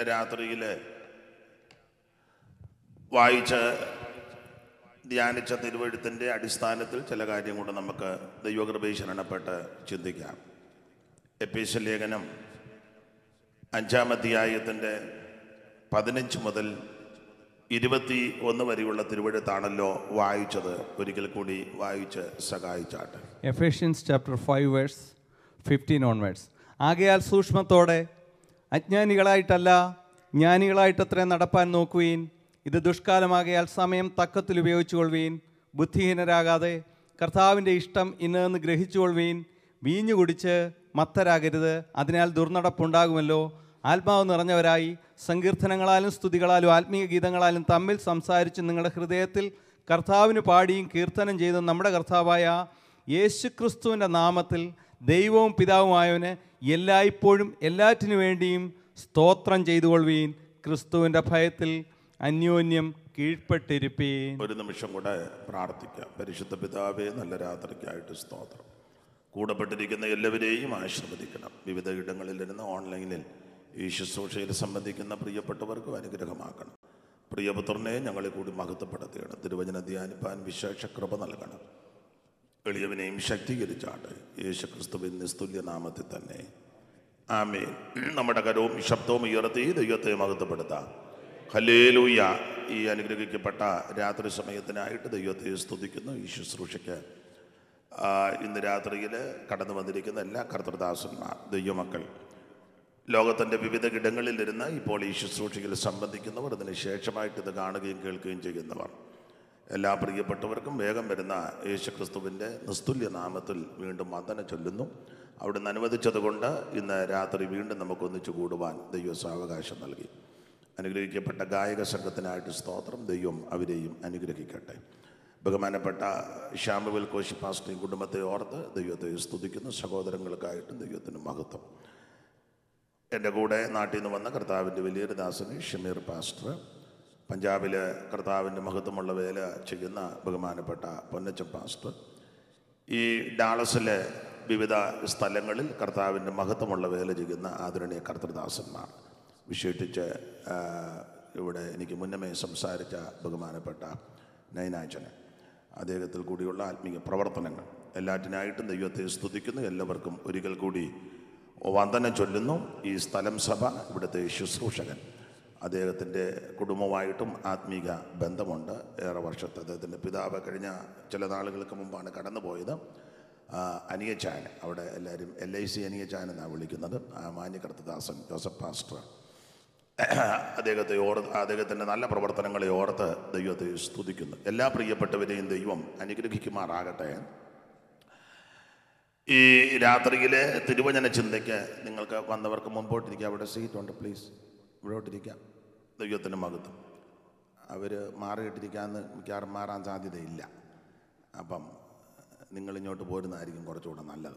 ഇന്നലെ രാത്രിയിൽ വായിച്ച് ധ്യാനിച്ച തിരുവഴുത്തിൻ്റെ അടിസ്ഥാനത്തിൽ ചില കാര്യം കൊണ്ട് നമുക്ക് ദൈവകൃപയിൽ ശരണപ്പെട്ട് ചിന്തിക്കാം എപ്പീശ ലേഖനം അഞ്ചാം അധ്യായത്തിൻ്റെ പതിനഞ്ച് മുതൽ ഇരുപത്തി ഒന്ന് വരെയുള്ള തിരുവഴുത്താണല്ലോ വായിച്ചത് ഒരിക്കൽ കൂടി വായിച്ച് സഹായിച്ചാട്ടെ Ephesians chapter 5 verse 15 onwards. ആകയാൽ സൂക്ഷ്മത്തോടെ അജ്ഞാനികളായിട്ടല്ല ജ്ഞാനികളായിട്ടത്രേ നടപ്പാൻ നോക്കുവീൻ ഇത് ദുഷ്കാലമാകയാൽ സമയം തക്കത്തിൽ ഉപയോഗിച്ചുകൊള്ളുവീൻ ബുദ്ധിഹീനരാകാതെ കർത്താവിൻ്റെ ഇഷ്ടം ഇന്നെന്ന് ഗ്രഹിച്ചുകൊള്ളുവീൻ വീഞ്ഞു കുടിച്ച് മത്തരാകരുത് അതിനാൽ ദുർനടപ്പുണ്ടാകുമല്ലോ ആത്മാവ് നിറഞ്ഞവരായി സങ്കീർത്തനങ്ങളാലും സ്തുതികളാലും ആത്മീയ ഗീതങ്ങളാലും തമ്മിൽ സംസാരിച്ച് നിങ്ങളുടെ ഹൃദയത്തിൽ കർത്താവിന് പാടിയും കീർത്തനം ചെയ്ത് നമ്മുടെ കർത്താവായ യേശുക്രിസ്തുവിൻ്റെ നാമത്തിൽ ദൈവവും പിതാവുമായവന് എല്ലായ്പ്പോഴും എല്ലാറ്റിനു വേണ്ടിയും സ്തോത്രം ചെയ്തുകൊള്ളുവീൻ ക്രിസ്തുവിൻ്റെ ഭയത്തിൽ അന്യോന്യം കീഴ്പ്പെട്ടിരിപ്പീൻ ഒരു നിമിഷം കൂടെ പ്രാർത്ഥിക്കാം പരിശുദ്ധ പിതാവേ നല്ല രാത്രിക്കായിട്ട് സ്തോത്രം കൂടപ്പെട്ടിരിക്കുന്ന എല്ലാവരെയും ആശീർവദിക്കണം വിവിധ ഇടങ്ങളിൽ ഇരുന്ന് ഓൺലൈനിൽ ഈ ശുശ്രൂഷയിൽ സംബന്ധിക്കുന്ന പ്രിയപ്പെട്ടവർക്കും അനുഗ്രഹമാക്കണം പ്രിയപുത്രനെ ഞങ്ങളെ കൂടി മഹത്വപ്പെടുത്തുകയാണ് തിരുവചന ധ്യാനിപ്പാൻ വിശേഷ കൃപ നൽകണം എളിയവനെയും ശക്തീകരിച്ചാട്ടെ യേശു ക്രിസ്തുവിൻ നിസ്തുല്യ നാമത്തിൽ തന്നെ ആമേ നമ്മുടെ കരവും ശബ്ദവും ഉയർത്തി ദൈവത്തെ മഹത്വപ്പെടുത്താം ഹലേലൂയ ഈ അനുഗ്രഹിക്കപ്പെട്ട രാത്രി സമയത്തിനായിട്ട് ദൈവത്തെ സ്തുതിക്കുന്നു ഈ ശുശ്രൂഷയ്ക്ക് ആ, ഇന്ന് രാത്രിയിൽ കടന്നു വന്നിരിക്കുന്ന എല്ലാ കർത്തൃദാസന്മാർ ദൈവമക്കൾ ലോകത്തിൻ്റെ വിവിധ ഇടങ്ങളിലിരുന്ന് ഇപ്പോൾ ഈ ശുശ്രൂഷയിൽ സംബന്ധിക്കുന്നവർ അതിന് ശേഷമായിട്ട് ഇത് കാണുകയും കേൾക്കുകയും ചെയ്യുന്നവർ എല്ലാ പ്രിയപ്പെട്ടവർക്കും വേഗം വരുന്ന യേശുക്രിസ്തുവിൻ്റെ നിസ്തുല്യ നാമത്തിൽ വീണ്ടും വന്ദന ചൊല്ലുന്നു അവിടുന്ന് അനുവദിച്ചതുകൊണ്ട് ഇന്ന് രാത്രി വീണ്ടും നമുക്ക് ഒന്നിച്ചു കൂടുവാൻ ദൈവം സാവകാശം നൽകി അനുഗ്രഹിക്കപ്പെട്ട ഗായക സംഘത്തിനായിട്ട് സ്തോത്രം ദൈവം അവരെയും അനുഗ്രഹിക്കട്ടെ ബഹുമാനപ്പെട്ട ശ്യാമവിൽ കോശി പാസ്റ്ററിയും കുടുംബത്തെ ഓർത്ത് ദൈവത്തെ സ്തുതിക്കുന്നു സഹോദരങ്ങൾക്കായിട്ടും ദൈവത്തിന് മഹത്വം എൻ്റെ കൂടെ നാട്ടിൽ നിന്ന് വന്ന കർത്താവിൻ്റെ വലിയൊരു ദാസന് ഷമീർ പാസ്റ്റർ പഞ്ചാബിൽ കർത്താവിൻ്റെ മഹത്വമുള്ള വേല ചെയ്യുന്ന ബഹുമാനപ്പെട്ട പൊന്നച്ചൻ പാസ്റ്റർ ഈ ഡാളസിലെ വിവിധ സ്ഥലങ്ങളിൽ കർത്താവിൻ്റെ മഹത്വമുള്ള വേല ചെയ്യുന്ന ആദരണീയ കർത്തൃദാസന്മാർ വിശേഷിച്ച് ആ, ഇവിടെ എനിക്ക് മുന്നമേ സംസാരിച്ച ബഹുമാനപ്പെട്ട നൈനാച്ചന് അദ്ദേഹത്തിൽ കൂടിയുള്ള ആത്മീയ പ്രവർത്തനങ്ങൾ എല്ലാറ്റിനായിട്ടും ദൈവത്തെ സ്തുതിക്കുന്നു എല്ലാവർക്കും ഒരിക്കൽ കൂടി വന്ദനം ചൊല്ലുന്നു ഈ സ്ഥലം സഭ ഇവിടുത്തെ ശുശ്രൂഷകൻ അദ്ദേഹത്തിൻ്റെ കുടുംബമായിട്ടും ആത്മീക ബന്ധമുണ്ട് ഏറെ വർഷത്തെ അദ്ദേഹത്തിൻ്റെ പിതാവ് കഴിഞ്ഞ ചില നാളുകൾക്ക് മുമ്പാണ് കടന്നുപോയത് ആ, അനിയച്ചാൻ അവിടെ എല്ലാവരും എൽ ഐ സി അനിയച്ചാൻ എന്നാണ് വിളിക്കുന്നത് ആ മാന്യകർത്തദാസൻ ജോസഫ് പാസ്റ്റർ അദ്ദേഹത്തെ ഓർത്ത് അദ്ദേഹത്തിൻ്റെ നല്ല പ്രവർത്തനങ്ങളെ ഓർത്ത് ദൈവത്തെ സ്തുതിക്കുന്നു എല്ലാ പ്രിയപ്പെട്ടവരെയും ദൈവം അനുഗ്രഹിക്കുമാറാകട്ടെ ഈ രാത്രിയിലെ തിരുവചന ചിന്തയ്ക്ക് നിങ്ങൾക്ക് വന്നവർക്ക് മുമ്പോട്ടിരിക്കുക അവിടെ സീറ്റ് ഉണ്ട് പ്ലീസ് ഇവിടോട്ടിരിക്കാം ദൈവത്തിന് മഹത്വം അവർ മാറിയിട്ടിരിക്കാമെന്ന് മിക്കവാറും മാറാൻ സാധ്യതയില്ല അപ്പം നിങ്ങൾ ഇങ്ങോട്ട് പോരുന്നതായിരിക്കും കുറച്ചുകൂടെ നല്ലത്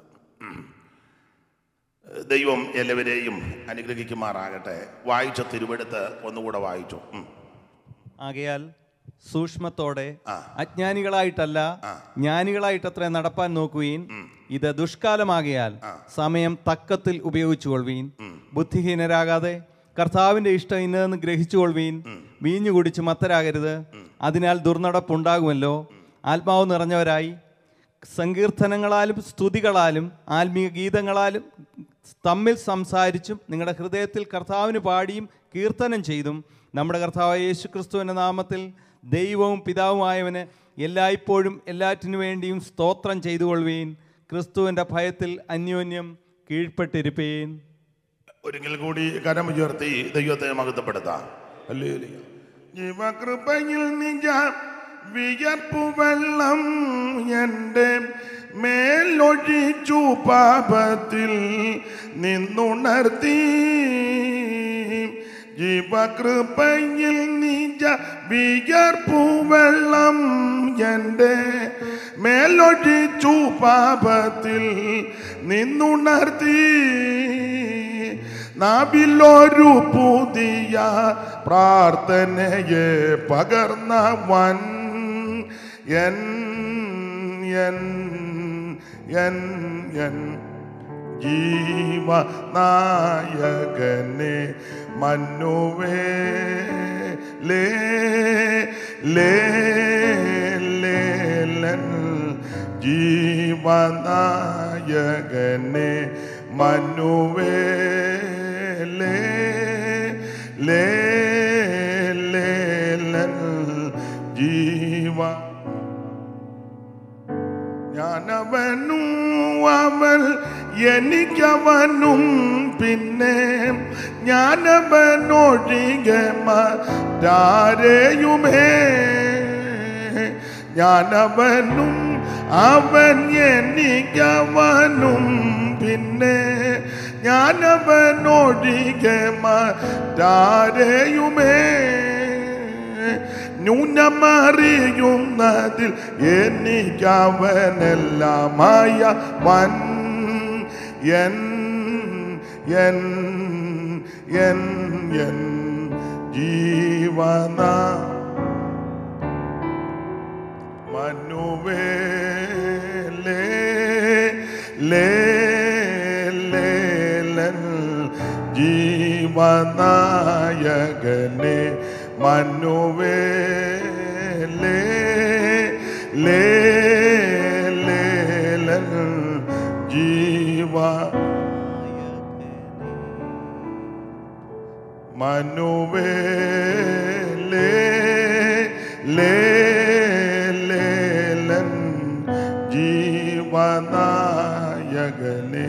ദൈവം എല്ലാവരെയും അനുഗ്രഹിക്കുമാറാകട്ടെ വായിച്ച തിരുവെടുത്ത് ഒന്നുകൂടെ വായിച്ചു ഉം. ആകയാൽ സൂക്ഷ്മത്തോടെ ആ. അജ്ഞാനികളായിട്ടല്ല ജ്ഞാനികളായിട്ടത്രേ നടപ്പാൻ നോക്കുവീൻ ഇത് ദുഷ്കാലമാകയാൽ സമയം തക്കത്തിൽ ഉപയോഗിച്ചുകൊള്ളുവീൻ ബുദ്ധിഹീനരാകാതെ കർത്താവിന്റെ ഇഷ്ടം ഇന്നതെന്ന് ഗ്രഹിച്ചുകൊള്ളുവീൻ വീഞ്ഞു കുടിച്ച് മത്തരാകരുത് അതിനാൽ ദുർനടപ്പുണ്ടാകുമല്ലോ ആത്മാവ് നിറഞ്ഞവരായി സങ്കീർത്തനങ്ങളാലും സ്തുതികളാലും ആത്മീയ ഗീതങ്ങളാലും തമ്മിൽ സംസാരിച്ചും നിങ്ങളുടെ ഹൃദയത്തിൽ കർത്താവിന് പാടിയും കീർത്തനം ചെയ്തും നമ്മുടെ കർത്താവായ യേശു ക്രിസ്തുവിൻ്റെ നാമത്തിൽ ദൈവവും പിതാവുമായവന് എല്ലായ്പ്പോഴും എല്ലാറ്റിനു വേണ്ടിയും സ്തോത്രം ചെയ്തുകൊള്ളുവീൻ ക്രിസ്തുവിൻ്റെ ഭയത്തിൽ അന്യോന്യം കീഴ്പ്പെട്ടിരിപ്പീൻ ഒരിക്കൽ കൂടി കരമുയർത്തി ദൈവത്തെ മഹത്വപ്പെടുത്താം ഹല്ലേലൂയ. ജീവകൃപയിൽ നിജ വിയർപ്പു വെള്ളം എൻ്റെ മേലൊഴിച്ചു പാപത്തിൽ നിന്നുണർത്തി ജീവകൃപയിൽ നിജ വിയർപ്പു വെള്ളം എൻ്റെ മേലൊഴിച്ചു പാപത്തിൽ നിന്നുണർത്തി നാവിലൊരു പുതിയ പ്രാർത്ഥനയെ പകർന്നവൻ എൻ എൻ എൻ എൻ ജീവനായകനെ മന്നുവേ ലേ ലേ ലേ ലൻ ജീവനായകനെ മനുവേ ലേ ലേ ലേ ലൻ ജീവ ഞാനവനും അവൻ എനിക്കവനും പിന്നെ ഞാനവനൊഴികെ മറ്റാരെയുമേ ഞാനവനും അവൻ എനിക്കവനും പിന്നെ ഞാനവനൊഴികെ മറ്റാരെയുമേ ന്യൂനമറിയുന്നതിൽ എനിക്കവനെല്ലാമായ വൻ എൻ എൻ എൻ എൻ ജീവന മനുവേലേ ലേ ലേ ലൻ ജീവനായകനെ മനുവേ ലേ ലേ ലേ ലൻ ജീവ മനുവേ ലേ ലേ ലേ ലൻ ജീവനായകനേ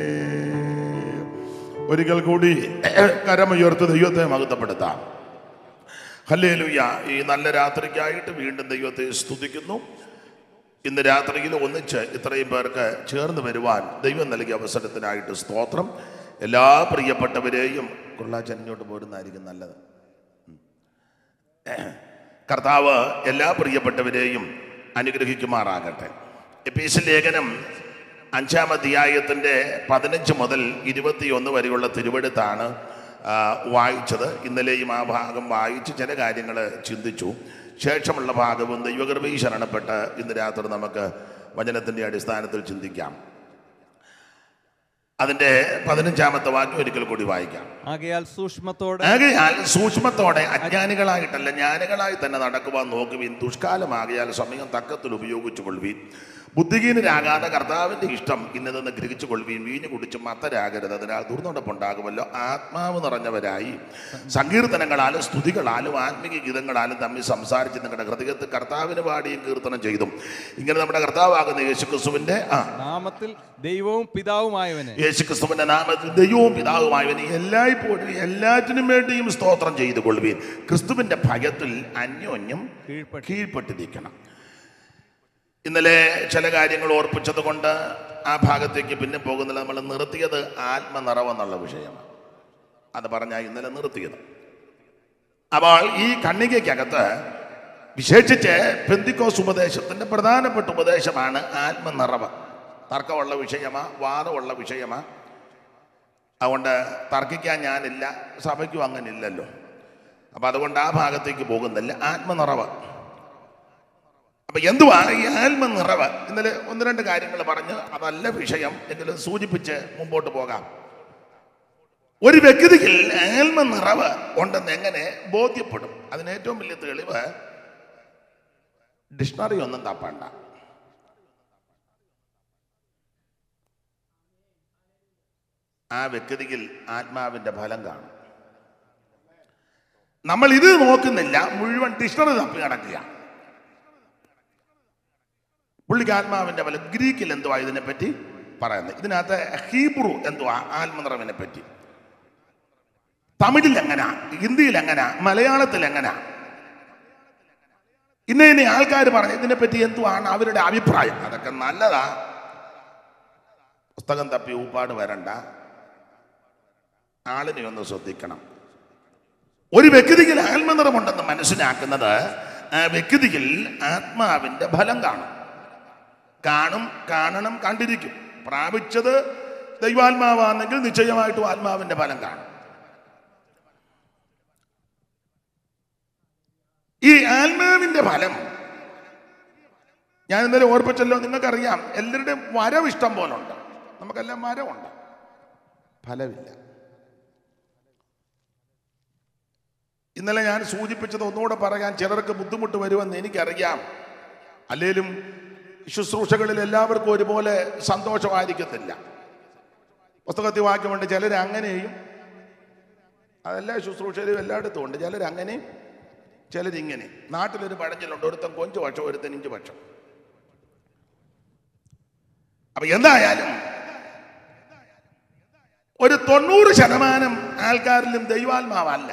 ഒരിക്കൽ കൂടി കരമുയർത്ത് ദൈവത്തെ മഹത്വപ്പെടുത്താം ഹല്ലേലൂയ ഈ നല്ല രാത്രിക്കായിട്ട് വീണ്ടും ദൈവത്തെ സ്തുതിക്കുന്നു ഇന്ന് രാത്രിയിൽ ഒന്നിച്ച് ഇത്രയും പേർക്ക് ചേർന്ന് വരുവാൻ ദൈവം നൽകിയ അവസരത്തിനായിട്ട് സ്തോത്രം എല്ലാ പ്രിയപ്പെട്ടവരെയും കൊള്ളാച്ചൻ ഇങ്ങോട്ട് പോരുന്നതായിരിക്കും നല്ലത് കർത്താവ് എല്ലാ പ്രിയപ്പെട്ടവരെയും അനുഗ്രഹിക്കുമാറാകട്ടെ എപ്പീസ് ലേഖനം അഞ്ചാം അധ്യായത്തിൻ്റെ പതിനഞ്ച് മുതൽ ഇരുപത്തിയൊന്ന് വരെയുള്ള തിരുവെടുത്താണ് ആ, വായിച്ചത് ഇന്നലെയും ആ ഭാഗം വായിച്ച് ചില കാര്യങ്ങൾ ചിന്തിച്ചു ശേഷമുള്ള ഭാഗവും ദൈവകൃപയിൽ ശരണപ്പെട്ട് ഇന്ന് രാത്രി നമുക്ക് വചനത്തിൻ്റെ അടിസ്ഥാനത്തിൽ ചിന്തിക്കാം അതിൻ്റെ പതിനഞ്ചാമത്തെ വാക്യം ഒരിക്കൽ കൂടി വായിക്കാം ആകയാൽ സൂക്ഷ്മത്തോടെ ആകയാൽ സൂക്ഷ്മത്തോടെ അജ്ഞാനികളായിട്ടല്ല ജ്ഞാനികളായി തന്നെ നടക്കുവാൻ നോക്കുവിൻ ദുഷ്കാലമാകയാൽ സമയം തക്കത്തിൽ ഉപയോഗിച്ചു കൊള്ളുവീൻ ബുദ്ധിഹീനരാകാതെ കർത്താവിന്റെ ഇഷ്ടം ഇന്നതെന്ന് ഗ്രഹിച്ചു കൊള്ളുവീൻ വീഞ്ഞു കുടിച്ച് മത്തരാകരുത് അതിനാൽ ദുർനടപ്പുണ്ടാകുമല്ലോ ആത്മാവ് നിറഞ്ഞവരായി സങ്കീർത്തനങ്ങളാലും സ്തുതികളാലും ആത്മീയ ഗീതങ്ങളാലും തമ്മിൽ സംസാരിച്ച് നിങ്ങളുടെ ഹൃദയത്തിൽ കർത്താവിന് പാടിയും കീർത്തനം ചെയ്തും ഇങ്ങനെ നമ്മുടെ കർത്താവാകുന്ന യേശുക്രിസ്തുവിന്റെ ആ നാമത്തിൽ ദൈവവും പിതാവുമായവന് യേശുക്രിസ്തുവിന്റെ നാമത്തിൽ ദൈവവും പിതാവുമായവന് എല്ലായ്പ്പോഴും എല്ലാറ്റിനും വേണ്ടിയും സ്തോത്രം ചെയ്തു കൊള്ളുവീൻ ക്രിസ്തുവിന്റെ ഭയത്തിൽ അന്യോന്യം കീഴ്പ്പെട്ട് കീഴ്പ്പെട്ടിരിക്കണം ഇന്നലെ ചില കാര്യങ്ങൾ ഓർപ്പിച്ചത് കൊണ്ട് ആ ഭാഗത്തേക്ക് പിന്നെ പോകുന്നില്ല നമ്മൾ നിർത്തിയത് ആത്മനിറവെന്നുള്ള വിഷയമാണ് അത് പറഞ്ഞാൽ ഇന്നലെ നിർത്തിയത് അപ്പോൾ ഈ കണ്ണികയ്ക്കകത്ത് വിശേഷിച്ച് പെന്തിക്കോസ് ഉപദേശത്തിന്റെ പ്രധാനപ്പെട്ട ഉപദേശമാണ് ആത്മനിറവ് തർക്കമുള്ള വിഷയമാ വാദമുള്ള വിഷയമാ അതുകൊണ്ട് തർക്കിക്കാൻ ഞാനില്ല സഭയ്ക്കും അങ്ങനെ ഇല്ലല്ലോ അപ്പം അതുകൊണ്ട് ആ ഭാഗത്തേക്ക് പോകുന്നില്ല ആത്മനിറവ് അപ്പൊ എന്തുവാ ഈ ആത്മനിറവ് ഇന്നലെ ഒന്ന് രണ്ട് കാര്യങ്ങൾ പറഞ്ഞ് അതല്ല വിഷയം എങ്കിലും സൂചിപ്പിച്ച് മുമ്പോട്ട് പോകാം ഒരു വ്യക്തിയിൽ ആത്മനിറവ് ഉണ്ടെന്ന് എങ്ങനെ ബോധ്യപ്പെടും അതിന് ഏറ്റവും വലിയ തെളിവ് ഡിക്ഷണറി ഒന്നും തപ്പണ്ട ആ വ്യക്തിയിൽ ആത്മാവിന്റെ ഫലം കാണും നമ്മൾ ഇത് നോക്കുന്നില്ല മുഴുവൻ ഡിക്ഷണറി തപ്പി നടക്കുക പുള്ളിക്ക് ആത്മാവിന്റെ ഫലം ഗ്രീക്കിൽ എന്തുവാ ഇതിനെപ്പറ്റി പറയുന്നത് ഇതിനകത്ത് ഹീബ്രു എന്തുവാ ആത്മനിറവിനെ പറ്റി തമിഴിൽ എങ്ങനാ ഹിന്ദിയിൽ എങ്ങനാ മലയാളത്തിൽ എങ്ങനാ ഇന്ന ഇനി ആൾക്കാർ പറഞ്ഞു ഇതിനെപ്പറ്റി എന്തുവാണ് അവരുടെ അഭിപ്രായം അതൊക്കെ നല്ലതാ പുസ്തകം തപ്പി ഊപ്പാട് വരണ്ട ആളിനെ ഒന്ന് ശ്രദ്ധിക്കണം ഒരു വ്യക്തിയിൽ ആത്മനിറമുണ്ടെന്ന് മനസ്സിലാക്കുന്നത് ആ വ്യക്തിയിൽ ആത്മാവിന്റെ ഫലം കാണും കാണും കാണണം കണ്ടിരിക്കും പ്രാപിച്ചത് ദൈവാത്മാവാണെങ്കിൽ നിശ്ചയമായിട്ടും ആത്മാവിന്റെ ഫലം കാണും ഈ ആത്മാവിന്റെ ഫലം ഞാൻ ഇന്നലെ ഓർപ്പിച്ചല്ലോ നിങ്ങൾക്കറിയാം എല്ലാവരുടെയും വരവ് ഇഷ്ടം പോലെ ഉണ്ട് നമുക്കെല്ലാം മരമുണ്ട് ഫലമില്ല ഇന്നലെ ഞാൻ സൂചിപ്പിച്ചത് ഒന്നുകൂടെ പറയാൻ ചിലർക്ക് ബുദ്ധിമുട്ട് വരുമെന്ന് എനിക്കറിയാം അല്ലേലും ശുശ്രൂഷകളിൽ എല്ലാവർക്കും ഒരുപോലെ സന്തോഷമായിരിക്കത്തില്ല പുസ്തകത്തിൽ വാക്യമുണ്ട് ചിലർ അങ്ങനെയും അതെല്ലാ ശുശ്രൂഷയിലും എല്ലായിടത്തും ഉണ്ട് ചിലർ അങ്ങനെയും ചിലരിങ്ങനെ നാട്ടിലൊരു പഴഞ്ചലുണ്ട് ഒരുത്തൻ കൊഞ്ച് പക്ഷം ഒരുത്തൻ ഇഞ്ച് പക്ഷം അപ്പൊ എന്തായാലും ഒരു തൊണ്ണൂറ് ശതമാനം ആൾക്കാരിലും ദൈവാത്മാവല്ല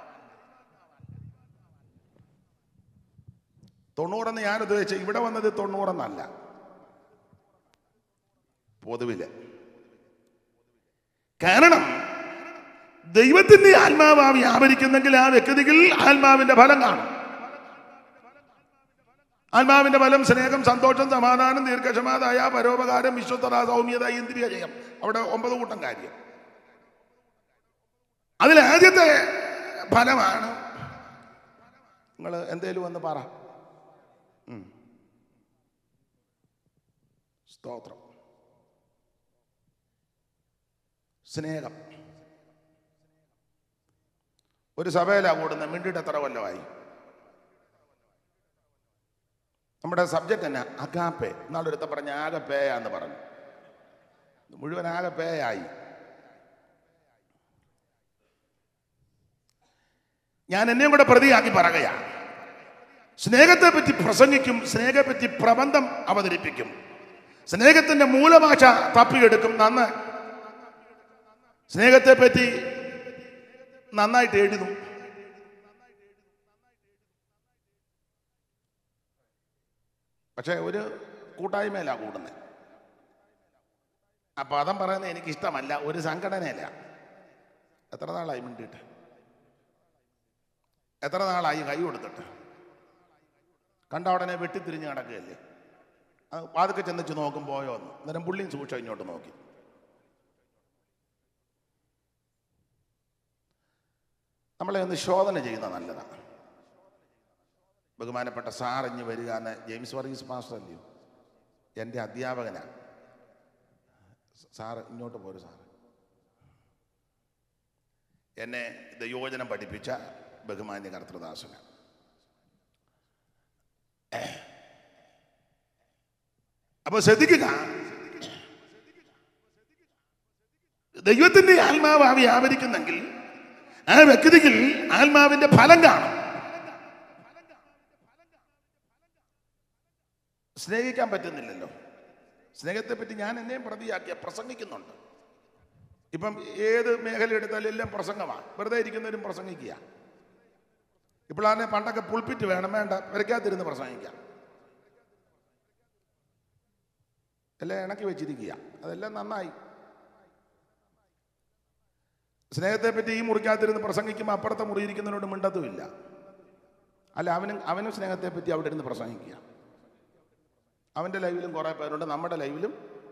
തൊണ്ണൂറെന്ന് ഞാൻ ഉദ്ദേശിച്ച ഇവിടെ വന്നത് തൊണ്ണൂറെന്നല്ല പൊതുവില് കാരണം ദൈവത്തിന്റെ ആത്മാവ് ആ വ്യാപരിക്കുന്നെങ്കിൽ ആ വ്യക്തിയിൽ ആത്മാവിന്റെ ഫലം കാണും ആത്മാവിന്റെ ഫലം സ്നേഹം സന്തോഷം സമാധാനം ദീർഘക്ഷമ ദയ പരോപകാരം വിശ്വസ്തത സൗമ്യത ഇന്ദ്രിയ ജയം അവിടെ ഒമ്പത് കൂട്ടം കാര്യം അതിൽ ആദ്യത്തെ ഫലമാണ് നിങ്ങൾ എന്തേലും ഒന്ന് പറ ഉം. സ്തോത്രം സ്നേഹം ഒരു സഭയിലാ കൂടുന്നത് മിണ്ടിട്ട് എത്ര കൊല്ലമായി നമ്മുടെ സബ്ജക്റ്റ് എന്നാ അഗാപ്പെ എന്നാളൊരുത്ത പറഞ്ഞ ആകെ പേയാന്ന് പറഞ്ഞു മുഴുവൻ ആകെ പേയായി ഞാൻ എന്നെയും കൂടെ പ്രതിയാക്കി പറയുകയാ സ്നേഹത്തെ പറ്റി പ്രസംഗിക്കും സ്നേഹത്തെ പറ്റി പ്രബന്ധം അവതരിപ്പിക്കും സ്നേഹത്തിന്റെ മൂലഭാഷ തപ്പിയെടുക്കും നന്ന് സ്നേഹത്തെ പറ്റി നന്നായിട്ട് എഴുതും പക്ഷെ ഒരു കൂട്ടായ്മയിലാ കൂടുന്നത് ആ പദം പറയുന്നത് എനിക്ക് ഇഷ്ടമല്ല ഒരു സംഘടനയില്ല എത്ര നാളായി മിണ്ടിയിട്ട് എത്ര നാളായി കൈ കൊടുത്തിട്ട് കണ്ട ഉടനെ വെട്ടിത്തിരിഞ്ഞ് കിടക്കുകയല്ലേ അത് വാതുക്കെ ചെന്നിച്ച് നോക്കും പോയോ എന്ന് അന്നേരം പുള്ളിയും സൂക്ഷം ഇങ്ങോട്ട് നോക്കി നമ്മളെ ഒന്ന് ശോധന ചെയ്യുന്നത് നല്ലതാണ് ബഹുമാനപ്പെട്ട സാർ ഇഞ്ഞ് വരിക എന്ന് ജെയിംസ് വർഗീസ് മാസ്റ്റർ അല്ലയോ എൻ്റെ അധ്യാപകനാണ് സാറ് ഇങ്ങോട്ട് പോരും സാറ് എന്നെ ദയോജനം പഠിപ്പിച്ച ബഹുമാന്യ കർത്തൃദാസനാണ് അപ്പൊ ശ്രദ്ധിക്കുക ദൈവത്തിന്റെ ആത്മാവ് ആ വ്യാപരിക്കുന്നെങ്കിൽ ആ വ്യക്തിയിൽ ആത്മാവിന്റെ ഫലം കാണും സ്നേഹിക്കാൻ പറ്റുന്നില്ലല്ലോ സ്നേഹത്തെ പറ്റി ഞാൻ എന്നെയും പ്രതിയാക്കിയ പ്രസംഗിക്കുന്നുണ്ട് ഇപ്പം ഏത് മേഖല എടുത്താലും എല്ലാം പ്രസംഗമാണ് വെറുതെ ഇരിക്കുന്നവരും പ്രസംഗിക്കുക ഇപ്പോഴാണ് പണ്ടൊക്കെ പുൾപ്പിറ്റ് വേണം വേണ്ട വരയ്ക്കാത്തിരുന്ന് പ്രസംഗിക്കാം എല്ലാം ഇണക്കി വെച്ചിരിക്കുക അതെല്ലാം നന്നായി സ്നേഹത്തെ പറ്റി ഈ മുറിക്കകത്തിരുന്ന് പ്രസംഗിക്കുമ്പോൾ അപ്പുറത്തെ മുറിയിരിക്കുന്നതിനോട് മിണ്ടത്തുമില്ല അല്ല അവനും അവനും സ്നേഹത്തെ പറ്റി അവിടെ ഇരുന്ന് പ്രസംഗിക്കുക അവൻ്റെ ലൈവിലും കുറേ പേരുണ്ട് നമ്മുടെ ലൈവിലും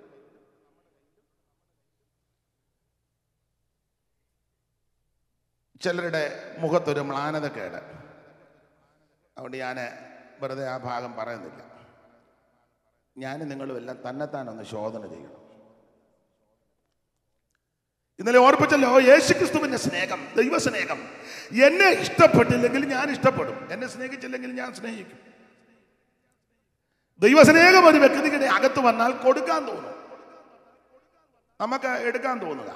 ചിലരുടെ മുഖത്തൊരു മ്ലാനതക്കേട് അതുകൊണ്ട് ഞാൻ വെറുതെ ആ ഭാഗം പറയുന്നില്ല ഞാൻ നിങ്ങളും എല്ലാം തന്നെത്താനൊന്ന് ശോധന ചെയ്യണം ഇന്നലെ ഓർപ്പിച്ചല്ലോ യേശുക്രിസ്തുവിന്റെ സ്നേഹം ദൈവസ്നേഹം എന്നെ ഇഷ്ടപ്പെട്ടില്ലെങ്കിൽ ഞാൻ ഇഷ്ടപ്പെടും എന്നെ സ്നേഹിച്ചില്ലെങ്കിൽ ഞാൻ സ്നേഹിക്കും ദൈവസ്നേഹം ഒരു വ്യക്തിയുടെ അകത്ത് വന്നാൽ കൊടുക്കാൻ തോന്നും നമുക്ക് എടുക്കാൻ തോന്നുക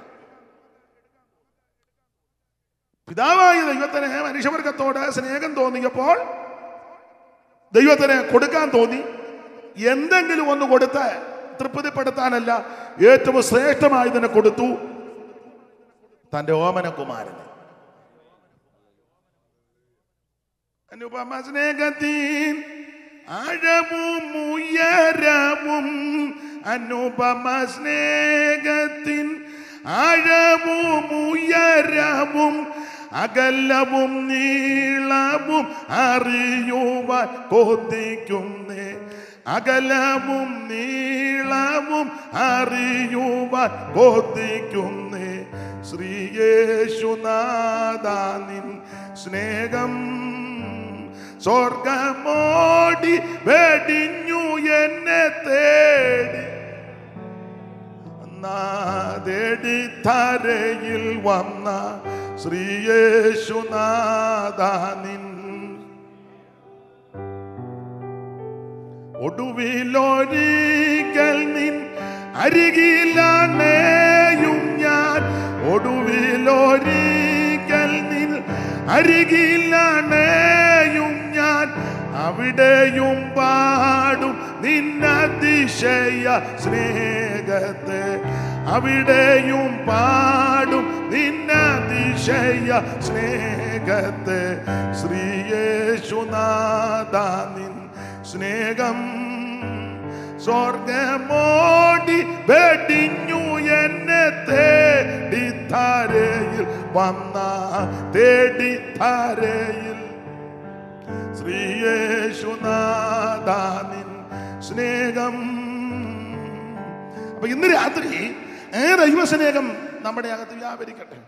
പിതാവായ ദൈവത്തിന് മനുഷ്യവർഗത്തോട് സ്നേഹം തോന്നിയപ്പോൾ ദൈവത്തിന് കൊടുക്കാൻ തോന്നി എന്തെങ്കിലും ഒന്ന് കൊടുത്ത് തൃപ്തിപ്പെടുത്താനല്ല ഏറ്റവും ശ്രേഷ്ഠമായതിനെ കൊടുത്തു തന്റെ ഓമനകുമാരന് അനുപമ സ്നേഹത്തിൻ ആഴവും ഉയരവും അനുപമ സ്നേഹത്തിൻ ആഴവും ഉയരവും അകലവും നീളവും അറിയുവാൻ കൊതിക്കുന്നേ അകലവും നീളവും അറിയുവാൻ കൊതിക്കുന്നേ ശ്രീയേശുനാഥാനിൻ സ്നേഹം സ്വർഗമോടി വെടിഞ്ഞു എന്നെ തേടി ഒന്നാതേടിത്തരയിൽ വന്ന ശ്രീയേശുനാഥ നിൻ ഒടുവിലൊരിക്കൽ നിൻ അരികിലാണേയും ഞാൻ ഒടുവിലൊരിക്കൽ നിൻ അരികിലാണേയും ഞാൻ അവിടെയും പാടും നിന്നതിശയ സ്നേഹത്തെ അവിടെയും പാടും നിന്നതിശയ സ്നേഹത്തെ ശ്രീയേശുനാഥ നിൻ സ്നേഹം സ്വർഗമോടി വെടിഞ്ഞു എന്നെ തേടിത്തരയിൽ വന്ന തേടിത്തരയിൽ ശ്രീയേശുനാഥ നിൻ സ്നേഹം അപ്പൊ ഇന്ന് രാത്രി ഏ ദൈവസ്നേഹം നമ്മുടെ അകത്ത് വ്യാപരിക്കട്ടെ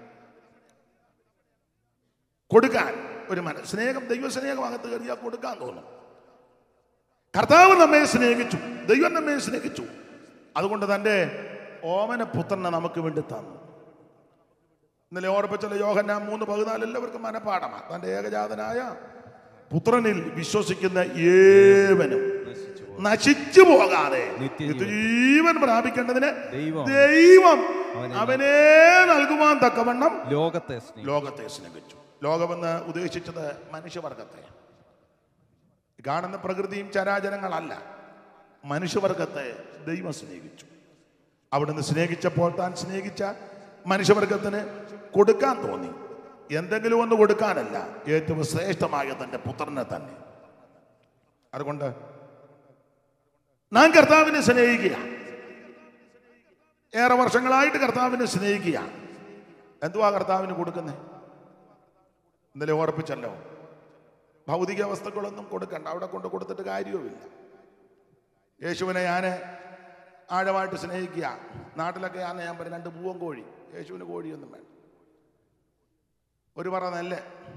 കൊടുക്കാൻ ഒരു മന സ്നേഹം ദൈവസ്നേഹം അകത്ത് കയറിയാൽ കൊടുക്കാൻ തോന്നും കർത്താവ് നമ്മെ സ്നേഹിച്ചു ദൈവം നമ്മെ സ്നേഹിച്ചു അതുകൊണ്ട് തൻ്റെ ഓമന പുത്രനെ നമുക്ക് വേണ്ടി തന്നു ഇന്നലെ ഓർപ്പിച്ചുള്ള യോഹന്ന മൂന്ന് പതിനാല് എല്ലാവർക്കും മനപ്പാടമാണ് തൻ്റെ ഏകജാതനായ പുത്രനിൽ വിശ്വസിക്കുന്ന ഏവനും നശിച്ചു പോകാതെ നിത്യജീവൻ. നിത്യജീവൻ പ്രാപിക്കേണ്ടതിന് ദൈവം ദൈവം അവനെ അവനെ നൽകുവാൻ തക്കവണ്ണം ലോകത്തെ സ്നേഹിച്ചു ലോകത്തെ സ്നേഹിച്ചു ലോകമെന്ന് ഉദ്ദേശിച്ചത് മനുഷ്യവർഗത്തെ കാണുന്ന പ്രകൃതിയും ചരാചരങ്ങളല്ല മനുഷ്യവർഗത്തെ ദൈവം സ്നേഹിച്ചു അവിടുന്ന് സ്നേഹിച്ചപ്പോൾ താൻ സ്നേഹിച്ച മനുഷ്യവർഗത്തിന് കൊടുക്കാൻ തോന്നി എന്തെങ്കിലും ഒന്ന് കൊടുക്കാനല്ല ഏറ്റവും ശ്രേഷ്ഠമായ തൻ്റെ പുത്രനെ തന്നെ അതുകൊണ്ട് നാം കർത്താവിനെ സ്നേഹിക്കുക ഏറെ വർഷങ്ങളായിട്ട് കർത്താവിനെ സ്നേഹിക്കുക എന്തുവാ കർത്താവിന് കൊടുക്കുന്നത് ഇന്നലെ ഓർപ്പിച്ചല്ലോ ഭൗതിക വസ്തുക്കളൊന്നും കൊടുക്കണ്ട അവിടെ കൊണ്ട് കൊടുത്തിട്ട് കാര്യവുമില്ല യേശുവിനെ ഞാൻ ആഴമായിട്ട് സ്നേഹിക്കുക നാട്ടിലൊക്കെ ആണെന്ന് ഞാൻ പറയും രണ്ട് പൂവൻ കോഴി യേശുവിന് കോഴിയൊന്നും വേണ്ട ഒരു പറ നെല്ല്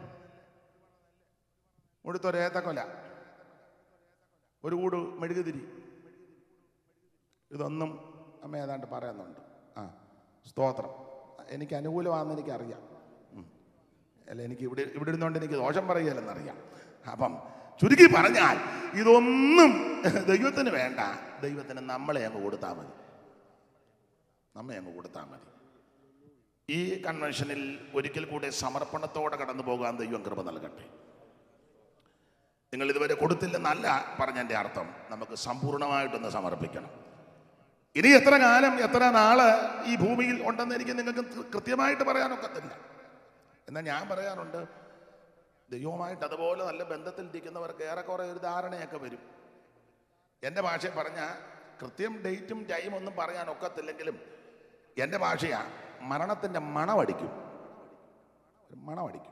മുടുത്തൊരു ഏത്തക്കൊല ഒരു കൂട് മെഴുകുതിരി ഇതൊന്നും അമ്മ ഏതാണ്ട് പറയുന്നുണ്ട് ആ സ്തോത്രം എനിക്ക് അനുകൂലമാണെന്ന് എനിക്കറിയാം ഉം. അല്ല എനിക്ക് ഇവിടെ ഇവിടെ ഇരുന്നുകൊണ്ട് എനിക്ക് ദോഷം പറയുകയല്ലെന്നറിയാം അപ്പം ചുരുക്കി പറഞ്ഞാൽ ഇതൊന്നും ദൈവത്തിന് വേണ്ട ദൈവത്തിന് നമ്മളെ അങ്ങ് കൊടുത്താൽ മതി നമ്മെ അങ്ങ് കൊടുത്താൽ മതി ഈ കൺവെൻഷനിൽ ഒരിക്കൽ കൂടെ സമർപ്പണത്തോടെ കടന്നു പോകാൻ ദൈവം കൃപ നൽകട്ടെ നിങ്ങൾ ഇതുവരെ കൊടുത്തില്ലെന്നല്ല പറഞ്ഞതിൻ്റെ അർത്ഥം നമുക്ക് സമ്പൂർണ്ണമായിട്ടൊന്ന് സമർപ്പിക്കണം ഇനി എത്ര കാലം എത്ര നാള് ഈ ഭൂമിയിൽ ഉണ്ടെന്ന് എനിക്ക് നിങ്ങൾക്ക് കൃത്യമായിട്ട് പറയാനൊക്കത്തില്ല എന്നാൽ ഞാൻ പറയാറുണ്ട് ദൈവവുമായിട്ട് അതുപോലെ നല്ല ബന്ധത്തിൽ ഇരിക്കുന്നവർക്ക് ഏറെക്കുറെ ഒരു ധാരണയൊക്കെ വരും എൻ്റെ ഭാഷയിൽ പറഞ്ഞ കൃത്യം ഡേറ്റും ടൈം ഒന്നും പറയാൻ ഒക്കത്തില്ലെങ്കിലും എൻ്റെ ഭാഷയാ മരണത്തിൻ്റെ മണമടിക്കും ഒരു മണമടിക്കും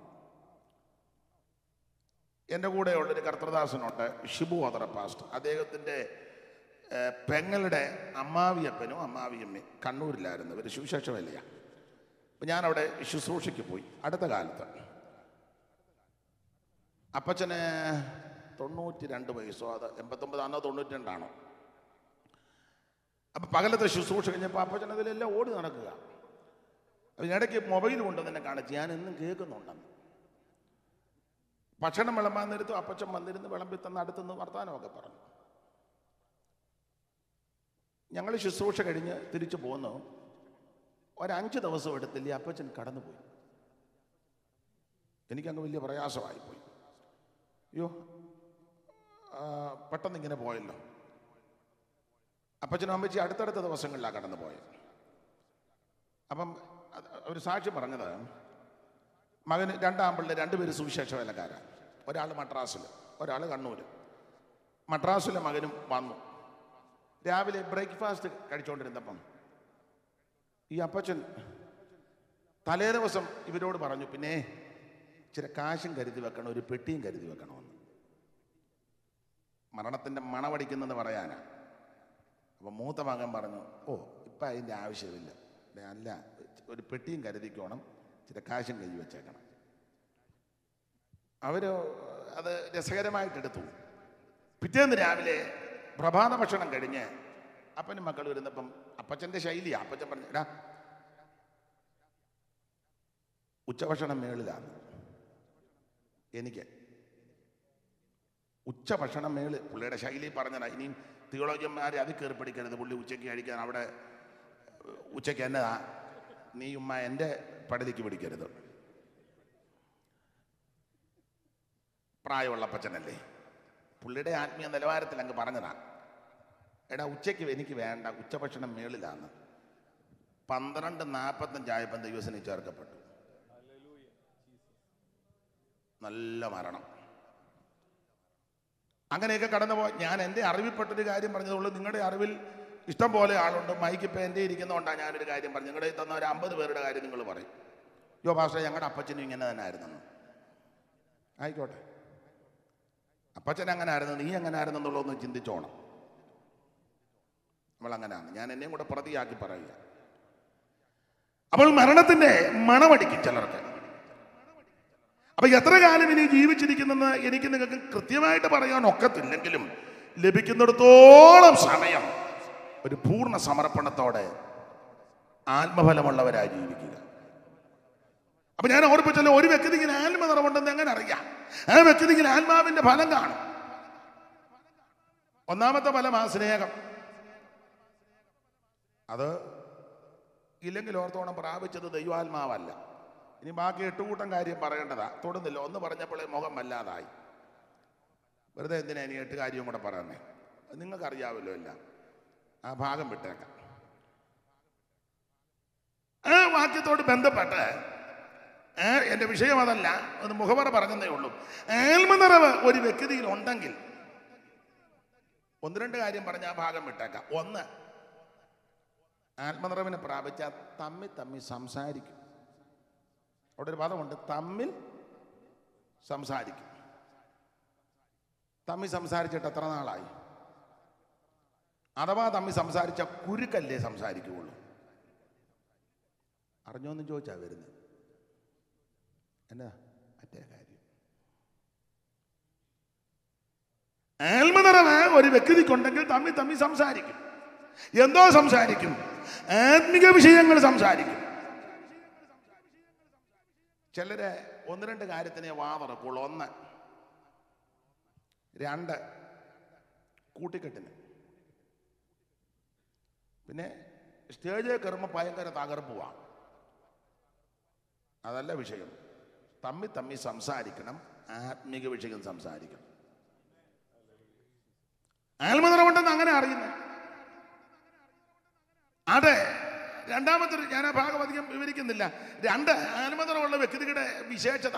എൻ്റെ കൂടെ ഉള്ളൊരു കർത്തൃദാസനുണ്ട് ഷിബു ഓതറ പാസ്റ്റ് അദ്ദേഹത്തിൻ്റെ ഏഹ്, പെങ്ങളുടെ അമ്മാവിയപ്പനും അമ്മാവിയമ്മയും കണ്ണൂരിലായിരുന്നു ഇവർ സുവിശേഷ വേലയാണ് അപ്പം ഞാനവിടെ ശുശ്രൂഷയ്ക്ക് പോയി അടുത്ത കാലത്ത് അപ്പച്ചന് തൊണ്ണൂറ്റി രണ്ട് വയസ്സോ അത് എൺപത്തൊമ്പതാണോ തൊണ്ണൂറ്റി രണ്ടാണോ അപ്പം പകലത്തെ ശുശ്രൂഷ കഴിഞ്ഞപ്പോൾ അപ്പച്ചൻ അതിലെല്ലാം ഓടി നടക്കുക അതിനിടയ്ക്ക് മൊബൈൽ കൊണ്ട് തന്നെ കാണിച്ച് ഞാൻ എന്നും കേൾക്കുന്നുണ്ടെന്ന് ഭക്ഷണം വിളമ്പാൻ നേരത്തും അപ്പച്ചൻ വന്നിരുന്ന് വിളമ്പി തന്ന് അടുത്തുനിന്ന് വർത്താനമൊക്കെ പറഞ്ഞു ഞങ്ങൾ ശുശ്രൂഷ കഴിഞ്ഞ് തിരിച്ചു പോന്നു ഒരഞ്ച് ദിവസം എടുത്തില്ല ഈ അപ്പച്ചൻ കടന്നുപോയി എനിക്കങ്ങ് വലിയ പ്രയാസമായിപ്പോയി അയ്യോ ആ, പെട്ടെന്ന് ഇങ്ങനെ പോയല്ലോ അപ്പച്ചനും അമ്മച്ചി അടുത്തടുത്ത ദിവസങ്ങളിലാണ് കടന്നു പോയത് അപ്പം അത് ഒരു സാക്ഷ്യം പറഞ്ഞത് മകന് രണ്ടാമ്പിള്ളേ രണ്ടുപേര് സുവിശേഷ വേലക്കാരാണ് ഒരാൾ മദ്രാസിൽ ഒരാൾ കണ്ണൂർ മദ്രാസിലെ മകനും വന്നു രാവിലെ ബ്രേക്ക്ഫാസ്റ്റ് കഴിച്ചുകൊണ്ടിരുന്നപ്പം ഈ അപ്പച്ചൻ തലേ ദിവസം ഇവരോട് പറഞ്ഞു പിന്നെ ഇച്ചിരി കാശും കരുതി വെക്കണം ഒരു പെട്ടിയും കരുതി വെക്കണമെന്ന് മരണത്തിൻ്റെ മണമടിക്കുന്നെന്ന് പറയാനാ അപ്പം മൂത്ത മകൻ പറഞ്ഞു ഓ ഇപ്പം അതിൻ്റെ ആവശ്യമില്ല ദേ അല്ല ഒരു പെട്ടിയും കരുതിക്കോണം ഇച്ചിരി കാശും കൈ വെച്ചേക്കണം അവർ അത് രസകരമായിട്ടെടുത്തു പിറ്റേന്ന് രാവിലെ പ്രഭാത ഭക്ഷണം കഴിഞ്ഞ് അപ്പനും മക്കൾ വരുന്നപ്പം അപ്പച്ചൻ്റെ ശൈലിയാ അപ്പച്ചൻ പറഞ്ഞു എടാ ഉച്ചഭക്ഷണം മേളിലാണ് എനിക്ക് ഉച്ചഭക്ഷണം മേള് പുള്ളിയുടെ ശൈലി പറഞ്ഞതാ ഇനിയും തിയോളജിയന്മാരെ അത് കയറി പഠിക്കരുത് പുള്ളി ഉച്ചയ്ക്ക് കഴിക്കാൻ അവിടെ ഏഹ്, ഉച്ചയ്ക്ക് എന്നതാ നീ ഉമ്മ എൻ്റെ പടലിക്ക് പിടിക്കരുത് പ്രായമുള്ള അപ്പച്ചനല്ലേ പുള്ളിയുടെ ആത്മീയ നിലവാരത്തിൽ അങ്ങ് പറഞ്ഞതാ എടാ ഉച്ചയ്ക്ക് എനിക്ക് വേണ്ട ഉച്ചഭക്ഷണം മേളിലാണ് പന്ത്രണ്ട് നാൽപ്പത്തഞ്ചായപ്പം ദൈവസനെ ചേർക്കപ്പെട്ടു നല്ല മരണം അങ്ങനെയൊക്കെ കടന്നുപോയി ഞാൻ എൻ്റെ അറിവിൽപ്പെട്ടൊരു കാര്യം പറഞ്ഞതുള്ളൂ നിങ്ങളുടെ അറിവിൽ ഇഷ്ടം പോലെ ആളുണ്ട് മൈക്ക് ഇപ്പം എൻ്റെ ഇരിക്കുന്നതുകൊണ്ടാണ് ഞാനൊരു കാര്യം പറഞ്ഞു നിങ്ങളുടെ ഈ തന്ന ഒരു അമ്പത് പേരുടെ കാര്യം നിങ്ങൾ പറയും യോ ഭാഷ ഞങ്ങളുടെ അപ്പച്ചനും ഇങ്ങനെ തന്നെ ആയിരുന്നു ആയിക്കോട്ടെ അപ്പച്ചൻ അങ്ങനെ ആയിരുന്നു നീ എങ്ങനെ ആയിരുന്നു എന്നുള്ളതൊന്ന് ചിന്തിച്ചോണം നമ്മൾ അങ്ങനെയാണ് ഞാൻ എന്നെയും കൂടെ പ്രതിയാക്കി പറയുക അപ്പോൾ മരണത്തിന്റെ മണമടിക്കും ചിലർക്ക് അപ്പൊ എത്ര കാലം ഇനി ജീവിച്ചിരിക്കുന്നെന്ന് എനിക്ക് നിങ്ങൾക്ക് കൃത്യമായിട്ട് പറയാൻ ഒക്കത്തില്ലെങ്കിലും ലഭിക്കുന്നിടത്തോളം സമയം ഒരു പൂർണ്ണ സമർപ്പണത്തോടെ ആത്മഫലമുള്ളവരായി ജീവിക്കുക അപ്പൊ ഞാൻ ഓർപ്പിച്ചല്ലോ ഒരു വ്യക്തിക്ക് ആത്മനിറവുണ്ടെന്ന് എങ്ങനെ അറിയാം ആ വ്യക്തിക്ക് ആത്മാവിന്റെ ഫലം കാണും ഒന്നാമത്തെ ഫലം ആ സ്നേഹം അത് ഇല്ലെങ്കിൽ ഓർത്തോണം പ്രാപിച്ചത് ദൈവാത്മാവല്ല ഇനി ബാക്കി എട്ട് കൂട്ടം കാര്യം പറയേണ്ടതാ തൊടുന്നില്ല ഒന്ന് പറഞ്ഞപ്പോഴേ മുഖം വല്ലാതായി വെറുതെ എന്തിനാ ഇനി എട്ട് കാര്യവും കൂടെ പറയുന്നേ അത് നിങ്ങൾക്ക് അറിയാമല്ലോ എല്ലാം ആ ഭാഗം വിട്ടേക്കാം ആ വാക്യത്തോട് ബന്ധപ്പെട്ട് ഏ, എൻ്റെ വിഷയം അതല്ല ഒന്ന് മുഖവറ പറഞ്ഞതേ ഉള്ളൂ ആത്മനിറവ് ഒരു വ്യക്തിയിൽ ഉണ്ടെങ്കിൽ ഒന്ന് രണ്ട് കാര്യം പറഞ്ഞ ആ ഭാഗം വിട്ടേക്കാം ഒന്ന് ആത്മനിറവിനെ പ്രാപിച്ച തമ്മിൽ തമ്മിൽ സംസാരിക്കും അവിടെ ഒരു പദമുണ്ട് തമ്മിൽ സംസാരിക്കും തമ്മിൽ സംസാരിച്ചിട്ട് എത്ര നാളായി അഥവാ തമ്മിൽ സംസാരിച്ച കുരുക്കല്ലേ സംസാരിക്കുകയുള്ളൂ അറിഞ്ഞോന്നും ചോദിച്ചാ വരുന്നത് എന്നാ മറ്റേ കാര്യം ആത്മനിറവ് ഒരു വ്യക്തിക്കുണ്ടെങ്കിൽ തമ്മിൽ തമ്മിൽ സംസാരിക്കും എന്തോ സംസാരിക്കും ആത്മിക വിഷയങ്ങൾ സംസാരിക്കും ചിലര് ഒന്ന് രണ്ട് കാര്യത്തിനെ വാ തുറക്കുള്ളൂ ഒന്ന് രണ്ട് കൂട്ടിക്കെട്ടിന് പിന്നെ സ്റ്റേജിൽ കയറുമ്പോൾ ഭയങ്കര തകർപ്പുവാണ് അതല്ല വിഷയം തമ്മി തമ്മി സംസാരിക്കണം ആത്മിക വിഷയം സംസാരിക്കണം ആത്മനിറവുണ്ടെന്ന് അങ്ങനെ അറിയുന്നു അതെ രണ്ടാമത്തെ ഒരു- ഞാൻ ആ ഭാഗം അധികം വിവരിക്കുന്നില്ല രണ്ട് ആത്മനിറവുള്ള വ്യക്തികളുടെ വിശേഷത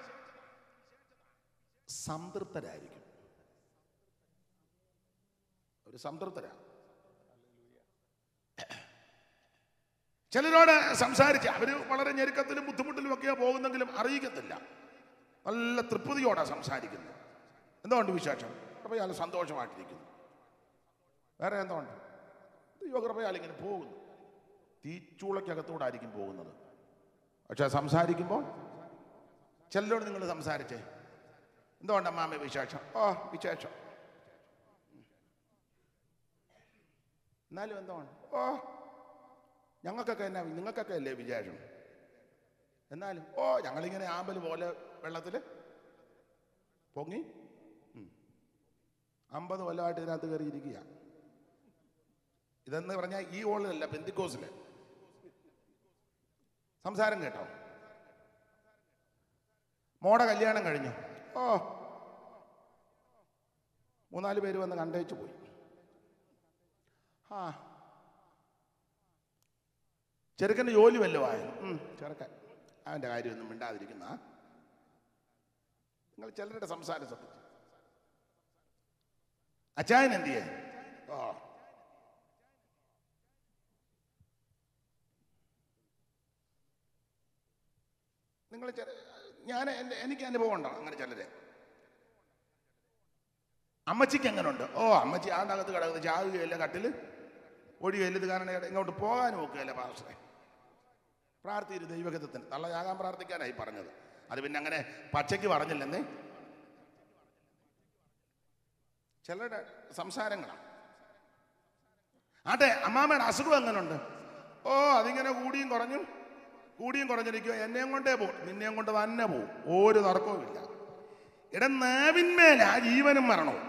സംതൃപ്തരായിരിക്കും ഒരു സംതൃപ്തരാ ചിലരോട് സംസാരിച്ച് അവര് വളരെ ഞെരുക്കത്തിലും ബുദ്ധിമുട്ടിലും ഒക്കെയാ പോകുന്നെങ്കിലും അറിയിക്കത്തില്ല നല്ല തൃപ്തിയോടെ സംസാരിക്കുന്നത് എന്തുകൊണ്ട് വിശേഷം കൃപയാൽ സന്തോഷമായിട്ടിരിക്കുന്നു വേറെ എന്തുകൊണ്ട് ദൈവകൃപയാൽ ഇങ്ങനെ പോകുന്നു തീച്ചൂളയ്ക്കകത്തൂടെ ആയിരിക്കും പോകുന്നത് പക്ഷെ സംസാരിക്കുമ്പോൾ ചിലരോട് നിങ്ങൾ സംസാരിച്ചേ എന്തുകൊണ്ട് അമ്മാമ വിശേഷം ഓ വിശേഷം എന്നാലും എന്താണ് ഓ ഞങ്ങൾക്കൊക്കെ എന്നാ നിങ്ങൾക്കൊക്കെ അല്ലേ വിശേഷം എന്നാലും ഓ ഞങ്ങളിങ്ങനെ ആമ്പൽ പോലെ വെള്ളത്തിൽ പൊങ്ങി ഉം. അമ്പത് കൊല്ലമായിട്ട് ഇതിനകത്ത് കയറിയിരിക്കുക ഇതെന്ന് പറഞ്ഞാൽ ഈ ഓളിലല്ല പെന്തിക്കോസില് സംസാരം കേട്ടോ മോടെ കല്യാണം കഴിഞ്ഞു ഓ മൂന്നാല് പേര് വന്ന് കണ്ടേച്ചു പോയി ആ ചെറുക്കൻ്റെ ജോലി വല്ലതും ആയോ ഉം, ചെറുക്കൻ അവൻ്റെ കാര്യമൊന്നും മിണ്ടാതിരിക്കുന്ന നിങ്ങൾ ചിലരുടെ സംസാരം ശ്രദ്ധിച്ചു അച്ചായൻ എന്ത് ചെയ്യേ ഓ നിങ്ങൾ ഞാൻ എൻ്റെ എനിക്ക് അനുഭവം ഉണ്ടോ അങ്ങനെ ചിലര് അമ്മച്ചിക്ക് എങ്ങനെ ഉണ്ട് ഓ അമ്മച്ചി ആണ്ടകത്ത് കിടക്കുന്നത് ചാവുകയല്ല കട്ടില് ഒഴിയുകയില്ല ഇത് കാരണം ഇങ്ങോട്ട് പോകാനും ഒക്കെയല്ല പാസ്റ്ററെ പ്രാർത്ഥിരു ദൈവഹിതത്തിന് തള്ളയാകാൻ പ്രാർത്ഥിക്കാനായി പറഞ്ഞത് അത് പിന്നെ അങ്ങനെ പച്ചയ്ക്ക് പറഞ്ഞില്ലെന്നേ ചിലരുടെ സംസാരങ്ങളാണ് ആട്ടെ അമ്മാമ്മയുടെ അസുഖം എങ്ങനെയുണ്ട് ഓ അതിങ്ങനെ കൂടിയും കുറഞ്ഞും കൂടിയും കുറഞ്ഞിരിക്കുക എന്നെയും കൊണ്ടേ പോകും നിന്നെയും കൊണ്ട് തന്നെ പോകും ഒരു തർക്കവും ഇല്ല ഇട നാവിന്മേല ജീവനും മരണവും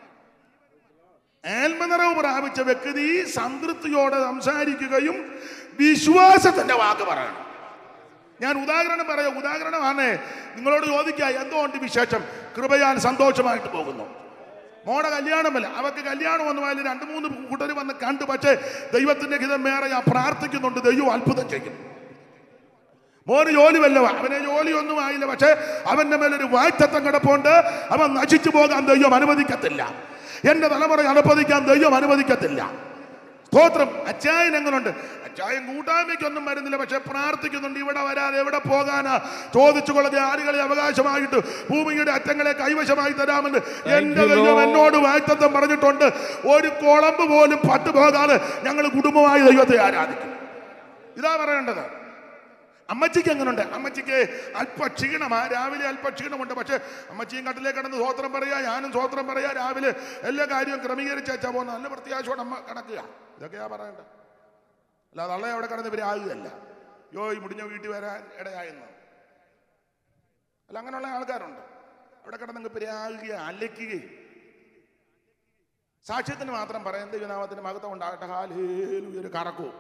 ആത്മനിറവ് പ്രാപിച്ച വ്യക്തി സംതൃപ്തിയോടെ സംസാരിക്കുകയും വിശ്വാസത്തിന്റെ വാക്ക് പറയണം ഞാൻ ഉദാഹരണം പറയാം ഉദാഹരണമാണ് നിങ്ങളോട് ചോദിക്കുക എന്തുകൊണ്ട് വിശേഷം കൃപയാൽ സന്തോഷമായിട്ട് പോകുന്നു മോടെ കല്യാണമല്ല അവർക്ക് കല്യാണം ഒന്നും ആയാലും രണ്ട് മൂന്ന് കൂട്ടർ വന്ന് കണ്ടു പക്ഷേ ദൈവത്തിന്റെ ഹിതം വേറെ ഞാൻ പ്രാർത്ഥിക്കുന്നുണ്ട് ദൈവം അത്ഭുതം ചെയ്യും മോന് ജോലി വല്ലവ അവനെ ജോലിയൊന്നും ആയില്ല പക്ഷേ അവന്റെ മേലൊരു വായ്ത്തത്വം കിടപ്പുണ്ട് അവൻ നശിച്ചു പോകാൻ ദൈവം അനുവദിക്കത്തില്ല എന്റെ തലമുറ അനുവദിക്കാൻ ദൈവം അനുവദിക്കത്തില്ല സ്തോത്രം അച്ചായൻ എങ്ങനുണ്ട് അച്ചായൻ കൂട്ടായ്മയ്ക്കൊന്നും വരുന്നില്ല പക്ഷെ പ്രാർത്ഥിക്കുന്നുണ്ട് ഇവിടെ വരാതെ എവിടെ പോകാനാ ചോദിച്ചു കൊള്ളത് ആളുകളെ അവകാശമായിട്ട് ഭൂമിയുടെ അറ്റങ്ങളെ കൈവശമായി തരാമെന്ന് എന്റെ you, ദൈവം Lord. എന്നോട് വായ്ത്തത്വം പറഞ്ഞിട്ടുണ്ട് ഒരു കുളമ്പ് പോലും പട്ടു പോകാതെ ഞങ്ങൾ കുടുംബമായി ദൈവത്തെ ആരാധിക്കും ഇതാ പറയേണ്ടത് അമ്മച്ചിക്ക് എങ്ങനെയുണ്ട് അമ്മച്ചിക്ക് അല്പ ക്ഷീണമാ രാവിലെ അല്പ ക്ഷീണമുണ്ട് പക്ഷെ അമ്മച്ചിയും കട്ടിലേക്ക് കിടന്ന് സ്വോത്രം പറയാ ഞാനും സ്വോത്രം പറയാ രാവിലെ എല്ലാ കാര്യവും ക്രമീകരിച്ച് വെച്ചാൽ പോകുന്ന നല്ല പ്രത്യാശയോടെ അമ്മ കിടക്കുക ഇതൊക്കെയാ പറയേണ്ടത് അല്ലാതെ അള്ളയെ അവിടെ കിടന്ന് ഇവരെ ആകുകയല്ല യോ ഈ മുടിഞ്ഞ വീട്ടിൽ വരാൻ ഇടയായെന്ന് അല്ല അങ്ങനെയുള്ള ആൾക്കാരുണ്ട് അവിടെ കിടന്ന് പെരാകുക അലയ്ക്കുകയും സാക്ഷ്യത്തിന് മാത്രം പറയാൻ ദൈവനാമത്തിന് മഹത്വം ഉണ്ടാകട്ടെ ഹാലേലു ഒരു കറക്കവും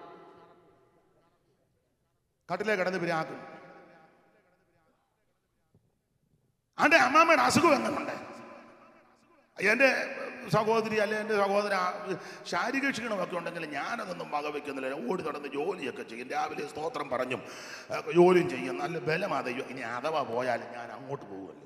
കട്ടിലേ കിടന്ന് പിരാക്കും ആണ്ടെ അമ്മാമ്മയുടെ അസുഖം എങ്ങനുണ്ട് എൻ്റെ സഹോദരി അല്ലെ എൻ്റെ സഹോദര ശാരീരിക ക്ഷീണമൊക്കെ ഉണ്ടെങ്കിൽ ഞാനതൊന്നും വകവെക്കുന്നില്ല ഓടി നടന്ന് ജോലിയൊക്കെ ചെയ്യും രാവിലെ സ്തോത്രം പറഞ്ഞും ഒക്കെ ജോലിയും ചെയ്യും നല്ല ബലമാ ദൈവം ഇനി അഥവാ പോയാലും ഞാൻ അങ്ങോട്ട് പോകുമല്ലേ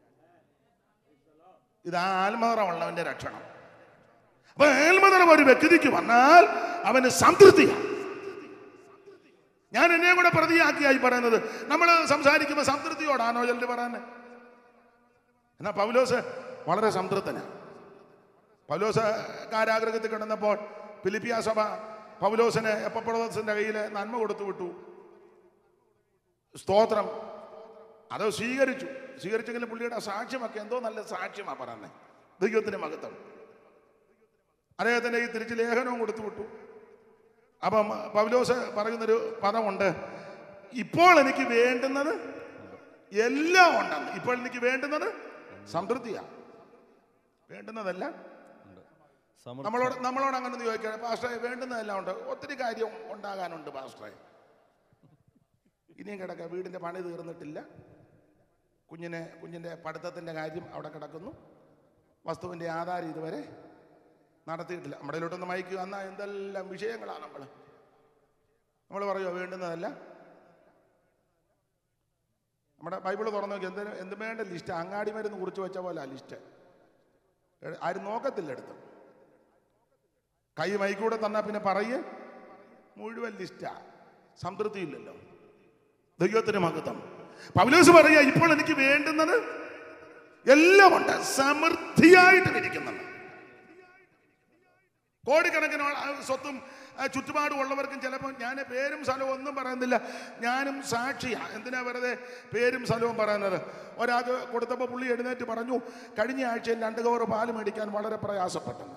ഇത് ആത്മതറമുള്ളവൻ്റെ രക്ഷണം അപ്പൊ ആത്മതറം ഒരു വ്യക്തിക്ക് വന്നാൽ അവന് സംതൃപ്തിയാണ് ഞാൻ എന്നെ കൂടെ പ്രതിയാക്കിയായി പറയുന്നത് നമ്മൾ സംസാരിക്കുമ്പോൾ സംതൃപ്തിയോടാണോ ചിലർ പറയുന്നത് എന്നാ പൗലോസ് വളരെ സംതൃപ്തനാണ് പൗലോസ് കാരാഗ്രഹത്തിൽ കിടന്നപ്പോൾ ഫിലിപ്പിയ സഭ പൗലോസിന് എപ്പപ്പുറത്തിന്റെ കയ്യിൽ നന്മ കൊടുത്തു വിട്ടു സ്തോത്രം അത് സ്വീകരിച്ചു സ്വീകരിച്ചെങ്കിലും പുള്ളിയുടെ സാക്ഷ്യമൊക്കെ എന്തോ നല്ല സാക്ഷ്യമാണ് പറയുന്നത് ദൈവത്തിന്റെ മഹത്വം അദ്ദേഹത്തിന്റെ ഈ തിരിച്ച് ലേഖനവും കൊടുത്തു വിട്ടു അപ്പം പൗലോസ് പറയുന്നൊരു പദമുണ്ട് ഇപ്പോൾ എനിക്ക് വേണ്ടുന്നത് എല്ലാം ഉണ്ടെന്ന് ഇപ്പോൾ എനിക്ക് വേണ്ടുന്നത് സംതൃപ്തിയാണ് വേണ്ടുന്നതല്ല സമൃദ്ധി നമ്മളോട് നമ്മളോട് അങ്ങനെ ഒന്ന് ചോദിക്കുക പാസ്റ്ററെ വേണ്ടുന്നതെല്ലാം ഉണ്ട് ഒത്തിരി കാര്യം ഉണ്ടാകാനുണ്ട് പാസ്റ്ററെ ഇനിയും കിടക്കുക വീടിൻ്റെ പണി തീർന്നിട്ടില്ല കുഞ്ഞിനെ കുഞ്ഞിൻ്റെ പഠിത്തത്തിൻ്റെ കാര്യം അവിടെ കിടക്കുന്നു വസ്തുവിൻ്റെ ആധാരം ഇതുവരെ നടത്തിയിട്ടില്ല നമ്മുടെ ഇതിലോട്ടൊന്ന് മയക്കുക എന്നാൽ എന്തെല്ലാം വിഷയങ്ങളാണ് നമ്മൾ നമ്മൾ പറയുമോ വേണ്ടുന്നതല്ല നമ്മുടെ ബൈബിൾ തുറന്നു നോക്കി എന്തിനും എന്ത് വേണ്ട ലിസ്റ്റ് അങ്ങാടി മരുന്ന് കുറിച്ച് വെച്ച പോലെ ആ ലിസ്റ്റ് ആരും നോക്കത്തില്ല എടുത്ത് കൈ മൈക്കൂടെ തന്നാൽ പിന്നെ പറയ് മുഴുവൻ ലിസ്റ്റാ സംതൃപ്തി ഇല്ലല്ലോ ദൈവത്തിന് മഹത്വം പൗലോസ് പറയുക ഇപ്പോൾ എനിക്ക് വേണ്ടുന്നത് എല്ലാം ഉണ്ട് സമൃദ്ധിയായിട്ട് ഇരിക്കുന്നുണ്ട് കോടിക്കണക്കിന് ആൾ- സ്വത്തും ആ, ചുറ്റുപാടും ഉള്ളവർക്കും ചിലപ്പോൾ ഞാൻ പേരും സ്ഥലവും ഒന്നും പറയുന്നില്ല ഞാനും സാക്ഷിയാ എന്തിനാ വെറുതെ പേരും സ്ഥലവും പറയുന്നത് ഒരാൾക്ക് കൊടുത്തപ്പോൾ പുള്ളി എഴുന്നേറ്റ് പറഞ്ഞു കഴിഞ്ഞ ആഴ്ചയിൽ രണ്ട് കവർ പാല് മേടിക്കാൻ വളരെ പ്രയാസപ്പെട്ടെന്ന്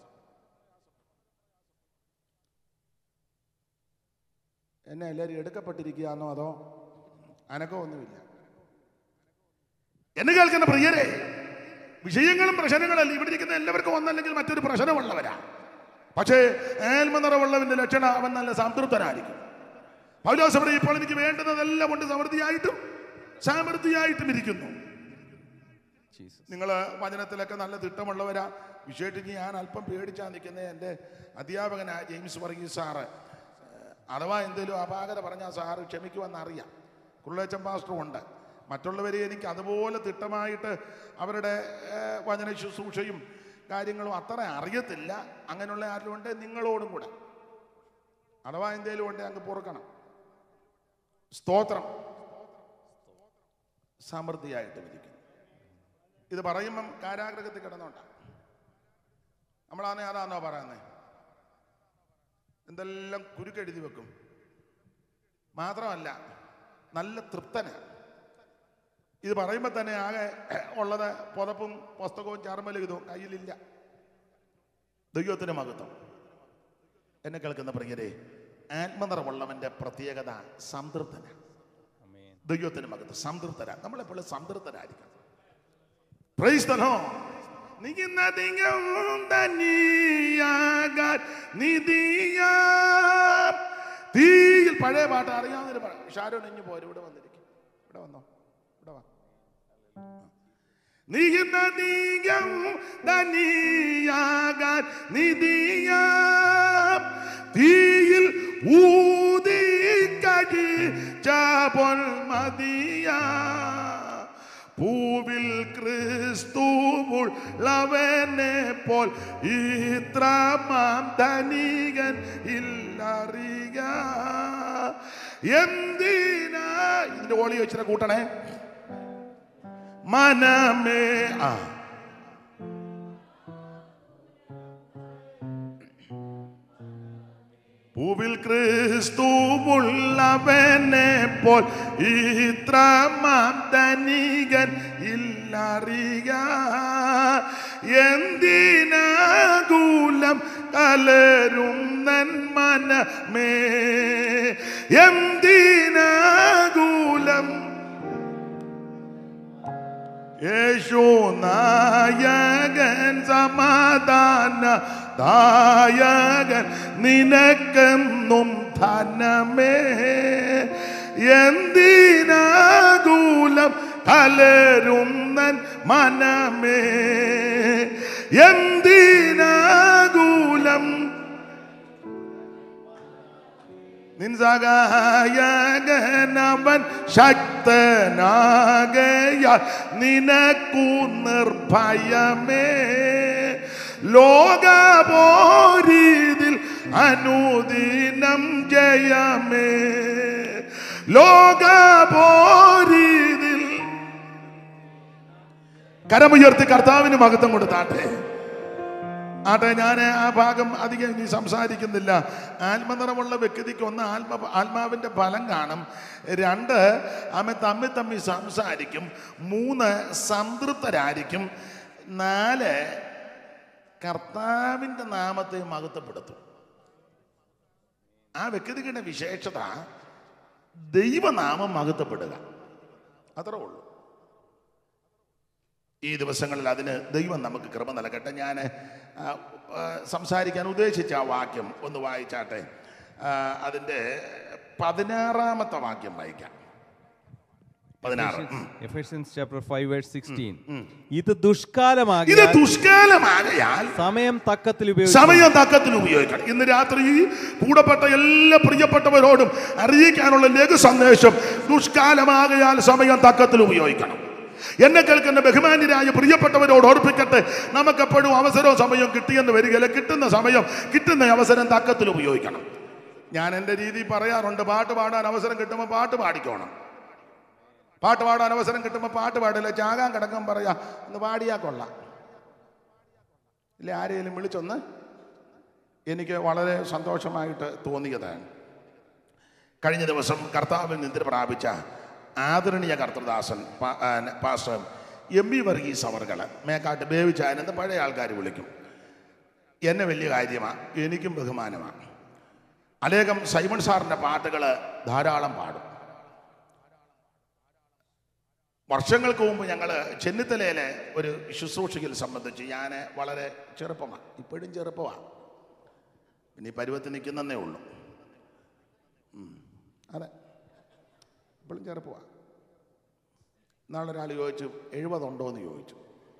എന്നെ എല്ലാവരും എടുക്കപ്പെട്ടിരിക്കുകയാണോ അതോ അനക്കമൊന്നുമില്ല എന്ന് കേൾക്കുന്ന പ്രിയരെ വിഷയങ്ങളും പ്രശ്നങ്ങളല്ല ഇവിടെ ഇരിക്കുന്ന എല്ലാവർക്കും ഒന്നല്ലെങ്കിൽ മറ്റൊരു പ്രശ്നമുള്ളവരാ പക്ഷേ ഏൽമനിറവുള്ളവന്റെ ലക്ഷണം അവൻ നല്ല സംതൃപ്തനായിരിക്കും പൗലോസ് ഇവിടെ ഇപ്പോൾ എനിക്ക് വേണ്ടുന്നതെല്ലാം കൊണ്ട് സമൃദ്ധിയായിട്ടും സമൃദ്ധിയായിട്ടും ഇരിക്കുന്നു ജീസസ് നിങ്ങൾ വചനത്തിലൊക്കെ നല്ല തിട്ടമുള്ളവരാ വിശേഷിച്ച് ഞാൻ അല്പം പേടിച്ചാ നിൽക്കുന്നത് എൻ്റെ അധ്യാപകനായ ജെയിംസ് വർഗീസ് സാറ് ഏഹ്, അഥവാ എന്തെങ്കിലും അപാകത പറഞ്ഞാൽ സാറ് ക്ഷമിക്കുമെന്ന് അറിയാം കുള്ളേച്ചൻ പാസ്റ്ററും ഉണ്ട് മറ്റുള്ളവരെ എനിക്ക് അതുപോലെ തിട്ടമായിട്ട് അവരുടെ ഏഹ്, വചന ശുശ്രൂഷയും കാര്യങ്ങളും അത്ര അറിയത്തില്ല അങ്ങനെയുള്ള ആരും ഉണ്ട് നിങ്ങളോടും കൂടെ അഥവാ എന്തേലും ഉണ്ട് അങ്ങ് പൊറുക്കണം സ്തോത്രം സമൃദ്ധിയായിട്ട് ഇരിക്കുന്നു ഇത് പറയുമ്പം കാരാഗ്രഹത്തിൽ കിടന്നോണ്ടാ നമ്മളാണെ അതാണോ പറയുന്നത് എന്തെല്ലാം കുരുക്കെഴുതി വെക്കും മാത്രമല്ല നല്ല തൃപ്തന് ഇത് പറയുമ്പോൾ തന്നെ ആകെ ഉള്ളത് പുതപ്പും പുസ്തകവും ചർമ്മലിഖിതവും കയ്യിലില്ല ദൈവത്തിന് മഹത്വം എന്നെ കേൾക്കുന്ന പ്രിയരെ ആത്മനിറവുള്ളവന്റെ പ്രത്യേകത സംതൃപ്തന ആമേൻ ദൈവത്തിന് മകത്ത് സംതൃപ്തരാ നമ്മളെപ്പോഴും സംതൃപ്തരായിരിക്കണം പ്രൈസ് the Lord. നികിന്നധികം തനിയാകാൻ നിധിയാം തീയിൽ പഴയ പാട്ട് അറിയാവുന്നൊരു പാട്ട് ഷാരോൺ ഇഞ്ഞു പോരും ഇവിടെ വന്നിരിക്കും ഇവിടെ വന്നോ ഇവിടെ വാ നികിന്നധികം തനിയാകാൻ നിധിയാം തീയിൽ ഊതിക്കടി പൊന്മതിയാ പൂവിൽ ക്രിസ്തുവുള്ളവനെ പോൽ ഇത്രമാം ധനികൻ ഇല്ലറിയ എന്തിനാ ഇതിന്റെ ഓളി വെച്ചിട്ട് കൂട്ടണേ മനമേ ആ പൂവിൽ ക്രിസ്തുവുള്ളവനെ പോൽ ഇത്രമാം ധനികൻ ഇല്ലറിയ എന്തിനാകൂലം കലരും നൻ മനമേ എന്തിനാകൂലം യേശു നായകൻ സമാധാന ദായകൻ നിനക്കെന്നും ധനമേ എന്തിനാകൂലം കലരുന്നൻ മനമേ എന്തിനാകൂലം നിൻസഹായകനവൻ ശക്തനാകയാൽ നിനക്കു നിർഭയമേ ലോകപോരീതിൽ അനുദിനം ജയമേ ലോകപോരീതിൽ കരമുയർത്തി കർത്താവിന് മഹത്വം കൊടുത്താട്ടെ ആട്ടെ ഞാൻ ആ ഭാഗം അധികം ഇനി സംസാരിക്കുന്നില്ല ആത്മനിറമുള്ള വ്യക്തിക്ക് ഒന്ന് ആത്മ ആത്മാവിൻ്റെ ഫലം കാണും രണ്ട് ആമ തമ്മിൽ തമ്മിൽ സംസാരിക്കും മൂന്ന് സംതൃപ്തരായിരിക്കും നാല് കർത്താവിൻ്റെ നാമത്തെ മഹത്വപ്പെടുത്തും ആ വ്യക്തിയുടെ വിശേഷത ദൈവനാമം മഹത്വപ്പെടുക അത്രേ ഉള്ളൂ ഈ ദിവസങ്ങളിൽ അതിന് ദൈവം നമുക്ക് കൃപ നൽകട്ടെ ഞാൻ സംസാരിക്കാൻ ഉദ്ദേശിച്ച ആ വാക്യം ഒന്ന് വായിച്ചാട്ടെ ആ, അതിൻ്റെ പതിനാറാമത്തെ വാക്യം വായിക്കാം പതിനാറ് ഉം. എഫേഷ്യൻസ് ചാപ്റ്റർ 5 വേഴ്സ് 16 ഇത് ഇത് ദുഷ്കാലമാകിയ ദുഷ്കാലമാകയാൽ സമയം തക്കത്തിൽ ഉപയോഗിച്ച് സമയം തക്കത്തിൽ ഉപയോഗിക്കണം ഇന്ന് രാത്രി കൂടപ്പെട്ട എല്ലാ പ്രിയപ്പെട്ടവരോടും അറിയിക്കാനുള്ള ലഘു സന്ദേശം ദുഷ്കാലമാകയാൽ സമയം തക്കത്തിൽ ഉപയോഗിക്കണം എന്നെ കേൾക്കുന്ന ബഹുമാന്യരായ പ്രിയപ്പെട്ടവരോട് ഓർപ്പിക്കട്ടെ നമുക്കെപ്പോഴും അവസരവും സമയവും കിട്ടിയെന്ന് വരികയില്ല കിട്ടുന്ന സമയം കിട്ടുന്ന അവസരം തക്കത്തിൽ ഉപയോഗിക്കണം ഞാൻ എൻ്റെ രീതി പറയാറുണ്ട് പാട്ട് പാടാൻ അവസരം കിട്ടുമ്പോൾ പാട്ട് പാടിക്കോണം പാട്ട് പാടാൻ അവസരം കിട്ടുമ്പോൾ പാട്ട് പാടില്ല ചാകാൻ കിടക്കാൻ പറയാ ഒന്ന് പാടിയാ കൊള്ളാം ഇല്ല ആരെയും വിളിച്ചൊന്ന് എനിക്ക് വളരെ സന്തോഷമായിട്ട് തോന്നിയതാണ് കഴിഞ്ഞ ദിവസം കർത്താവിൽ നിദ്ര പ്രാപിച്ച ആദരണീയ കർത്തൃദാസൻ പാ- ആ, പാസ്റ്റർ എം വി വർഗീസ് അവർകൾ മേക്കാട്ട് ബേവിച്ചാനെന്ന് പഴയ ആൾക്കാർ വിളിക്കും എന്നെ വലിയ കാര്യമാണ് എനിക്കും ബഹുമാനമാണ് അനേകം സൈമൺ സാറിൻ്റെ പാട്ടുകൾ ധാരാളം പാടും വർഷങ്ങൾക്ക് മുമ്പ് ഞങ്ങൾ ചെന്നിത്തലയിലെ ഒരു ശുശ്രൂഷയിൽ സംബന്ധിച്ച് ഞാൻ വളരെ ചെറുപ്പമാണ് ഇപ്പോഴും ചെറുപ്പമാണ് പിന്നെ ഈ പരുവത്തിൽ നിൽക്കുന്നതേ ഉള്ളൂ ഉം. അതെ ഇപ്പോഴും ചെറുപ്പമാണ് നാളെ ഒരാൾ ചോദിച്ചു എഴുപതുണ്ടോ എന്ന് ചോദിച്ചു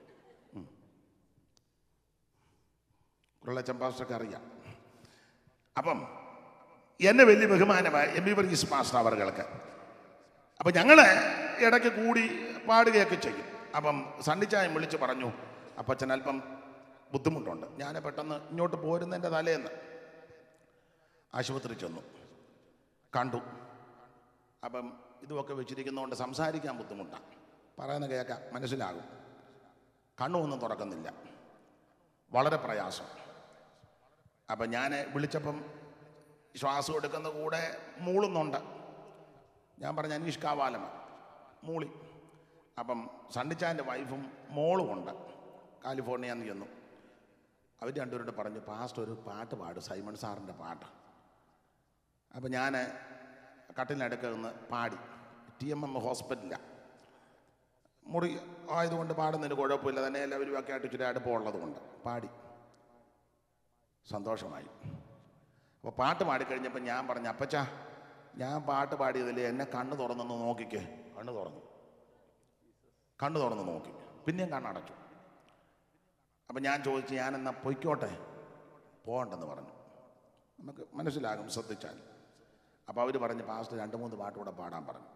കുരുളച്ചൻ പാസ്റ്റർക്ക് അറിയാം അപ്പം എന്നെ വലിയ ബഹുമാനമായി എം ബി വർഗീസ് മാസ്റ്റർ അവർക്ക് അപ്പം ഞങ്ങൾ ഇടയ്ക്ക് കൂടി പാടുകയൊക്കെ ചെയ്യും അപ്പം സണ്ണിച്ചായം വിളിച്ച് പറഞ്ഞു അപ്പച്ചൻ അല്പം ബുദ്ധിമുട്ടുണ്ട് ഞാൻ പെട്ടെന്ന് ഇങ്ങോട്ട് പോരുന്നതിൻ്റെ തലേന്ന് ആശുപത്രി ചെന്നു കണ്ടു അപ്പം ഇതുമൊക്കെ വെച്ചിരിക്കുന്നതുകൊണ്ട് സംസാരിക്കാൻ ബുദ്ധിമുട്ടാണ് പറയുന്ന കേൾക്കാം മനസ്സിലാകും കണ്ണൊന്നും തുറക്കുന്നില്ല വളരെ പ്രയാസം അപ്പം ഞാൻ വിളിച്ചപ്പം ശ്വാസം എടുക്കുന്ന കൂടെ മൂളുന്നുണ്ട് ഞാൻ പറഞ്ഞ അനീഷ് കാവാലമ മൂളി അപ്പം സണ്ണിച്ചാൻ്റെ വൈഫും മോളും ഉണ്ട് കാലിഫോർണിയ എന്ന് ചെന്നു അവർ രണ്ടുപേരോട് പറഞ്ഞു പാസ്റ്റ് ഒരു പാട്ട് പാടും സൈമൺ സാറിൻ്റെ പാട്ട് അപ്പം ഞാൻ കട്ടിലിനടുക്ക നിന്ന് പാടി ടി എം എം ഹോസ്പിറ്റലിലാണ് മുറി ആയതുകൊണ്ട് പാടുന്നതിന് കുഴപ്പമില്ല തന്നെ എല്ലാവരും ഒക്കെ ആയിട്ട് ഇച്ചിരി അടുപ്പമുള്ളത് കൊണ്ട് പാടി സന്തോഷമായി അപ്പോൾ പാട്ട് പാടിക്കഴിഞ്ഞപ്പോൾ ഞാൻ പറഞ്ഞു അപ്പച്ചാ ഞാൻ പാട്ട് പാടിയതിൽ എന്നെ കണ്ണ് തുറന്നൊന്ന് നോക്കിക്കേ കണ്ണ് തുറന്നു കണ്ണ് തുറന്ന് നോക്കി പിന്നെയും കണ്ണടച്ചു അപ്പം ഞാൻ ചോദിച്ചു ഞാൻ എന്നാ പൊയ്ക്കോട്ടെ പോകണ്ടെന്ന് പറഞ്ഞു നമുക്ക് മനസ്സിലാകും ശ്രദ്ധിച്ചാൽ അപ്പോൾ അവർ പറഞ്ഞ് പാസ്റ്റ് രണ്ട് മൂന്ന് പാട്ട് കൂടെ പാടാൻ പറഞ്ഞു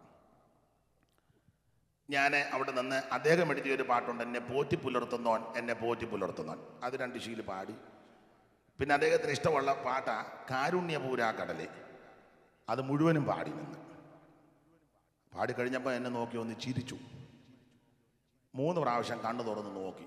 ഞാൻ അവിടെ നിന്ന് അദ്ദേഹം എഴുതിയ ഒരു പാട്ടുണ്ട് എന്നെ പോറ്റി പുലർത്തുന്നോൻ എന്നെ പോറ്റി പുലർത്തുന്നോൻ അത് രണ്ട് ശീല് പാടി പിന്നെ അദ്ദേഹത്തിന് ഇഷ്ടമുള്ള പാട്ടാ കാരുണ്യപൂരാ കടലെ അത് മുഴുവനും പാടി നിന്ന് പാടി കഴിഞ്ഞപ്പോൾ എന്നെ നോക്കി ഒന്ന് ചിരിച്ചു മൂന്ന് പ്രാവശ്യം കണ്ണു തുറന്ന് നോക്കി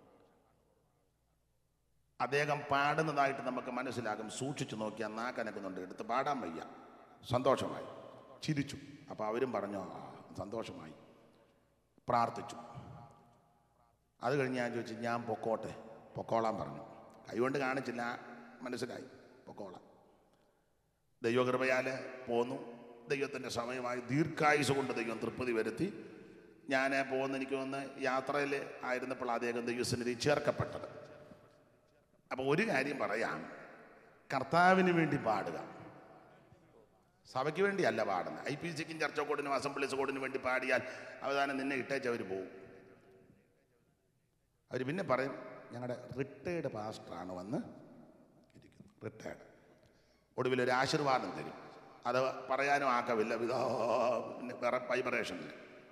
അദ്ദേഹം പാടുന്നതായിട്ട് നമുക്ക് മനസ്സിലാകും സൂക്ഷിച്ചു നോക്കിയാൽ നാക്കനക്കുന്നുണ്ട് എടുത്ത് പാടാൻ വയ്യ സന്തോഷമായി ചിരിച്ചു അപ്പോൾ അവരും പറഞ്ഞു ആ സന്തോഷമായി പ്രാർത്ഥിച്ചു അത് കഴിഞ്ഞ് ഞാൻ ചോദിച്ചു ഞാൻ പൊക്കോട്ടെ പൊക്കോളാൻ പറഞ്ഞു കൈകൊണ്ട് കാണിച്ചില്ല മനസ്സിലായി പൊക്കോളാം ദൈവകൃപയാൽ പോന്നു ദൈവത്തിൻ്റെ സമയമായി ദീർഘായുസ് കൊണ്ട് ദൈവം തൃപ്തി വരുത്തി ഞാൻ പോകുന്ന എനിക്ക് വന്ന് യാത്രയിൽ ആയിരുന്നപ്പോൾ അദ്ദേഹം ദൈവസന്നിധി ചേർക്കപ്പെട്ടത് അപ്പോൾ ഒരു കാര്യം പറയാം കർത്താവിന് വേണ്ടി പാടുക സഭയ്ക്ക് വേണ്ടിയല്ല പാടുന്നത് ഐ പി സിക്കും ചർച്ച കോഡിനും അസംബ്ലീസ് കോഡിനും വേണ്ടി പാടിയാൽ അവസാനം നിന്നെ ഇട്ടേച്ച് അവർ പോകും അവർ പിന്നെ പറയും ഞങ്ങളുടെ റിട്ടയർഡ് പാസ്റ്ററാണ് വന്ന് ഇരിക്കുന്നത് റിട്ടയർഡ് ഒടുവിൽ ഒരു ആശീർവാദം തരും അത് പറയാനും ആക്കവില്ല ഇതാ പിന്നെ വേറെ വൈബ്രേഷനിൽ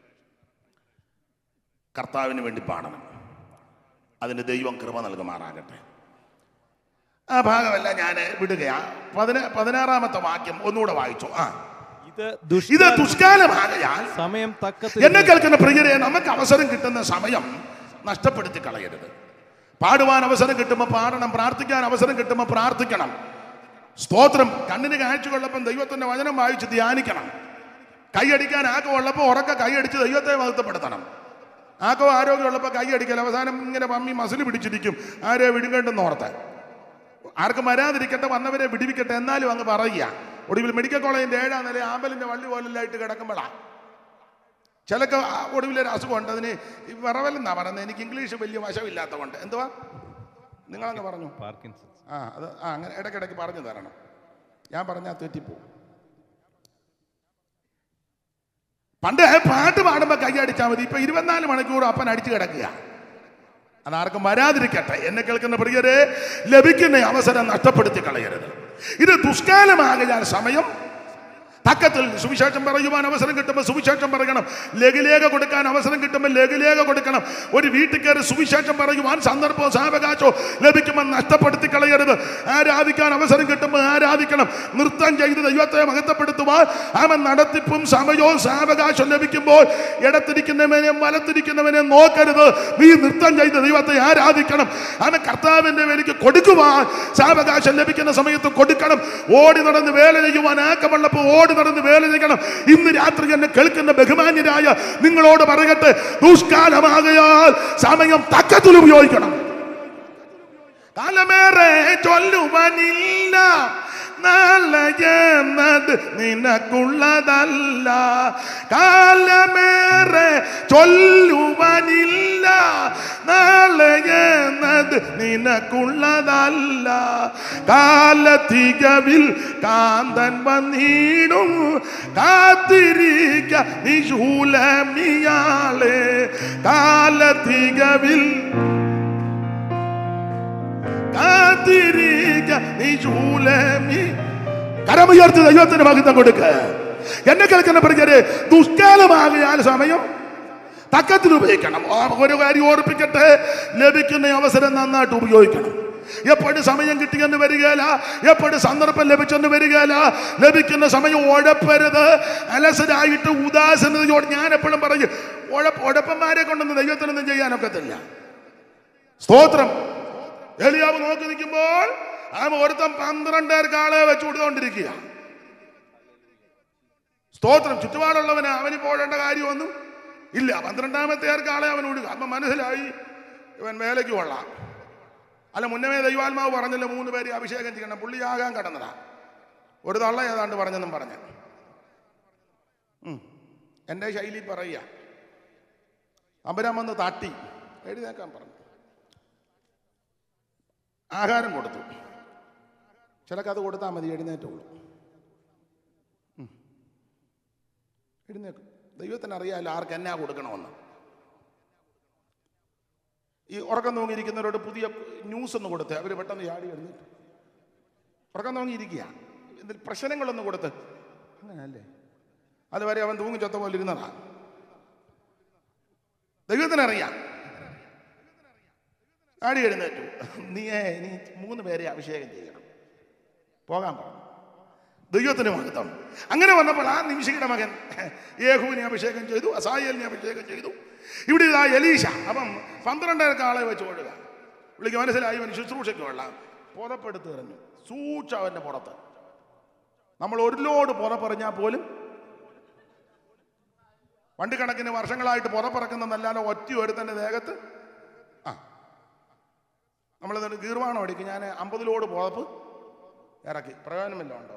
കർത്താവിന് വേണ്ടി പാടണം അതിന് ദൈവം കൃപ നൽകുമാറാകട്ടെ ആ ഭാഗമല്ല ഞാൻ വിടുകയാ പതിന പതിനാറാമത്തെ വാക്യം ഒന്നുകൂടെ വായിച്ചു ആ ഇത് ഇത് ദുഷ്കാലം ദുഷ്കാലമാകയാൽ സമയം തക്കത്തിൽ എന്നെ കേൾക്കുന്ന പ്രിയരെ നമുക്ക് അവസരം കിട്ടുന്ന സമയം നഷ്ടപ്പെടുത്തി കളയരുത് പാടുവാൻ അവസരം കിട്ടുമ്പോൾ പാടണം പ്രാർത്ഥിക്കാൻ അവസരം കിട്ടുമ്പോൾ പ്രാർത്ഥിക്കണം സ്തോത്രം കണ്ണിന് കാഴ്ച കൊള്ളപ്പം ദൈവത്തിന്റെ വചനം വായിച്ച് ധ്യാനിക്കണം കൈയടിക്കാൻ ആക്കം ഉള്ളപ്പോൾ ഉറക്ക കൈയടിച്ച് ദൈവത്തെ മഹത്വപ്പെടുത്തണം ആക്കോ ആരോഗ്യമുള്ളപ്പോൾ കൈയടിക്കൽ അവസാനം ഇങ്ങനെ പമ്മി മസിൽ പിടിച്ചിരിക്കും ആരെ വിടുകണ്ടെന്ന് ഓർത്ത് ആർക്കും വരാതിരിക്കട്ടെ വന്നവരെ വിടിവിക്കട്ടെ എന്നാലും അങ്ങ് പറയുക ഒടുവിൽ മെഡിക്കൽ കോളേജിന്റെ ഏഴാം നില ആമ്പലിന്റെ വള്ളി പോലെല്ലായിട്ട് കിടക്കുമ്പോഴാണ് ചിലക്ക് ഒടുവിലൊരു അസുഖമുണ്ട് അതിന് ഈ വിറവലെന്നാ പറയുന്നത് എനിക്ക് ഇംഗ്ലീഷ് വലിയ വശമില്ലാത്ത കൊണ്ട് എന്തുവാ നിങ്ങളങ്ങ് പറഞ്ഞു പാർക്കിൻസൺസ് ആ അത് ആ അങ്ങനെ ഇടയ്ക്കിടയ്ക്ക് പറഞ്ഞു തരണം ഞാൻ പറഞ്ഞാൽ തെറ്റിപ്പോവും പണ്ട് പാട്ട് പാടുമ്പോൾ കൈയടിച്ചാൽ മതി ഇപ്പൊ ഇരുപത്തിനാല് മണിക്കൂർ അപ്പൻ അടിച്ചു കിടക്കുക അതാർക്കും വരാതിരിക്കട്ടെ എന്നെ കേൾക്കുന്ന പ്രിയരെ ലഭിക്കുന്ന അവസരം നഷ്ടപ്പെടുത്തി കളയരുത് ഇത് ദുഷ്കാലമാകയാൽ സമയം തക്കത്തിൽ സുവിശേഷം പറയുവാൻ അവസരം കിട്ടുമ്പോൾ സുവിശേഷം പറയണം ലഘുലേഖ കൊടുക്കാൻ അവസരം കിട്ടുമ്പോൾ ലഘുലേഖ കൊടുക്കണം ഒരു വീട്ടിൽ കയറി സുവിശേഷം പറയുവാൻ സന്ദർഭവും സാവകാശവും ലഭിക്കുമ്പോൾ നഷ്ടപ്പെടുത്തി കളയരുത് ആരാധിക്കാൻ അവസരം കിട്ടുമ്പോൾ ആരാധിക്കണം നൃത്തം ചെയ്ത് ദൈവത്തെ മഹത്വപ്പെടുത്തുവാൻ അവൻ നടത്തിപ്പും സമയവും സാവകാശം ലഭിക്കുമ്പോൾ ഇടത്തിരിക്കുന്നവനെ വലത്തിരിക്കുന്നവനെ നോക്കരുത് നീ നൃത്തം ചെയ്ത് ദൈവത്തെ ആരാധിക്കണം അവൻ കർത്താവിന്റെ വേലിക്ക് കൊടുക്കുവാൻ സാവകാശം ലഭിക്കുന്ന സമയത്ത് കൊടുക്കണം ഓടി നടന്ന് വേല ചെയ്യുവാൻ ആക്കമുള്ളപ്പോൾ ഓടി നടന്ന് വേല ചെയ്യണം ഇന്ന് രാത്രി എന്നെ കേൾക്കുന്ന ബഹുമാന്യരായ നിങ്ങളോട് പറയട്ടെ ദുഷ്കാലമാകയാൽ സമയം തക്കത്തിൽ ഉപയോഗിക്കണം കാലമേറെ ചൊല്ലുവാനില്ല നാളെയെന്നത് നിനക്കുള്ളതല്ല കാലമേറെ ചൊല്ലുവാനില്ല നാളെയെന്നത് നിനക്കുള്ളതല്ല കാലത്തികവിൽ കാന്തൻ വന്നിടും കാത്തിരിക്ക നിശൂലമിയാളെ കാലത്തികവിൽ കാത്തിരിക്ക നീ ശൂലമി കരമുയർത്തി ദൈവത്തിന് മഹിതം കൊടുക്ക എന്നെ കേൾക്കുന്ന പറഞ്ഞത് ദുഷ്കാലമാകിയാൽ സമയം തക്കത്തിൽ ഉപയോഗിക്കണം ആ, ഒരു കാര്യം ഓർപ്പിക്കട്ടെ ലഭിക്കുന്ന അവസരം നന്നായിട്ട് ഉപയോഗിക്കണം എപ്പോഴും സമയം കിട്ടിയെന്ന് വരികയില്ല എപ്പോഴും സന്ദർഭം ലഭിച്ചെന്ന് വരികയില്ല ലഭിക്കുന്ന സമയം ഉഴപ്പരുത് അലസരായിട്ട് ഉദാസനതയോട് ഞാൻ എപ്പോഴും പറയും ഉഴപ്പ് ഉഴപ്പന്മാരെ കൊണ്ടൊന്നും ദൈവത്തിനൊന്നും ചെയ്യാനൊക്കത്തില്ല സ്തോത്രം എലിയാവ് നോക്കി നിൽക്കുമ്പോൾ ആ ഒരുത്തൻ പന്ത്രണ്ടേർ കാളെ വെച്ച് കൊടുത്തോണ്ടിരിക്കുക സ്തോത്രം ചുറ്റുപാടുള്ളവന് അവന് പോകേണ്ട കാര്യമൊന്നും ഇല്ല പന്ത്രണ്ടാമത്തെ കാളെ അവൻ വിടുക അപ്പൊ മനസ്സിലായി ഇവൻ വേലയ്ക്ക് കൊള്ളാം അല്ല മുന്നമേ ദൈവാത്മാവ് പറഞ്ഞല്ലോ മൂന്ന് പേര് അഭിഷേകം ചെയ്യണം പുള്ളിയാകാൻ കടന്നതാ ഒരു തള്ള ഏതാണ്ട് പറഞ്ഞെന്നും പറഞ്ഞ് ഉം. എൻ്റെ ശൈലി പറയുക അമ്പരാൻ വന്ന് താട്ടി എഴുന്നേക്കാൻ പറഞ്ഞു ആഹാരം കൊടുത്തു ചിലക്ക് അത് കൊടുത്താൽ മതി എഴുന്നേറ്റുള്ളൂ ഉം. എഴുന്നേക്കും ദൈവത്തിന് അറിയാമല്ലോ ആർക്ക് എന്നാ കൊടുക്കണമെന്ന് ഈ ഉറക്കം തൂങ്ങിയിരിക്കുന്നവരോട് പുതിയ ന്യൂസ് ഒന്ന് കൊടുത്ത് അവർ പെട്ടെന്ന് ചാടി എഴുന്നേറ്റ് ഉറക്കം തൂങ്ങിയിരിക്കുക ഇതിൽ പ്രശ്നങ്ങളൊന്നും കൊടുത്ത് അങ്ങനെയല്ലേ അതുവരെ അവൻ തൂങ്ങി ചത്ത പോലെ ഇരുന്നതാ ദൈവത്തിനറിയാം ചാടി എഴുന്നേറ്റു നീയേ നീ മൂന്ന് പേരെ അഭിഷേകം ചെയ്യണം പോകാൻ പറഞ്ഞു ദൈവത്തിന് മഹത്വം അങ്ങനെ വന്നപ്പോൾ ആ നിമിഷയുടെ മകൻ യേഹുവിനെ അഭിഷേകം ചെയ്തു അസായലിനെ അഭിഷേകം ചെയ്തു ഇവിടെ ഇതാ എലീശ അപ്പം പന്ത്രണ്ടരക്ക് ആളെ വെച്ച് ഒഴുക പുള്ളിക്ക് മനസ്സിലായി അവൻ ശുശ്രൂഷയ്ക്ക് കൊള്ളാം പുറപ്പെടുത്ത് എറിഞ്ഞു സൂക്ഷ അവൻ്റെ പുറത്ത് നമ്മൾ ഒരു ലോഡ് പുറപ്പറഞ്ഞാൽ പോലും വണ്ടി കണക്കിന് വർഷങ്ങളായിട്ട് പുറപ്പിറക്കുന്നതല്ലാതെ ഒറ്റ ഒരുത്തൻ്റെ ദേഹത്ത് ആ നമ്മൾ ഗീർവാണം അടിക്കും ഞാൻ അമ്പത് ലോഡ് പുറപ്പ് ഇറക്കി പ്രയോജനമില്ല ഉണ്ടോ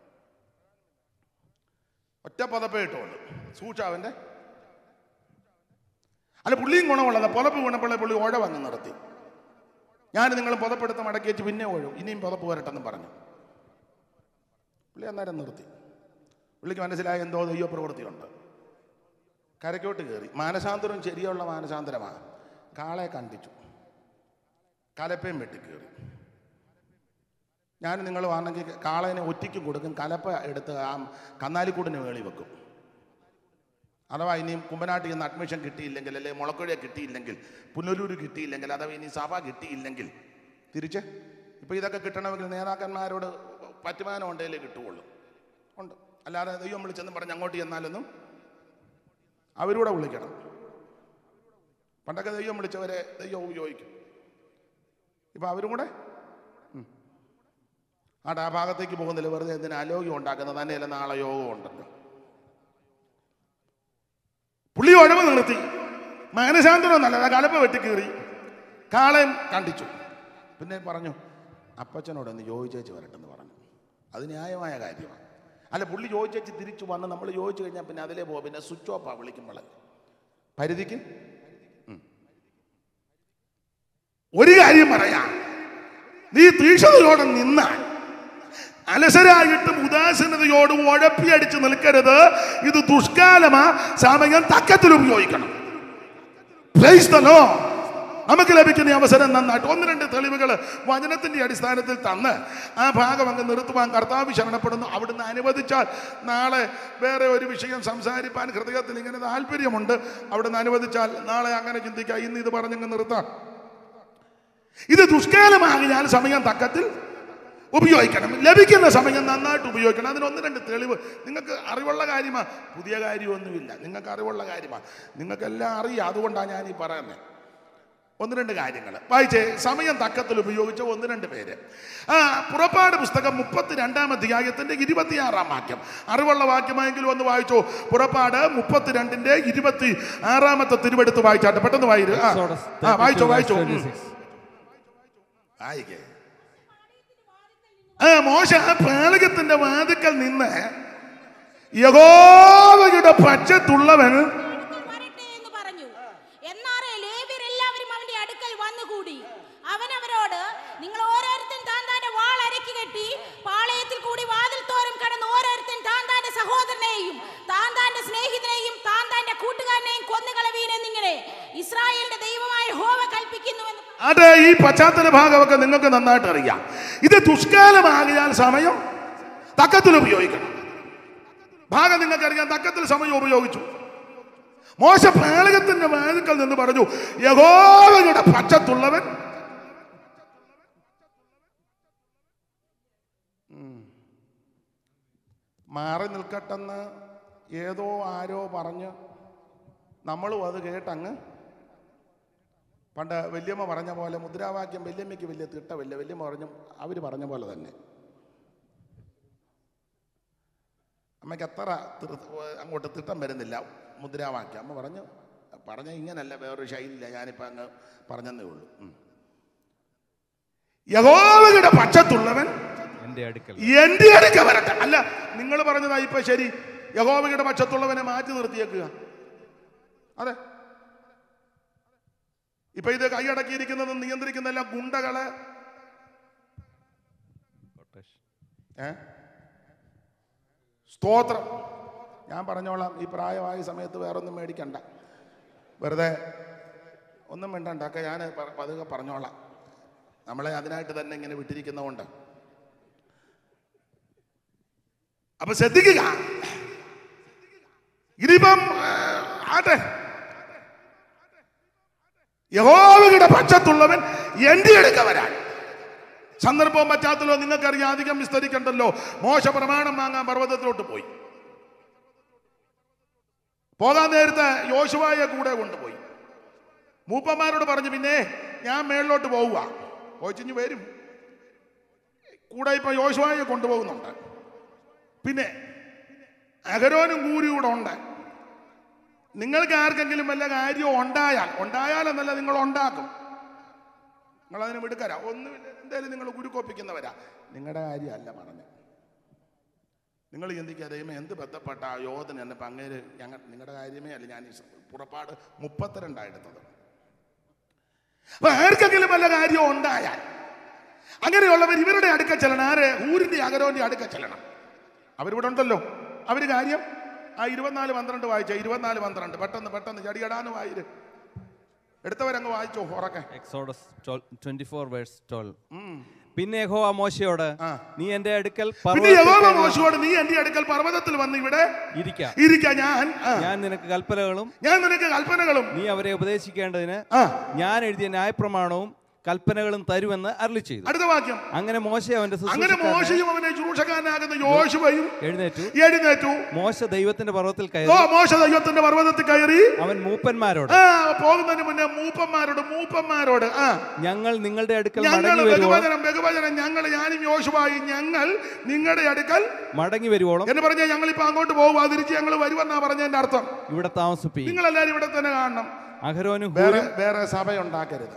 ഒറ്റ പതപ്പേ ഇട്ടുള്ളൂ സൂക്ഷാവിൻ്റെ അല്ല പുള്ളിയും ഗുണമുള്ളത് പുതപ്പ് വീണപ്പോഴേ പുള്ളി ഓഴ വന്ന് നിർത്തി ഞാൻ നിങ്ങൾ പുതപ്പെടുത്ത് മടക്കി വെച്ച് പിന്നെ ഓഴും ഇനിയും പുതപ്പ് വരട്ടെന്നും പറഞ്ഞു പുള്ളി അന്നേരം നിർത്തി പുള്ളിക്ക് മനസ്സിലായ എന്തോ ദൈവ പ്രവൃത്തിയുണ്ട് കരയ്ക്കോട്ട് കയറി മാനസാന്തരം ശരിയുള്ള മാനസാന്തരമാണ് കാളെ കണ്ടിച്ചു കലപ്പയും വെട്ടി കയറി ഞാൻ നിങ്ങൾ വാണെങ്കിൽ കാളേനെ ഒറ്റയ്ക്കും കൊടുക്കും കലപ്പ എടുത്ത് ആ കന്നാലിക്കൂടിന് വേളി വെക്കും അഥവാ ഇനിയും കുമ്പനാട്ടിൽ നിന്ന് അഡ്മിഷൻ കിട്ടിയില്ലെങ്കിൽ അല്ലെങ്കിൽ മുളക്കുഴ കിട്ടിയില്ലെങ്കിൽ പുനലൂർ കിട്ടിയില്ലെങ്കിൽ അഥവാ ഇനി സഭ കിട്ടിയില്ലെങ്കിൽ തിരിച്ച് ഇപ്പോൾ ഇതൊക്കെ കിട്ടണമെങ്കിൽ നേതാക്കന്മാരോട് പറ്റുമാനം ഉണ്ടെങ്കിലേ കിട്ടുകയുള്ളൂ ഉണ്ട് അല്ലാതെ ദൈവം വിളിച്ചെന്ന് പറഞ്ഞ് അങ്ങോട്ട് ചെന്നാലൊന്നും അവരൂടെ വിളിക്കണം പണ്ടൊക്കെ ദൈവം വിളിച്ചവരെ ദൈവം ഉപയോഗിക്കും ഇപ്പം അവരും കൂടെ ഉം. ആട്ടെ ആ ഭാഗത്തേക്ക് പോകുന്നില്ല വെറുതെ എന്തിനാ അലോഗ്യം ഉണ്ടാക്കുന്നത് തന്നെയല്ല നാളെ യോഗം ഉണ്ടല്ലോ പുള്ളി ഒഴവ് നിർത്തി മാനസാന്തരം നല്ലതാ കലപ്പ വെട്ടിക്കീറി കാളയും കണ്ടിച്ചു പിന്നെ പറഞ്ഞു അപ്പച്ചനോടൊന്ന് ചോദിച്ചേച്ച് വരട്ടെന്ന് പറഞ്ഞു അത് ന്യായമായ കാര്യമാണ് അല്ല പുള്ളി ചോദിച്ചേച്ച് തിരിച്ചു വന്ന് നമ്മൾ ചോദിച്ചു കഴിഞ്ഞാൽ പിന്നെ അതിലേ പോകും പിന്നെ സ്വിച്ച് ഓഫാ വിളിക്കുമ്പോൾ പരിധിക്ക് ഉം. ഒരു കാര്യം പറയാം നീ തീക്ഷണതയോടെ നിന്നാൽ അലസരായിട്ടും ഉദാസീനതയോടും ഉഴപ്പിയടിച്ച് നിൽക്കരുത് ഇത് ദുഷ്കാലമാ സമയം തക്കത്തിൽ ഉപയോഗിക്കണം Praise the Lord. നമുക്ക് ലഭിക്കുന്ന ഈ അവസരം നന്നായിട്ട് ഒന്ന് രണ്ട് തെളിവുകൾ വചനത്തിന്റെ അടിസ്ഥാനത്തിൽ തന്ന് ആ ഭാഗം അങ്ങ് നിർത്തുവാൻ കർത്താവ് ശരണപ്പെടുന്നു അവിടുന്ന് അനുവദിച്ചാൽ നാളെ വേറെ ഒരു വിഷയം സംസാരിപ്പാൻ ഹൃദയത്തിൽ ഇങ്ങനെ താല്പര്യമുണ്ട് അവിടുന്ന് അനുവദിച്ചാൽ നാളെ അങ്ങനെ ചിന്തിക്കാം ഇന്ന് ഇത് പറഞ്ഞങ്ങ് നിർത്താം ഇത് ദുഷ്കാലമാകിയാൽ സമയം തക്കത്തിൽ ഉപയോഗിക്കണം ലഭിക്കുന്ന സമയം നന്നായിട്ട് ഉപയോഗിക്കണം അതിന് ഒന്ന് രണ്ട് തെളിവ് നിങ്ങൾക്ക് അറിവുള്ള കാര്യമാണ് പുതിയ കാര്യമൊന്നുമില്ല നിങ്ങൾക്ക് അറിവുള്ള കാര്യമാണ് നിങ്ങൾക്കെല്ലാം അറിയാം അതുകൊണ്ടാണ് ഞാൻ ഈ പറയുന്നത് ഒന്ന് രണ്ട് കാര്യങ്ങൾ വായിച്ചേ സമയം തക്കത്തിൽ ഉപയോഗിച്ച ഒന്ന് രണ്ട് പേര് ആ പുറപ്പാട് പുസ്തകം മുപ്പത്തി രണ്ടാം അധ്യായത്തിന്റെ ഇരുപത്തിയാറാം വാക്യം അറിവുള്ള വാക്യമായെങ്കിലും ഒന്ന് വായിച്ചോ പുറപ്പാട് മുപ്പത്തിരണ്ടിന്റെ ഇരുപത്തി ആറാമത്തെ തിരുവെടുത്ത് വായിച്ചാട്ടെ പെട്ടെന്ന് വായിരു ആ Exodus ആ, വായിച്ചോ 32 വായിച്ചോ verse ഉം. 26. ആയിക്കേ ആ മോശ ആ പാളകത്തിന്റെ വാതുക്കൽ നിന്ന് യഹോവയുടെ പക്ഷത്തുള്ളവൻ അടുക്കൽ വരട്ടെ എന്ന് പറഞ്ഞു എന്നാറേ ലേവ്യരെല്ലാവരും അവന്റെ അടുക്കൽ വന്നുകൂടി അവൻ അവരോട് നിങ്ങൾ ഓരോരുത്തൻ താൻ താന്റെ വാൾ അരക്കി കെട്ടി പാളയത്തിൽ കൂടി വാതിൽ തോറും കടന്ന് ഓരോരുത്തൻ താൻ താന്റെ സഹോദരനെയും താൻ താന്റെ സ്നേഹിതനെയും താൻ താന്റെ കൂട്ടുകാരനെയും കൊന്നുകളവീൻ എന്നിങ്ങനെ ഇസ്രായേലിന്റെ ദൈവമായ ഹോവ കൽപ്പിക്കുന്നുവെന്ന് അത് ഈ പശ്ചാത്തല ഭാഗമൊക്കെ നിങ്ങൾക്ക് നന്നായിട്ട് അറിയാം ഇത് ദുഷ്കാലമാകിയാൽ സമയം തക്കത്തിൽ ഉപയോഗിക്കണം ഭാഗം നിങ്ങൾക്കറിയാം തക്കത്തിൽ സമയം ഉപയോഗിച്ചു മോശ പാളകത്തിന്റെ വാതിക്കൽ നിന്ന് പറഞ്ഞു യഹോവയുടെ പക്ഷത്തുള്ളവൻ ഉം. മാറി നിൽക്കട്ടെന്ന് ഏതോ ആരോ പറഞ്ഞ് നമ്മളും അത് കേട്ടങ്ങ് പണ്ട് വല്യമ്മ പറഞ്ഞ പോലെ മുദ്രാവാക്യം വല്യമ്മയ്ക്ക് വലിയ തിട്ടമില്ല വല്യമ്മ പറഞ്ഞു അവർ പറഞ്ഞ പോലെ തന്നെ അമ്മയ്ക്ക് അത്ര തിർ- അങ്ങോട്ട് തിട്ടം വരുന്നില്ല മുദ്രാവാക്യം അമ്മ പറഞ്ഞു പറഞ്ഞ ഇങ്ങനല്ല വേറൊരു ശൈലിയില്ല ഞാനിപ്പോൾ അങ്ങ് പറഞ്ഞതേ ഉള്ളൂ ഉം. യഹോവയുടെ പക്ഷത്തുള്ളവൻ എന്റെ അടുക്കൽ എന്റെ അടുക്ക വരട്ടെ അല്ല നിങ്ങൾ പറഞ്ഞതാ ഇപ്പൊ ശരി യഹോവയുടെ പക്ഷത്തുള്ളവനെ മാറ്റി നിർത്തിയേക്കുക അതെ ഇപ്പൊ ഇത് കൈയടക്കിയിരിക്കുന്നതും നിയന്ത്രിക്കുന്ന എല്ലാം ഗുണ്ടകള് ഏ സ്തോത്രം ഞാൻ പറഞ്ഞോളാം ഈ പ്രായമായ സമയത്ത് വേറൊന്നും മേടിക്കണ്ട വെറുതെ ഒന്നും വേണ്ടണ്ട ഒക്കെ ഞാൻ പ- പതുക്കെ പറഞ്ഞോളാം നമ്മളെ അതിനായിട്ട് തന്നെ ഇങ്ങനെ വിട്ടിരിക്കുന്നതുകൊണ്ട് അപ്പൊ ശ്രദ്ധിക്കുക ഇതിപ്പം ആ, ആട്ടെ യഹോവയുടെ പക്ഷത്തുള്ളവൻ എന്റെ അടുക്ക വരാൻ സന്ദർഭവും പശ്ചാത്തലോ നിങ്ങൾക്കറിയാം അധികം വിസ്തരിക്കണ്ടല്ലോ മോശ പ്രമാണം വാങ്ങാൻ പർവ്വതത്തിലോട്ട് പോയി പോകാൻ നേരത്തെ യോശുവായെ കൂടെ കൊണ്ടുപോയി മൂപ്പന്മാരോട് പറഞ്ഞു പിന്നെ ഞാൻ മേളിലോട്ട് പോവുക പോയിച്ചിഞ്ഞ് വരും കൂടെ ഇപ്പൊ യോശുവായെ കൊണ്ടുപോകുന്നുണ്ട് പിന്നെ അഗരോനും കൂരിയും കൂടെ ഉണ്ട് നിങ്ങൾക്ക് ആർക്കെങ്കിലും വല്ല കാര്യവും ഉണ്ടായാൽ ഉണ്ടായാൽ എന്നല്ല നിങ്ങൾ ഉണ്ടാക്കും നിങ്ങൾ അതിന് മിടുക്കരാ ഒന്നുമില്ല എന്തായാലും നിങ്ങൾ ഗുരുക്കോപ്പിക്കുന്നവരാ നിങ്ങളുടെ കാര്യമല്ല പറഞ്ഞത് നിങ്ങൾ ചിന്തിക്കുക ദൈവമേ എന്ത് ബന്ധപ്പെട്ട ആ യോധന എന്നെ അങ്ങേര് ഞങ്ങൾ നിങ്ങളുടെ കാര്യമേ അല്ല ഞാൻ ഈ സ- പുറപ്പാട് മുപ്പത്തിരണ്ടാണ് എടുത്തത് അപ്പൊ ആർക്കെങ്കിലും വല്ല കാര്യവും ഉണ്ടായാൽ അങ്ങനെയുള്ളവർ ഇവരുടെ അടുക്ക ചെല്ലണം ആര് ഊരിന്റെ അകരോന്റെ അടുക്ക ചെല്ലണം അവരിവിടെ ഉണ്ടല്ലോ അവര് കാര്യം ആ ഇരുപത്തിനാല് പന്ത്രണ്ട് വായിച്ച ഇരുപത്തിനാല് പന്ത്രണ്ട് പെട്ടെന്ന് പെട്ടെന്ന് ചടിയടാന്ന് വായിര് എടുത്തവരങ്ങ് വായിച്ചോ ഉറക്കെ Exodus twenty four verse twelve പിന്നെ യഹോവ മോശയോട് ആ. നീ എന്റെ അടുക്കൽ പിന്നെ പർവ്വതത്തിൽ യഹോവ കയറി മോശയോട് നീ എന്റെ അടുക്കൽ പർവ്വതത്തിൽ വന്ന് ഇവിടെ ഇരിക്കാം ഇരിക്ക ഞാൻ ആ, ഞാൻ നിനക്ക് കൽപ്പനകളും ഞാൻ നിനക്ക് കൽപ്പനകളും നീ അവരെ ഉപദേശിക്കേണ്ടതിന് ആ ഞാൻ എഴുതിയ ന്യായപ്രമാണവും കൽപ്പനകളും തരുമെന്ന് അരുളി ചെയ്തു അടുത്ത വാക്യം അങ്ങനെ മോശ അവന്റെ അങ്ങനെ ശുശ്രൂഷക്കാരനെ മോശയും അവനെ ശുശ്രൂഷക്കാരനാകുന്ന യോശുവയും എഴുന്നേറ്റു എഴുന്നേറ്റു മോശ ദൈവത്തിന്റെ പർവ്വതത്തിൽ ഓ കയറി മോശ ദൈവത്തിന്റെ പർവ്വതത്തിൽ കയറി അവൻ മൂപ്പന്മാരോട് ആ പോകുന്നതിന് മുന്നേ മൂപ്പന്മാരോട് മൂപ്പന്മാരോട് ആ ഞങ്ങൾ നിങ്ങളുടെ അടുക്കൽ ഞങ്ങൾ മടങ്ങി വരുവോളം ബഹുവചനം ബഹുവചനം ഞങ്ങൾ ഞാനും യോശുവായി ഞങ്ങൾ നിങ്ങളുടെ അടുക്കൽ മടങ്ങി വരുവോളം എന്ന് പറഞ്ഞാൽ ഞങ്ങൾ ഇപ്പൊ അങ്ങോട്ട് പോകുക തിരിച്ച് ഞങ്ങൾ വരുമെന്നാ പറഞ്ഞതിന്റെ അർത്ഥം ഇവിടെ താമസിപ്പി നിങ്ങൾ എല്ലാവരും ഇവിടെ തന്നെ കാണണം അഹരോനും വേറെ ഹൂരും വേറെ സഭയുണ്ടാക്കരുത്